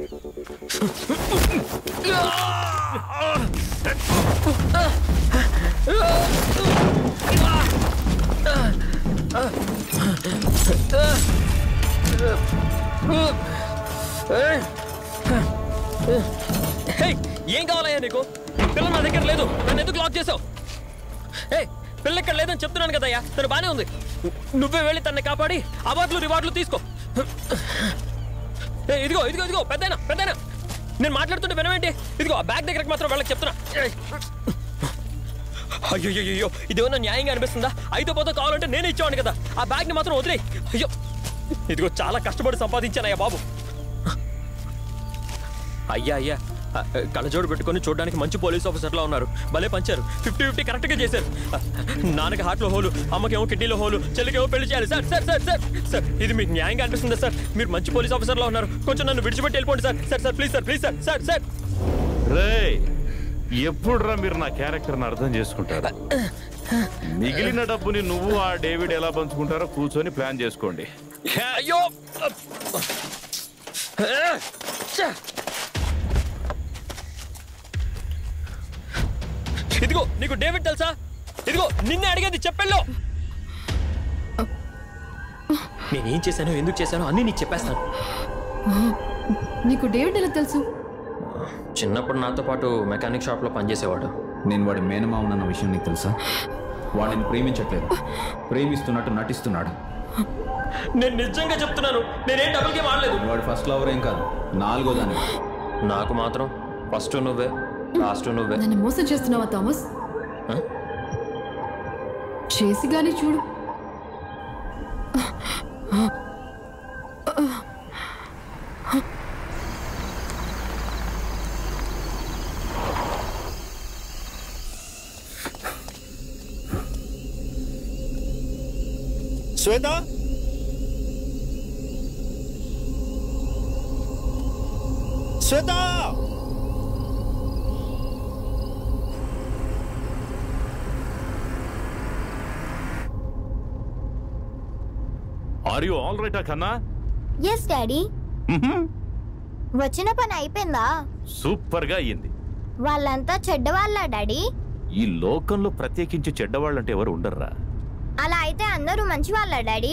హే, ఏం కావాలయ్యా నీకు పిల్ల నా దగ్గర లేదు నన్ను ఎందుకు లాక్ చేసావు ఏ పిల్ల ఇక్కడ లేదని చెప్తున్నాను కదయ్యా తను బానే ఉంది నువ్వే వెళ్ళి తనని కాపాడి అవార్డులు రివార్డులు తీసుకో ఏ ఇదిగో ఇదిగో ఇదిగో పెద్దయినా పెద్దయినా నేను మాట్లాడుతుంటే వినవేంటి ఇదిగో ఆ బ్యాగ్ దగ్గరకు మాత్రం వెళ్ళకి చెప్తున్నా ఏయ్. అయ్యో అయ్యో, అయ్యో ఇదేమన్నా న్యాయంగా అనిపిస్తుందా అయితే పోతే కావాలంటే నేనే ఇచ్చేవాడిని కదా ఆ బ్యాగ్ని మాత్రం వదిలే అయ్యో ఇదిగో చాలా కష్టపడి సంపాదించానయ్యా బాబు అయ్యా అయ్యా ఆ, కళ్ళజోడు పెట్టుకొని చూడడానికి మంచి పోలీస్ ఆఫీసర్లా ఉన్నారు భలే పంచారు ఫిఫ్టీ ఫిఫ్టీ కరెక్ట్గా చేశారు ఆ, నాన్నకి హార్ట్లో హోలు అమ్మకేమో కిడ్నీలో హోలు చెల్లికేమో పెళ్లి చేయాలి sir sir sir sir sir ఇది మీకు న్యాయంగా అనిపిస్తుందా సార్ మీరు మంచి పోలీస్ ఆఫీసర్లా ఉన్నారు కొంచెం నన్ను విడిచిపెట్టి వెళ్ళిపోండి sir sir sir please sir please sir sir sir రేయ్ ఎప్పుడురా మీరు నా క్యారెక్టర్ని అర్థం చేసుకుంటారు మిగిలిన డబ్బుని నువ్వు ఆ డేవిడ్ ఎలా పంచుకుంటారో కూర్చొని ప్లాన్ చేసుకోండి అయ్యో ఇదిగో నీకు డేవిడ్ తెలుసా ఇదిగో నిన్నే అడిగేది చెప్పెళ్ళు నేనేం చేశానో ఎందుకు చేశానో అన్నీ నీకు చెప్పేస్తాను నీకు డేవిడ్ ఎలా తెలుసు చిన్నప్పుడు నాతో పాటు మెకానిక్ షాప్లో పనిచేసేవాడు నేను వాడి మేనమామనన్న విషయం నీకు తెలుసా వాడిని ప్రేమించట్లేదు ప్రేమిస్తున్నట్టు నటిస్తున్నాడు నేను నిజంగా చెప్తున్నాను నేనేం డబుల్ గేమ్ ఆడలేదు వాడు ఫస్ట్ లవర్ ఏం కాదు నాలుగో దాని నాకు మాత్రం ఫస్ట్ నువ్వే లాస్ట్ నువ్వే నన్ను మోసం చేస్తున్నావా థామస్ చేసి గానీ చూడు Shweta Shweta are you all right కన్నా ఎస్ డాడీ వచ్చిన పని అయిపోయిందా సూపర్ గా అయ్యింది వాళ్ళంతా చెడ్డవాళ్ళ డాడీ ఈ లోకంలో ప్రత్యేకించి చెడ్డవాళ్ళంటే ఎవరు ఉండర్రా అలా అయితే అందరూ మంచి వాళ్ళ డాడీ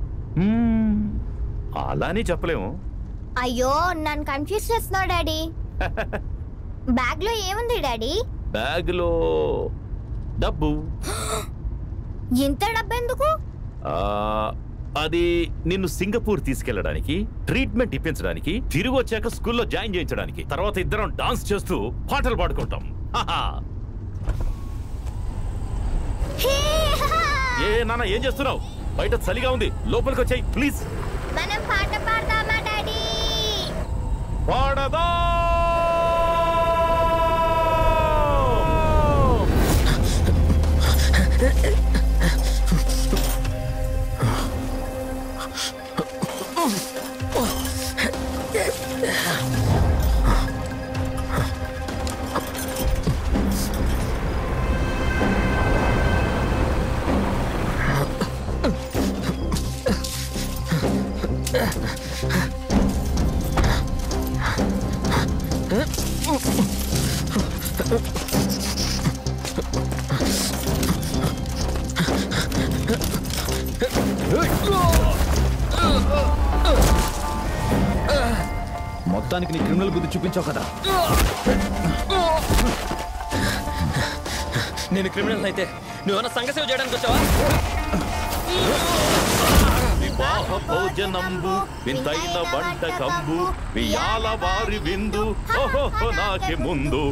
అలానే చెప్పలేము అయ్యో నన్ను కన్ఫ్యూజ్ చేస్తున్నావు డాడీ బ్యాగ్ లో ఏముంది డాడీ బ్యాగ్ లో డబ్బు ఇంత డబ్బెందుకు ఆ, అది నిన్ను సింగపూర్ తీసుకెళ్ళడానికి ట్రీట్మెంట్ ఇప్పించడానికి తిరిగి వచ్చాక స్కూల్లో జాయిన్ చేయించడానికి తర్వాత ఇద్దరం డాన్స్ చేస్తూ పాటలు పాడుకుంటాం హాహా. ఏ నాన్న ఏం చేస్తున్నావు బయట చలిగా ఉంది లోపలికి వచ్చాయి ప్లీజ్ మనం పాట పాడదామా డాడీ పాడదా మొత్తానికి నీ క్రిమినల్ బుద్ధి చూపించావు కదా నేను క్రిమినల్ అయితే నువ్వేమన్నా సంఘసేవ చేయడానికి వచ్చావా వివాహ భోజనంబు వింతైన వంటకంబు వియాల వారి విందు ఓహో నాకి ముందు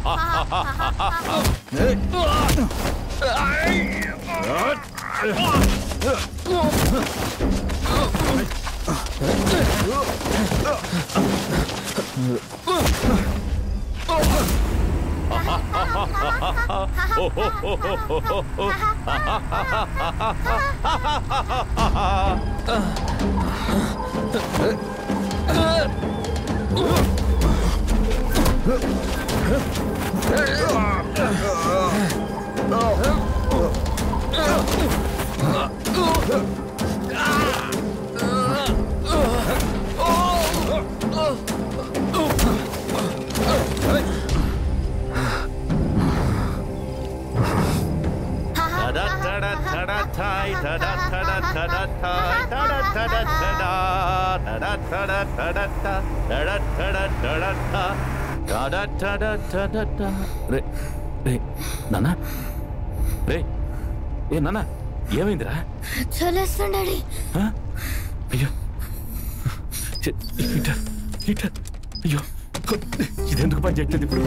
రే రే నాన్న రే ఏ నాన్న ఏమైందిరా చలేస్తుంది డాడీ ఆ? అయ్యో ఛే, ఇట ఇట అయ్యో ఇదెందుకు పని చేయట్లేదు ఇప్పుడు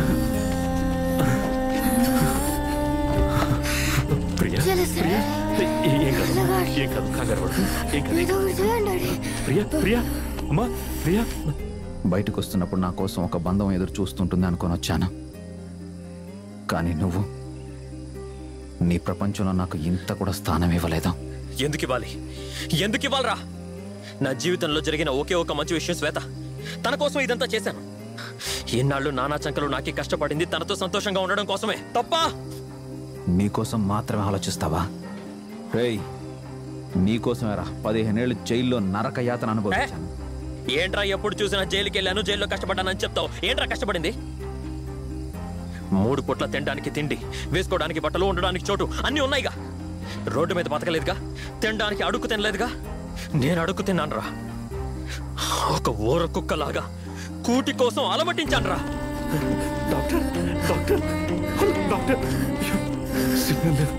ప్రియా ప్రియా ఏ- ఏం కాదు ఏం కాదు కంగారు పడకు. ఏం కాదు ఏదో ఒకటి చేయండి డాడీ ప్రియా ప్రియా అమ్మా ప్రియా బయటకు వస్తున్నప్పుడు నా కోసం ఒక బంధం ఎదురు చూస్తుంటుంది అనుకొని వచ్చాను కానీ నువ్వు నీ ప్రపంచంలో నాకు ఇంత కూడా స్థానం ఇవ్వలేదు ఎందుకు ఇవ్వాలి ఎందుకు ఇవ్వాలరా నా జీవితంలో జరిగిన ఒకే ఒక మంచి విషయం శ్వేత తన కోసం ఇదంతా చేశాను ఎన్నాళ్ళు నానా చంకలు నాకే కష్టపడింది తనతో సంతోషంగా ఉండడం కోసమే తప్ప నీకోసం మాత్రమే ఆలోచిస్తావా రేయ్ నీకోసమేరా పదిహేనేళ్ళు జైల్లో నరక యాతన అనుభవించాను ఏంట్రా ఎప్పుడు చూసినా జైలుకి వెళ్ళాను జైల్లో కష్టపడ్డానని చెప్తావు ఏంట్రా కష్టపడింది మూడు పుట్ల తినడానికి తిండి వేసుకోవడానికి బట్టలు ఉండడానికి చోటు అన్నీ ఉన్నాయిగా రోడ్డు మీద బతకలేదుగా తినడానికి అడుక్కు తినలేదుగా నేను అడుగు తిన్నాను రా ఒక ఊర కుక్కలాగా కూటి కోసం అలమటించాను రా డాక్టర్ డాక్టర్ డాక్టర్ సిగ్నల్ లేదు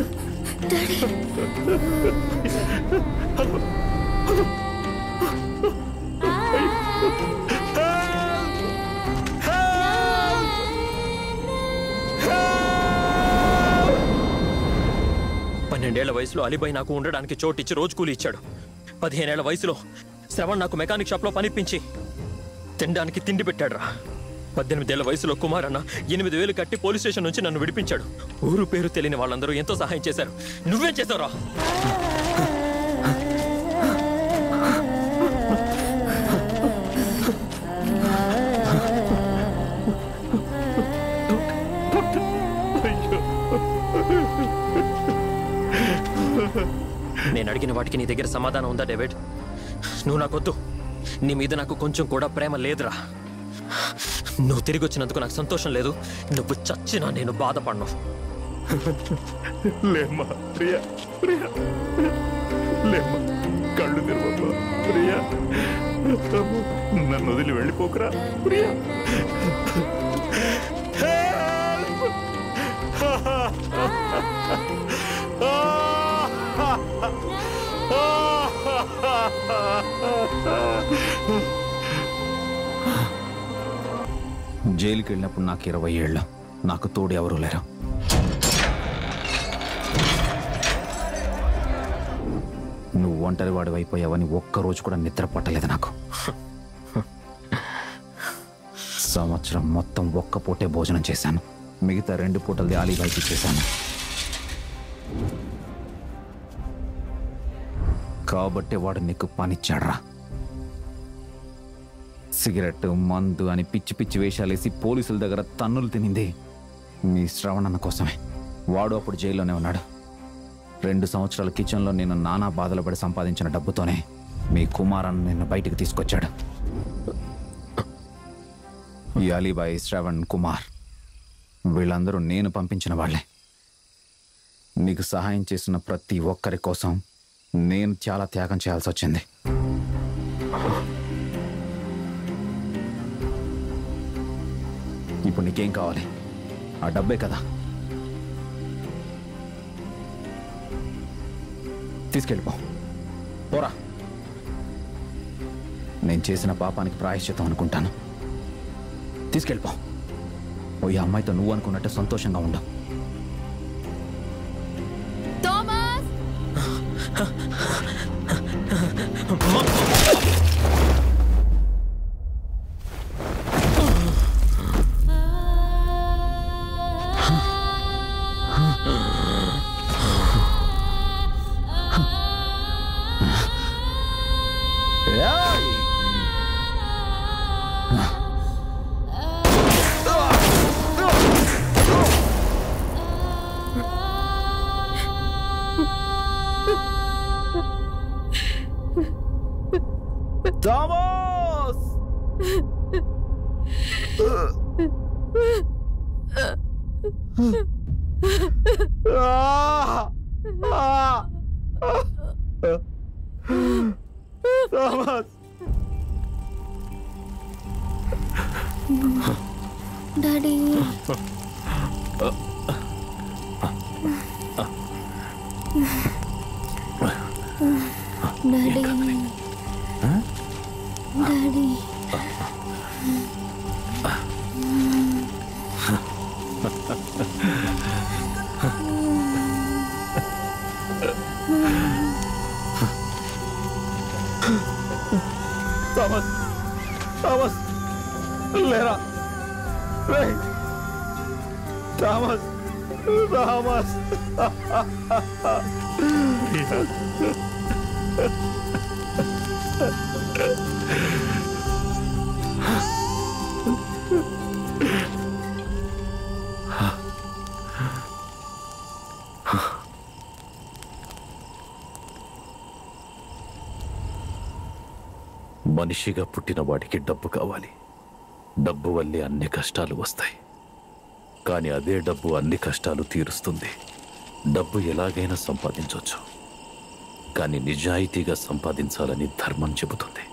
పన్నెండేళ్ల వయసులో అలీబాయ్ నాకు ఉండడానికి చోటిచ్చి రోజు కూలి ఇచ్చాడు పదిహేనేళ్ల వయసులో శ్రవణ్ నాకు మెకానిక్ షాప్లో పనిపించి తినడానికి తిండి పెట్టాడు రా పద్దెనిమిదేళ్ల వయసులో కుమార్ అన్న ఎనిమిది వేలు కట్టి పోలీస్ స్టేషన్ నుంచి నన్ను విడిపించాడు ఊరు పేరు తెలియని వాళ్ళందరూ ఎంతో సహాయం చేశారు నువ్వేం చేసావురా నేను అడిగిన వాటికి నీ దగ్గర సమాధానం ఉందా డేవిడ్ నువ్వు నాకొద్దు నీ మీద నాకు కొంచెం కూడా ప్రేమ లేదురా నువ్వు తిరిగి వచ్చినందుకు నాకు సంతోషం లేదు నువ్వు చచ్చినా నేను బాధపడను లేమ్మా ప్రియా ప్రియా లేమ్మా కళ్ళు తెరవమ్మా ప్రియా నన్ను వదిలి వెళ్ళిపోకురా ప్రియా జైలుకి వెళ్ళినప్పుడు నాకు ఇరవై ఏళ్ళు నాకు తోడు ఎవరూ లేరు నువ్వు ఒంటరి వాడి అయిపోయావని ఒక్కరోజు కూడా నిద్ర పట్టలేదు నాకు సంవత్సరం మొత్తం ఒక్క పూటే భోజనం చేశాను మిగతా రెండు పూటలది ఆలీబాయికి చేశాను కాబట్టి వాడు నీకు పనిచ్చాడ్రా సిగరెట్ మందు అని పిచ్చి పిచ్చి వేషాలేసి పోలీసుల దగ్గర తన్నులు తినింది మీ శ్రవణన్న కోసమే వాడు అప్పుడు జైల్లోనే ఉన్నాడు రెండు సంవత్సరాల కిచెన్లో నేను నానా బాధలు పడి సంపాదించిన డబ్బుతోనే మీ కుమారాన్ని నిన్ను బయటికి తీసుకొచ్చాడు ఈ అలీబాయి శ్రవణ్ కుమార్ వీళ్ళందరూ నేను పంపించిన వాళ్ళే నీకు సహాయం చేసిన ప్రతి ఒక్కరి కోసం నేను చాలా త్యాగం చేయాల్సి వచ్చింది ఇప్పుడు నీకేం కావాలి ఆ డబ్బే కదా తీసుకెళ్ళిపో పోరా నేను చేసిన పాపానికి ప్రాయశ్చితం అనుకుంటాను తీసుకెళ్ళిపో ఓ ఈ అమ్మాయితో నువ్వు అనుకున్నట్టు సంతోషంగా ఉండు Thomas Thomas Thomas daddy daddy daddy Thomas Thomas లేరా రేయ్ థామస్ థామస్ మనిషిగా పుట్టిన వాడికి డబ్బు కావాలి డబ్బు వల్లే అన్ని కష్టాలు వస్తాయి కానీ అదే డబ్బు అన్ని కష్టాలు తీరుస్తుంది డబ్బు ఎలాగైనా సంపాదించవచ్చు కానీ నిజాయితీగా సంపాదించాలని ధర్మం చెబుతుంది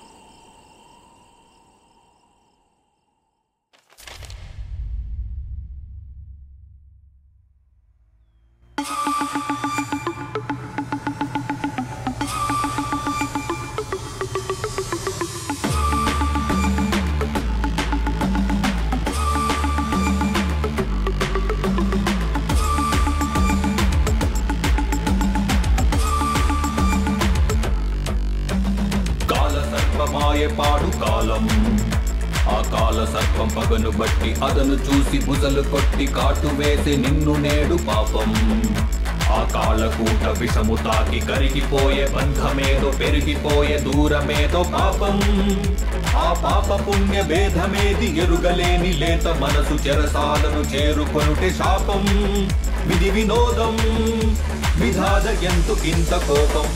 కాల సర్పమాయే పాడు కాలం ఆ కాల సర్పం పగను బట్టి అదను చూసి బుజలు కొట్టి కాటు వేసి నిన్ను నేడు పాపం ఆ కాళ్ళకూట విషము తాకి కరిగిపోయే బంధమేదో పెరిగిపోయే దూరమేదో పాపం ఆ పాప పుణ్య భేదమేది ఎరుగలేని లేత మనసు చెరసాలను చేరుకొనుటే శాపం విధి వినోదం విధాద ఎంతుకింత కోపం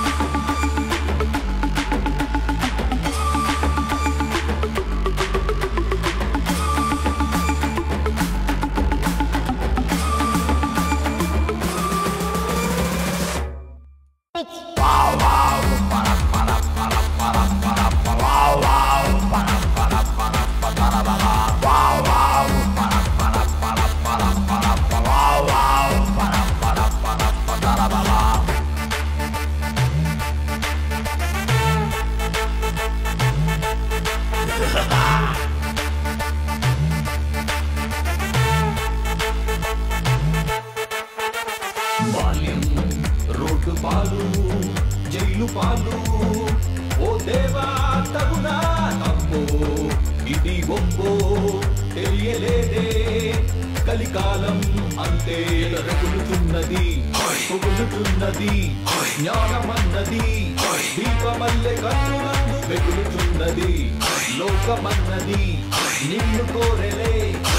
బాల్యం రోడ్డు పాలు జైలు పాలు ఓ దేవా తగునా తప్పు ఇది ఒప్పో తెలియలేదే కలికాలం అంతే రగులుతున్నది పొగులుతున్నది జ్ఞానమన్నది దీపమల్లె కన్నులందు వెగులుతున్నది లోకమన్నది నిన్ను కోరెలే